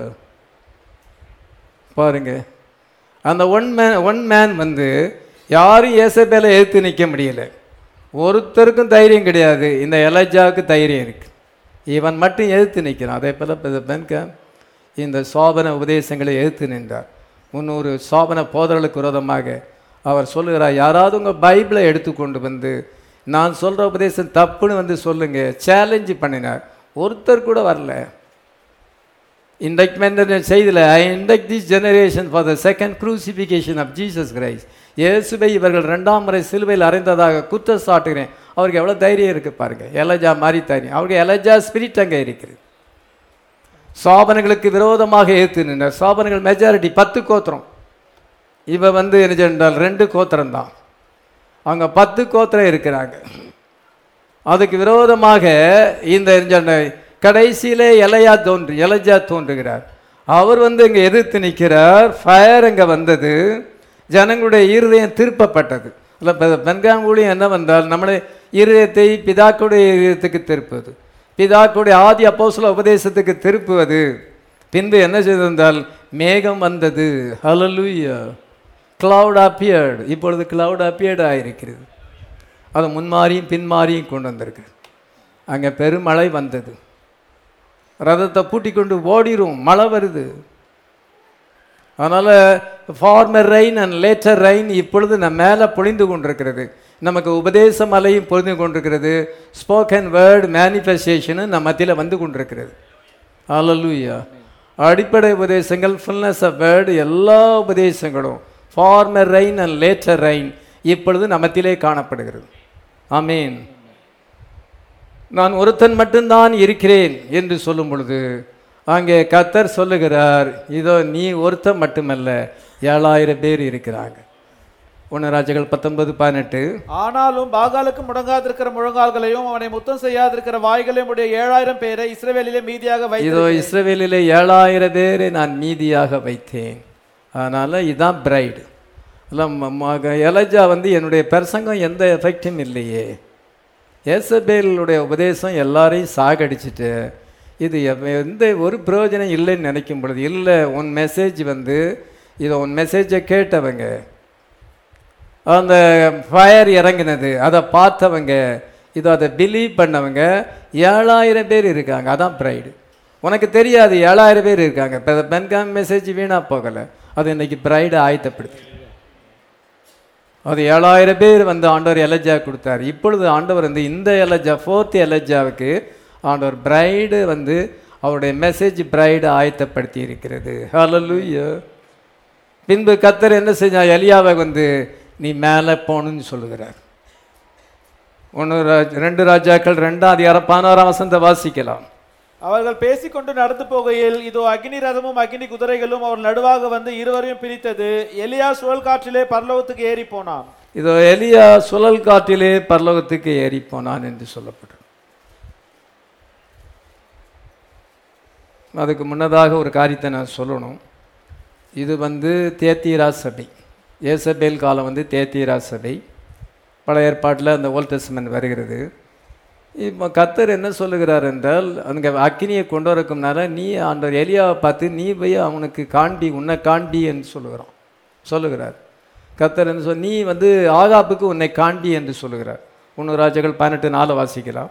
பாருங்க அந்த ஒன் மேன் ஒன் மேன் வந்து யாரும் ஏசபேலை எதிர்த்து நிற்க முடியல ஒருத்தருக்கும் தைரியம் கிடையாது இந்த எலஜாவுக்கு தைரியம் இருக்கு இவன் மட்டும் எதிர்த்து நிற்கிறான் அதே போல் பெண்க இந்த சோபன உபதேசங்களை எதிர்த்து நின்றார் முன்னூறு சோபன போதர்களுக்கு விரோதமாக அவர் சொல்லுகிறார் யாராவது உங்கள் பைபிளை எடுத்துக்கொண்டு வந்து நான் சொல்கிற உபதேசம் தப்புன்னு வந்து சொல்லுங்க சேலஞ்சு பண்ணினார் ஒருத்தர் கூட வரல இன்றைக்கு இந்த செய்தியில் I indict this generation for the second crucifixion of Jesus Christ இயேசுவை இவர்கள் ரெண்டாம் முறை சிலுவையில் அறைந்ததாக குற்றம் சாட்டுகிறேன் அவருக்கு எவ்வளோ தைரியம் இருக்குது பாருங்கள் எலஜா மாதிரி தைரியம் அவருக்கு எலஜா ஸ்பிரிட் அங்கே இருக்குது சாபனங்களுக்கு விரோதமாக ஏற்று நின்றார் சாபனங்கள் மெஜாரிட்டி பத்து கோத்திரம் இவ வந்து என்ன சென்றால் ரெண்டு கோத்திரம் தான் அவங்க பத்து கோத்திரம் இருக்கிறாங்க அதுக்கு விரோதமாக இந்த சொன்ன கடைசியிலே எலையா தோன்று எலஜா தோன்றுகிறார் அவர் வந்து இங்கே எதிர்த்து நிற்கிறார் ஃபயர் இங்கே வந்தது ஜனங்களுடைய இருதயம் திருப்பப்பட்டது இல்லை பெண்காம் ஊழியம் என்னவென்றால் நம்முடைய இருதயத்தை பிதாக்களுடைய இருதயத்துக்கு திருப்புவது பிதாக்களுடைய ஆதி அப்போஸ்தல உபதேசத்துக்கு திருப்புவது பின்பு என்ன செய்திருந்தால் மேகம் வந்தது ஹalleluya cloud appeared இப்பொழுது cloud appeared ஆயிருக்கிறது அது முன்மாறியும் பின்மாறியும் கொண்டு வந்திருக்கு அங்கே பெருமழை வந்தது ரதத்தை பூட்டி கொண்டு ஓடிரும் மழை வருது அதனால் former rain and latter rain இப்பொழுது நம்ம மேலே பொழிந்து கொண்டிருக்கிறது நமக்கு உபதேச மலையும் பொழிந்து கொண்டிருக்கிறது ஸ்போக்கன் வேர்டு மேனிஃபெஸ்டேஷனும் நம்ம மத்தியில் வந்து கொண்டிருக்கிறது அல்லூயா அடிப்படை உபதேசங்கள் ஃபுல்னஸ் ஆஃப் வேர்டு எல்லா உபதேசங்களும் former rain and latter rain இப்பொழுது நம்மத்திலே காணப்படுகிறது ஆமீன் நான் ஒருத்தன் மட்டும்தான் இருக்கிறேன் என்று சொல்லும் பொழுது அங்கே கத்தர் சொல்லுகிறார் இதோ நீ ஒருத்தன் மட்டுமல்ல ஏழாயிரம் பேர் இருக்கிறாங்க ஒன்று ராஜர்கள் பத்தொன்பது பதினெட்டு ஆனாலும் பாகாலுக்கு முடங்காதிருக்கிற முழங்கால்களையும் அவனை முத்தம் செய்யாதிருக்கிற வாய்களையும் உடைய ஏழாயிரம் பேரை இஸ்ரவேலிலே மீதியாக இதோ வைத்து இஸ்ரவேலிலே ஏழாயிரம் பேரை நான் மீதியாக வைத்தேன் அதனால் இதுதான் பிரைடு இல்லை எலஜா வந்து என்னுடைய பிரசங்கம் எந்த எஃபெக்டும் இல்லையே ஏசபேலுடைய உபதேசம் எல்லாரையும் சாகடிச்சிட்டு இது எவ்- எந்த ஒரு பிரயோஜனம் இல்லைன்னு நினைக்கும் பொழுது இல்லை உன் மெசேஜ் வந்து இதை உன் மெசேஜை கேட்டவங்க அந்த ஃபயர் இறங்கினது அதை பார்த்தவங்க இதை அதை பிலீவ் பண்ணவங்க ஏழாயிரம் பேர் இருக்காங்க அதான் ப்ரைடு உனக்கு தெரியாது ஏழாயிரம் பேர் இருக்காங்க இப்போ பென்காம் மெசேஜ் வீணாக போகலை அது இன்னைக்கு ப்ரைடு ஆயத்தப்படுது அது ஏழாயிரம் பேர் வந்து ஆண்டவர் எலஜா கொடுத்தார் இப்பொழுது ஆண்டவர் வந்து இந்த எலஜா ஃபோர்த் எலஜாவுக்கு ஆண்டவர் பிரைடு வந்து அவருடைய மெசேஜ் பிரைடு ஆயத்தப்படுத்தி இருக்கிறது ஹalleluya பின்பு கத்தர் என்ன செஞ்சா எலியாவை வந்து நீ மேலே போகணும்னு சொல்லுகிறார் ஒன்று ராஜ் ரெண்டு ராஜாக்கள் ரெண்டாம் அதிகாரம் பதினோராம் வசந்த வாசிக்கலாம் அவர்கள் பேசிக்கொண்டு நடந்து போகையில் இதோ அக்னி ரதமும் அக்னி குதிரைகளும் அவர் நடுவாக வந்து இருவரையும் பிரித்தது எலியா சுழல் காற்றிலே பரலோகத்துக்கு ஏறி போனான் இதோ எலியா சுழல் காற்றிலே பரலோகத்துக்கு ஏறி போனான் என்று சொல்லப்படும் அதுக்கு முன்னதாக ஒரு காரியத்தை நான் சொல்லணும் இது வந்து தேத்தீரா சபை ஏசபேல் காலம் வந்து தேத்தீரா சபை பழைய ஏற்பாட்டில் அந்த ஓல்ட் டெஸ்ட்மென்ட் வருகிறது இப்போ கத்தர் என்ன சொல்லுகிறார் என்றால் அங்கே அக்கினியை கொண்டு வரக்கும்னால நீ ஆண்டவர் எலியாவை பார்த்து நீ போய் அவனுக்கு காண்பி உன்னை காண்பி என்று சொல்லுகிறான் சொல்லுகிறார் கத்தர் என்ன சொல் நீ வந்து ஆகாப்புக்கு உன்னை காண்பி என்று சொல்லுகிறார் ஒன்று ராஜாக்கள் பதினெட்டு நாலு வாசிக்கலாம்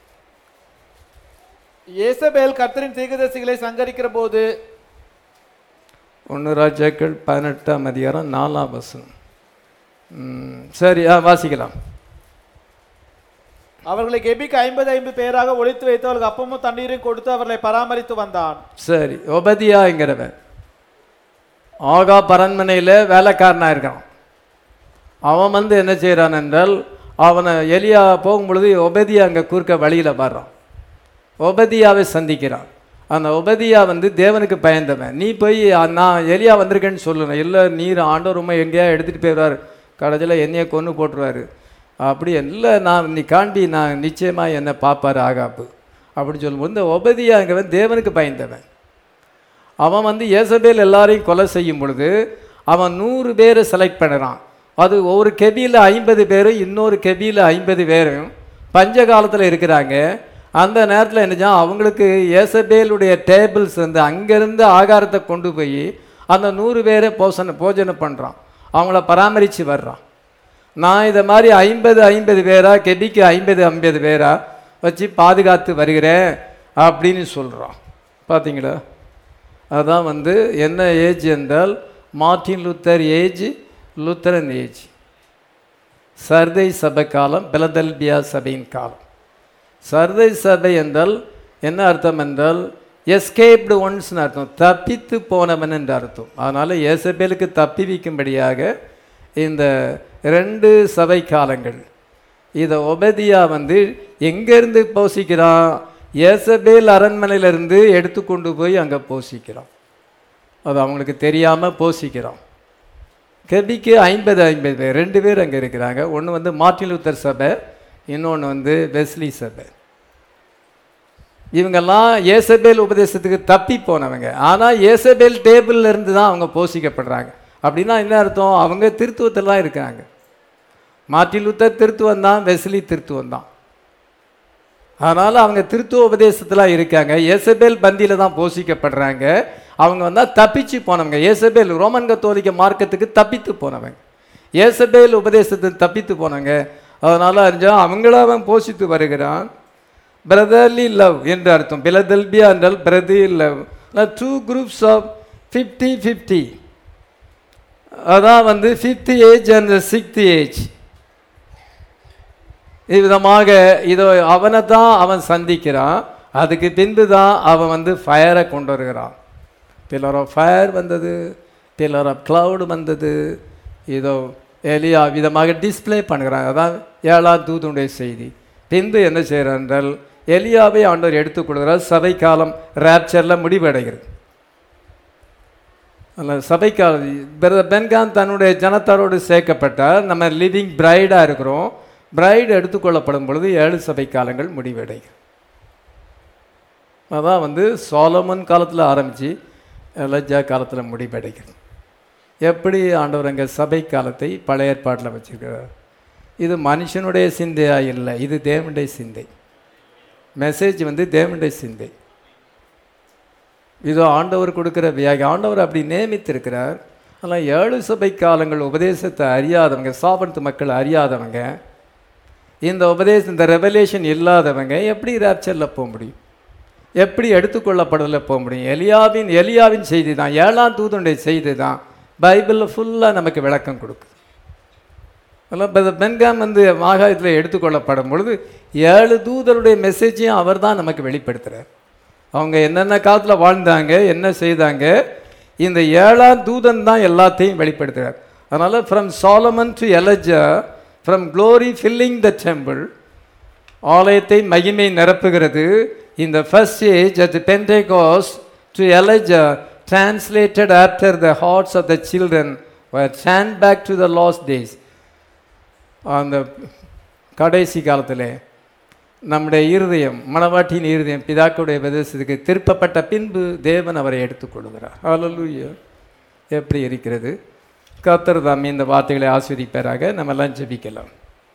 ஏசபேல் கர்த்தரின் தீர்க்கதரிசிகளை சங்கரிக்கிற போது ஒன்று ராஜாக்கள் பதினெட்டாம் அதிகாரம் நாலாம் வசனம் ம், சரி ஆ வாசிக்கலாம் அவர்களை கெபிக்கு ஐம்பது ஐம்பது பேராக ஒழித்து வைத்து அவர்களுக்கு அப்பமும் தண்ணீரையும் கொடுத்து அவர்களை பராமரித்து வந்தான் சரி ஒபதியாங்கிறவன் ஆகா பரண்மனையில் வேலைக்காரனாக இருக்கான் அவன் வந்து என்ன செய்கிறான் என்றால் அவனை எலியா போகும்பொழுது ஒபதியா அங்கே குறுக்க வழியில் வர்றான் ஒபதியாவை சந்திக்கிறான் அந்த ஒபதியா வந்து தேவனுக்கு பயந்தவன் நீ போய் அ- நான் எலியா வந்திருக்கேன்னு சொல்லணும் இல்லை நீர் ஆண்டவர் உண்மை எங்கேயா எடுத்துகிட்டு போயிடுவார் கடைசியில் என்னைய கொன்று போட்டுருவார் அப்படி இல்லை நான் நீ காண்பி நான் நிச்சயமாக என்னை பார்ப்பார் ஆகாப்பு அப்படி சொல்லும்போது இந்த ஒபதியாங்கிறவன் தேவனுக்கு பயந்தவன் அவன் வந்து ஏசபேல் எல்லாரையும் கொலை செய்யும் பொழுது அவன் நூறு பேரை செலக்ட் பண்ணுறான் அது ஒரு கெபியில் ஐம்பது பேரும் இன்னொரு கெபியில் ஐம்பது பேரும் பஞ்ச காலத்தில் இருக்கிறாங்க அந்த நேரத்தில் என்னச்சா அவங்களுக்கு ஏசபேலுடைய டேபிள்ஸ் வந்து அங்கேருந்து ஆகாரத்தை கொண்டு போய் அந்த நூறு பேரை போசனை போஜனம் பண்ணுறான் அவங்கள பராமரித்து வர்றான் நான் இதை மாதிரி ஐம்பது ஐம்பது பேரா கெபிக்கு ஐம்பது ஐம்பது பேரா வச்சு பாதுகாத்து வருகிறேன் அப்படின்னு சொல்கிறான் பார்த்தீங்களா அதான் வந்து என்ன ஏஜ் என்றால் Martin Luther age Lutheran age சர்தை சபை காலம் பிலதெல்பியா சபையின் காலம் சர்தை சபை என்றால் என்ன அர்த்தம் என்றால் எஸ்கேப்டு ஒன்ஸ்னு அர்த்தம் தப்பித்து போனவன் என்று அர்த்தம் அதனால் ஏசபேலுக்கு தப்பி வைக்கும்படியாக இந்த ரெண்டு சபை காலங்கள் இதை ஒபதியா வந்து எங்கேருந்து போசிக்கிறான் ஏசபேல் அரண்மனையிலிருந்து எடுத்து கொண்டு போய் அங்கே போசிக்கிறான் அது அவங்களுக்கு தெரியாமல் போசிக்கிறான் கெபிக்கு ஐம்பது ஐம்பது பேர் ரெண்டு பேர் அங்கே இருக்கிறாங்க ஒன்று வந்து மார்ட்டின் லூத்தர் சபை இன்னொன்று வந்து வெஸ்லி சபை இவங்கெல்லாம் ஏசபேல் உபதேசத்துக்கு தப்பி போனவங்க ஆனால் ஏசபேல் டேபிள்ல இருந்து தான் அவங்க போஷிக்கப்படுறாங்க அப்படின்னா என்ன அர்த்தம் அவங்க திருத்துவத்தில் தான் இருக்காங்க மார்ட்டின் லூத்தர் திருத்துவம் தான் வெஸ்லி திருத்துவம் தான் அதனால் அவங்க திருத்துவ உபதேசத்தில் இருக்காங்க ஏசபேல் பந்தியில் தான் போஷிக்கப்படுறாங்க அவங்க வந்தால் தப்பிச்சு போனவங்க ஏசபேல் ரோமன் கத்தோலிக்க மார்க்கத்துக்கு தப்பித்து போனவங்க ஏசபேல் உபதேசத்துக்கு தப்பித்து போனவங்க அதனால் அறிஞ்சா அவங்கள அவன் போஷித்து வருகிறான் பிரதர்லி லவ் என்று அர்த்தம் பிலதெல்பியா என்றால் brother love two groups of fifty fifty அதான் வந்து fifth age and sixth age இவ்விதமாக இதோ அவனை தான் அவன் சந்திக்கிறான் அதுக்கு பின்பு தான் அவன் வந்து ஃபயரை கொண்டு வருகிறான் பில்லர் ஆஃப் ஃபயர் வந்தது பில்லர் ஆஃப் cloud வந்தது இதோ எலியா விதமாக டிஸ்ப்ளே பண்ணுகிறான் அதான் ஏழாம் தூதுடைய செய்தி பின்பு என்ன செய்கிறார் என்றால் எலியாவை ஆண்டவர் எடுத்துக்கொள்கிறார் சபை காலம் ரேப்சரில் முடிவடைகிறது அல்ல சபைக்கால பிரதர் பென்கான் தன்னுடைய ஜனத்தாரோடு சேர்க்கப்பட்டார் நம்ம லிவிங் பிரைடாக இருக்கிறோம் பிரைடு எடுத்துக்கொள்ளப்படும் பொழுது ஏழு சபை காலங்கள் முடிவடையும் அதான் வந்து சோலமன் காலத்தில் ஆரம்பித்து எலஜா காலத்தில் முடிவடைகிறது எப்படி ஆண்டவர் அங்கே சபை காலத்தை பழைய ஏற்பாட்டில் வச்சிருக்கிறார் இது மனுஷனுடைய சிந்தையாக இல்லை இது தேவனுடைய சிந்தை மெசேஜ் வந்து தேவனுடைய சிந்தை இதோ ஆண்டவர் கொடுக்கிற வியாகி ஆண்டவர் அப்படி நியமித்திருக்கிறார் ஆனால் ஏழு சபை காலங்கள் உபதேசத்தை அறியாதவங்க சாபனத்து மக்கள் அறியாதவங்க இந்த உபதேசம் இந்த ரெவலேஷன் இல்லாதவங்க எப்படி ரேப்சரில் போக முடியும் எப்படி எடுத்துக்கொள்ளப்படல போக முடியும் எலியாவின் எலியாவின் செய்தி தான் ஏழாம் தூதனுடைய செய்தி தான் பைபிளில் ஃபுல்லாக நமக்கு விளக்கம் கொடுக்குது அதெல்லாம் இப்போ பென்காம் வந்து மாகாயத்தில் எடுத்துக்கொள்ளப்படும் பொழுது ஏழு தூதருடைய மெசேஜையும் அவர் தான் நமக்கு வெளிப்படுத்துகிறார் அவங்க என்னென்ன காலத்தில் வாழ்ந்தாங்க என்ன செய்தாங்க இந்த ஏழாம் தூதன் தான் எல்லாத்தையும் வெளிப்படுத்துகிறார் அதனால் from Solomon to Elijah from glory filling the temple ஆலயத்தை மகிமை நிரப்புகிறது இந்த first age at Pentecost to Elijah translated after the hearts of the children stand back to the last days அந்த கடைசி காலத்தில் நம்முடைய இருதயம் மணவாட்டியின் இருதயம் பிதாக்களுடைய பிரதேசத்துக்கு திருப்பப்பட்ட பின்பு தேவன் அவரை எடுத்துக்கொள்கிறார் ஹalleluya எப்படி இருக்கிறது கர்த்தர் தாமே இந்த வார்த்தைகளை ஆஸ்வதிப்பாராக நம்ம எல்லாம் ஜெபிக்கலாம்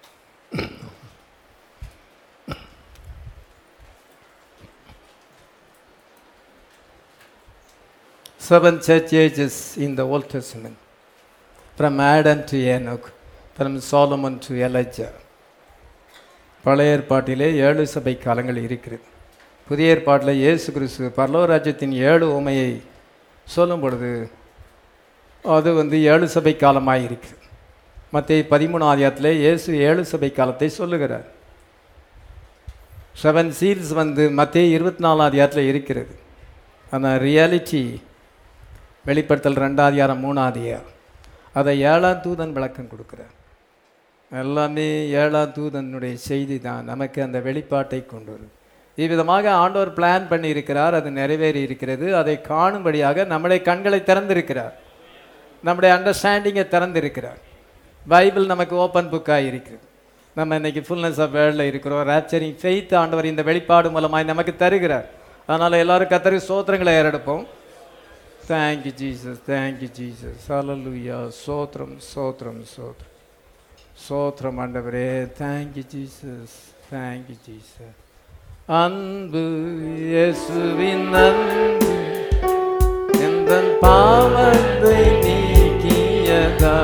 Seven church ages in the Old Testament, from Adam to Enoch, from Solomon to Elijah. பழைய ஏற்பாட்டிலே ஏழு சபை காலங்கள் இருக்கிறது புதிய ஏற்பாட்டில் இயேசு கிறிஸ்து பரலோராஜ்யத்தின் ஏழு உமையை சொல்லும் பொழுது அது வந்து ஏழு சபை காலமாக இருக்குது மற்ற பதிமூணு ஆதியாத்தில் இயேசு ஏழு சபை காலத்தை சொல்லுகிறார் செவன் சீல்ஸ் வந்து மத்திய இருபத்தி நாலாம் அதிகாரத்தில் இருக்கிறது அந்த ரியாலிட்டி வெளிப்படுத்தல் ரெண்டாம் அதிகாரம் மூணாம் அதிகாரம் அதை ஏழாம் தூதன் விளக்கம் கொடுக்குறார் எல்லாமே ஏழாம் தூதனுடைய செய்தி தான் நமக்கு அந்த வெளிப்பாட்டை கொண்டு வரும் இவ்விதமாக ஆண்டவர் பிளான் பண்ணி இருக்கிறார் அது நிறைவேறி இருக்கிறது அதை காணும்படியாக நம்முடைய கண்களை திறந்திருக்கிறார் நம்முடைய அண்டர்ஸ்டாண்டிங்கை திறந்திருக்கிறார் பைபிள் நமக்கு ஓப்பன் புக்காக இருக்கிறது நம்ம இன்னைக்கு ஃபுல்னஸ் ஆஃப் வேர்ல்டில் இருக்கிறோம் ரேப்சரிங் ஃபெய்த் ஆண்டவர் இந்த வெளிப்பாடு மூலமாய் நமக்கு தருகிறார் அதனால் எல்லாரும் கத்தரி சோத்திரங்களை ஏறெடுப்போம் தேங்க்யூ ஜீசஸ் தேங்க்யூ ஜீசஸ் ஹalleluya சோத்ரம் சோத்ரம் சோத்ரம் சோத்ரம் ஆண்டவரே தேங்க்யூ ஜீசஸ் தேங்க்யூ ஜீசஸ் அன்பு இயேசுவின் அன்பு எந்த பாவத்தை நீக்கியதா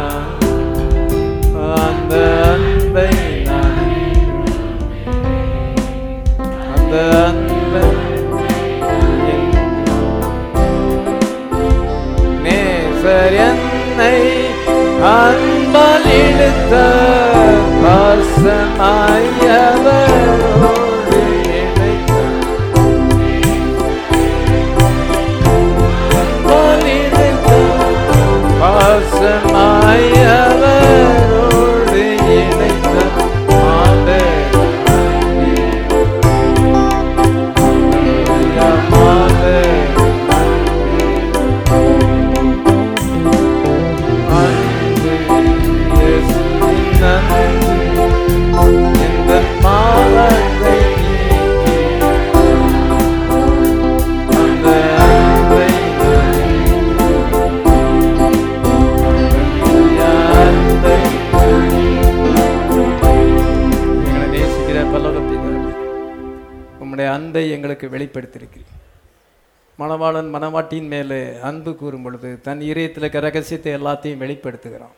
அந்த அன்பை நான் அந்த அன்பை நேசர் என்னை அன்பால் இழுத்த பாசமாயவரோடு இணைத்தார். அன்பால் இழுத்த பாசமாயவரோடு இணைத்த ஆண்டவரே. ஆண்டவரே. அன்பு இயேசுவின் அன்பு எந்தன் பாவத்தை நீக்கி அந்த அன்பை அன்பை எங்களை நேசிக்கிற பல்லவ பிதாவே, உம்முடைய அன்பை எங்களுக்கு வெளிப்படுத்தியிருக்கிறீர் மணவாளன் மணவாட்டியின் மேலே அன்பு கூறும் பொழுது தன் இதயத்தில் இருக்க ரகசியத்தை எல்லாத்தையும் வெளிப்படுத்துகிறான்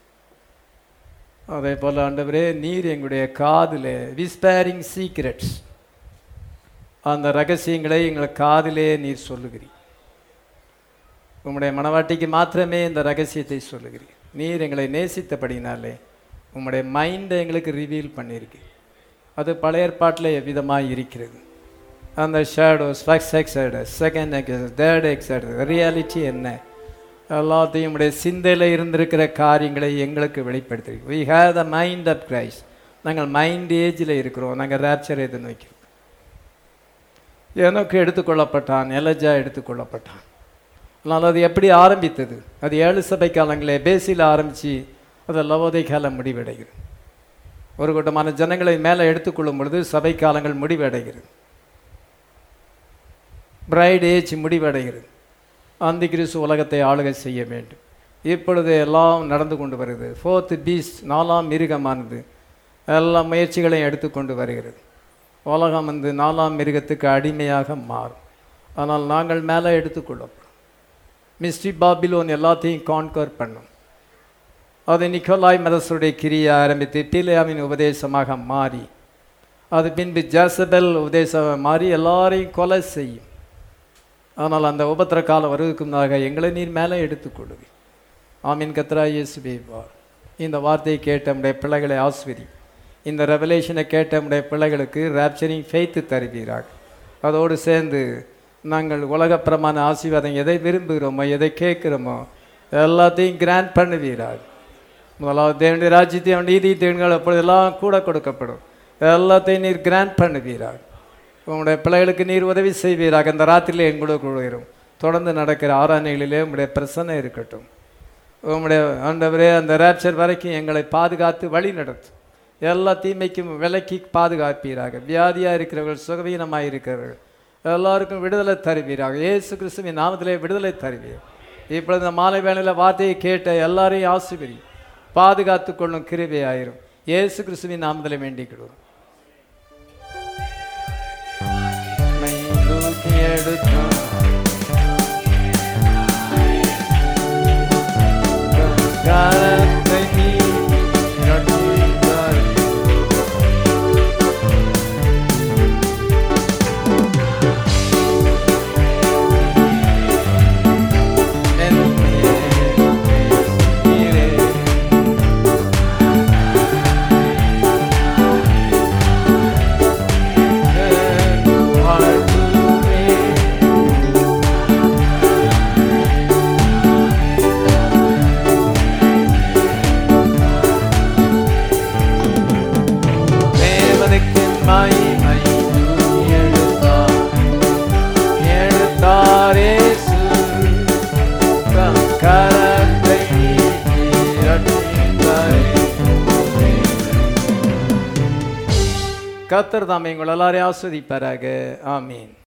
அதே போல் ஆண்டவரே நீர் எங்களுடைய காதில் விஸ்பேரிங் சீக்ரெட்ஸ் அந்த ரகசியங்களை எங்கள் காதிலே நீர் சொல்லுகிறீர் உம்முடைய மனவாட்டிக்கு மாத்திரமே இந்த ரகசியத்தை சொல்லுகிறீர் நீர் எங்களை நேசித்தபடினாலே உம்முடைய மைண்டை எங்களுக்கு ரிவீல் பண்ணியிருக்கு அது பழைய ஏற்பாட்டில் எவ்விதமாக இருக்கிறது அந்த shadows first exodus second exodus third exodus reality என்ன எல்லாத்தையும் உடைய சிந்தையில் இருந்திருக்கிற காரியங்களை எங்களுக்கு வெளிப்படுத்தி we have the mind of Christ நாங்கள் மைண்ட் ஏஜில் இருக்கிறோம் நாங்கள் ரேப்சர் எது நோக்கிறோம் எனக்கு எடுத்துக்கொள்ளப்பட்டான் எலஜா எடுத்துக்கொள்ளப்பட்டான் ஆனால் அது எப்படி ஆரம்பித்தது அது ஏழு சபை காலங்களே பேசியில் ஆரம்பித்து அது லவோதை காலம் முடிவடைகிறது ஒரு கூட்டமான ஜனங்களை மேலே எடுத்துக்கொள்ளும் பொழுது சபை காலங்கள் முடிவடைகிறது பிரைட் ஏஜ் முடிவடைகிறது அந்த கிறிஸ்து உலகத்தை ஆளுகை செய்ய வேண்டும் இப்பொழுது எல்லாம் நடந்து கொண்டு வருகிறது ஃபோர்த் பீஸ்ட் நாலாம் மிருகமானது எல்லா முயற்சிகளையும் எடுத்துக்கொண்டு வருகிறது உலகம் வந்து நாலாம் மிருகத்துக்கு அடிமையாக மாறும் ஆனால் நாங்கள் மேலே எடுத்துக்கொள்ளப்படும் மிஸ்டி பாபிலோன் எல்லாத்தையும் கான்கர் பண்ணும் அது நிக்கோலாய் மதசுடைய கிரியை ஆரம்பித்து பீலியாவின் உபதேசமாக மாறி அது பின்பு ஜாசபெல் உபதேசமாக மாறி எல்லாரையும் கொலை செய்யும் ஆனால் அந்த உபத்திர காலம் வருவதற்கு முன்னாக எங்களை நீர் மேலே எடுத்துக்கொள்ளுவி ஆமீன் கத்ரா இயேசுவே வார் இந்த வார்த்தையை கேட்ட நம்முடைய பிள்ளைகளை ஆஸ்வதி இந்த ரெவலேஷனை கேட்ட நம்முடைய பிள்ளைகளுக்கு ரேப்சரிங் ஃபெய்த்து தருவீராக அதோடு சேர்ந்து நாங்கள் உலகப்பிரமான ஆசீர்வாதம் எதை விரும்புகிறோமோ எதை கேட்குறோமோ எல்லாத்தையும் கிராண்ட் பண்ணுவீராக முதலாவது தேவனுடைய ராஜ்யத்தையும் நீதி தேவன்கள் அப்பொழுதெல்லாம் கூட கொடுக்கப்படும் எல்லாத்தையும் நீர் கிராண்ட் பண்ணுவீராக உங்களுடைய பிள்ளைகளுக்கு நீர் உதவி செய்வீராக இந்த ராத்திரியில் எங்களோட கூடுகிறோம் தொடர்ந்து நடக்கிற ஆராதனைகளிலே உங்களுடைய பிரசன்னம் இருக்கட்டும் உங்களுடைய ஆண்டவரே அந்த ரேப்சர் வரைக்கும் எங்களை பாதுகாத்து வழி நடத்தும் எல்லா தீமைக்கும் விலக்கி பாதுகாப்பீராக வியாதியாக இருக்கிறவர்கள் சுகவீனமாக இருக்கிறவர்கள் எல்லாருக்கும் விடுதலை தருவீராக இயேசு கிறிஸ்துவின் நாமத்திலே விடுதலை தருவீர் இப்பொழுது இந்த மாலை வேளையில் வார்த்தையை கேட்ட எல்லாரையும் ஆசுபரி பாதுகாத்து கொள்ளும் கிருபை ஆயிரும் இயேசு கிறிஸ்துவின் நாமத்திலே வேண்டிக்கிடுவோம் தூக்கி எடுத்தான் கரத்தை நீட்டி ரட்சித்தார். என் மேல் பேசுகிறே. என் வாழ்த்துவே. தேவனுக்கு மகிமை எடுத்தார் எடுத்தார் இயேசு தம் கரத்தை நீட்டி ரட்சித்தாரே. கர்த்தர் தாமே உங்கள் எல்லாரையும் ஆஸ்வதிப்பாராக ஆமீன்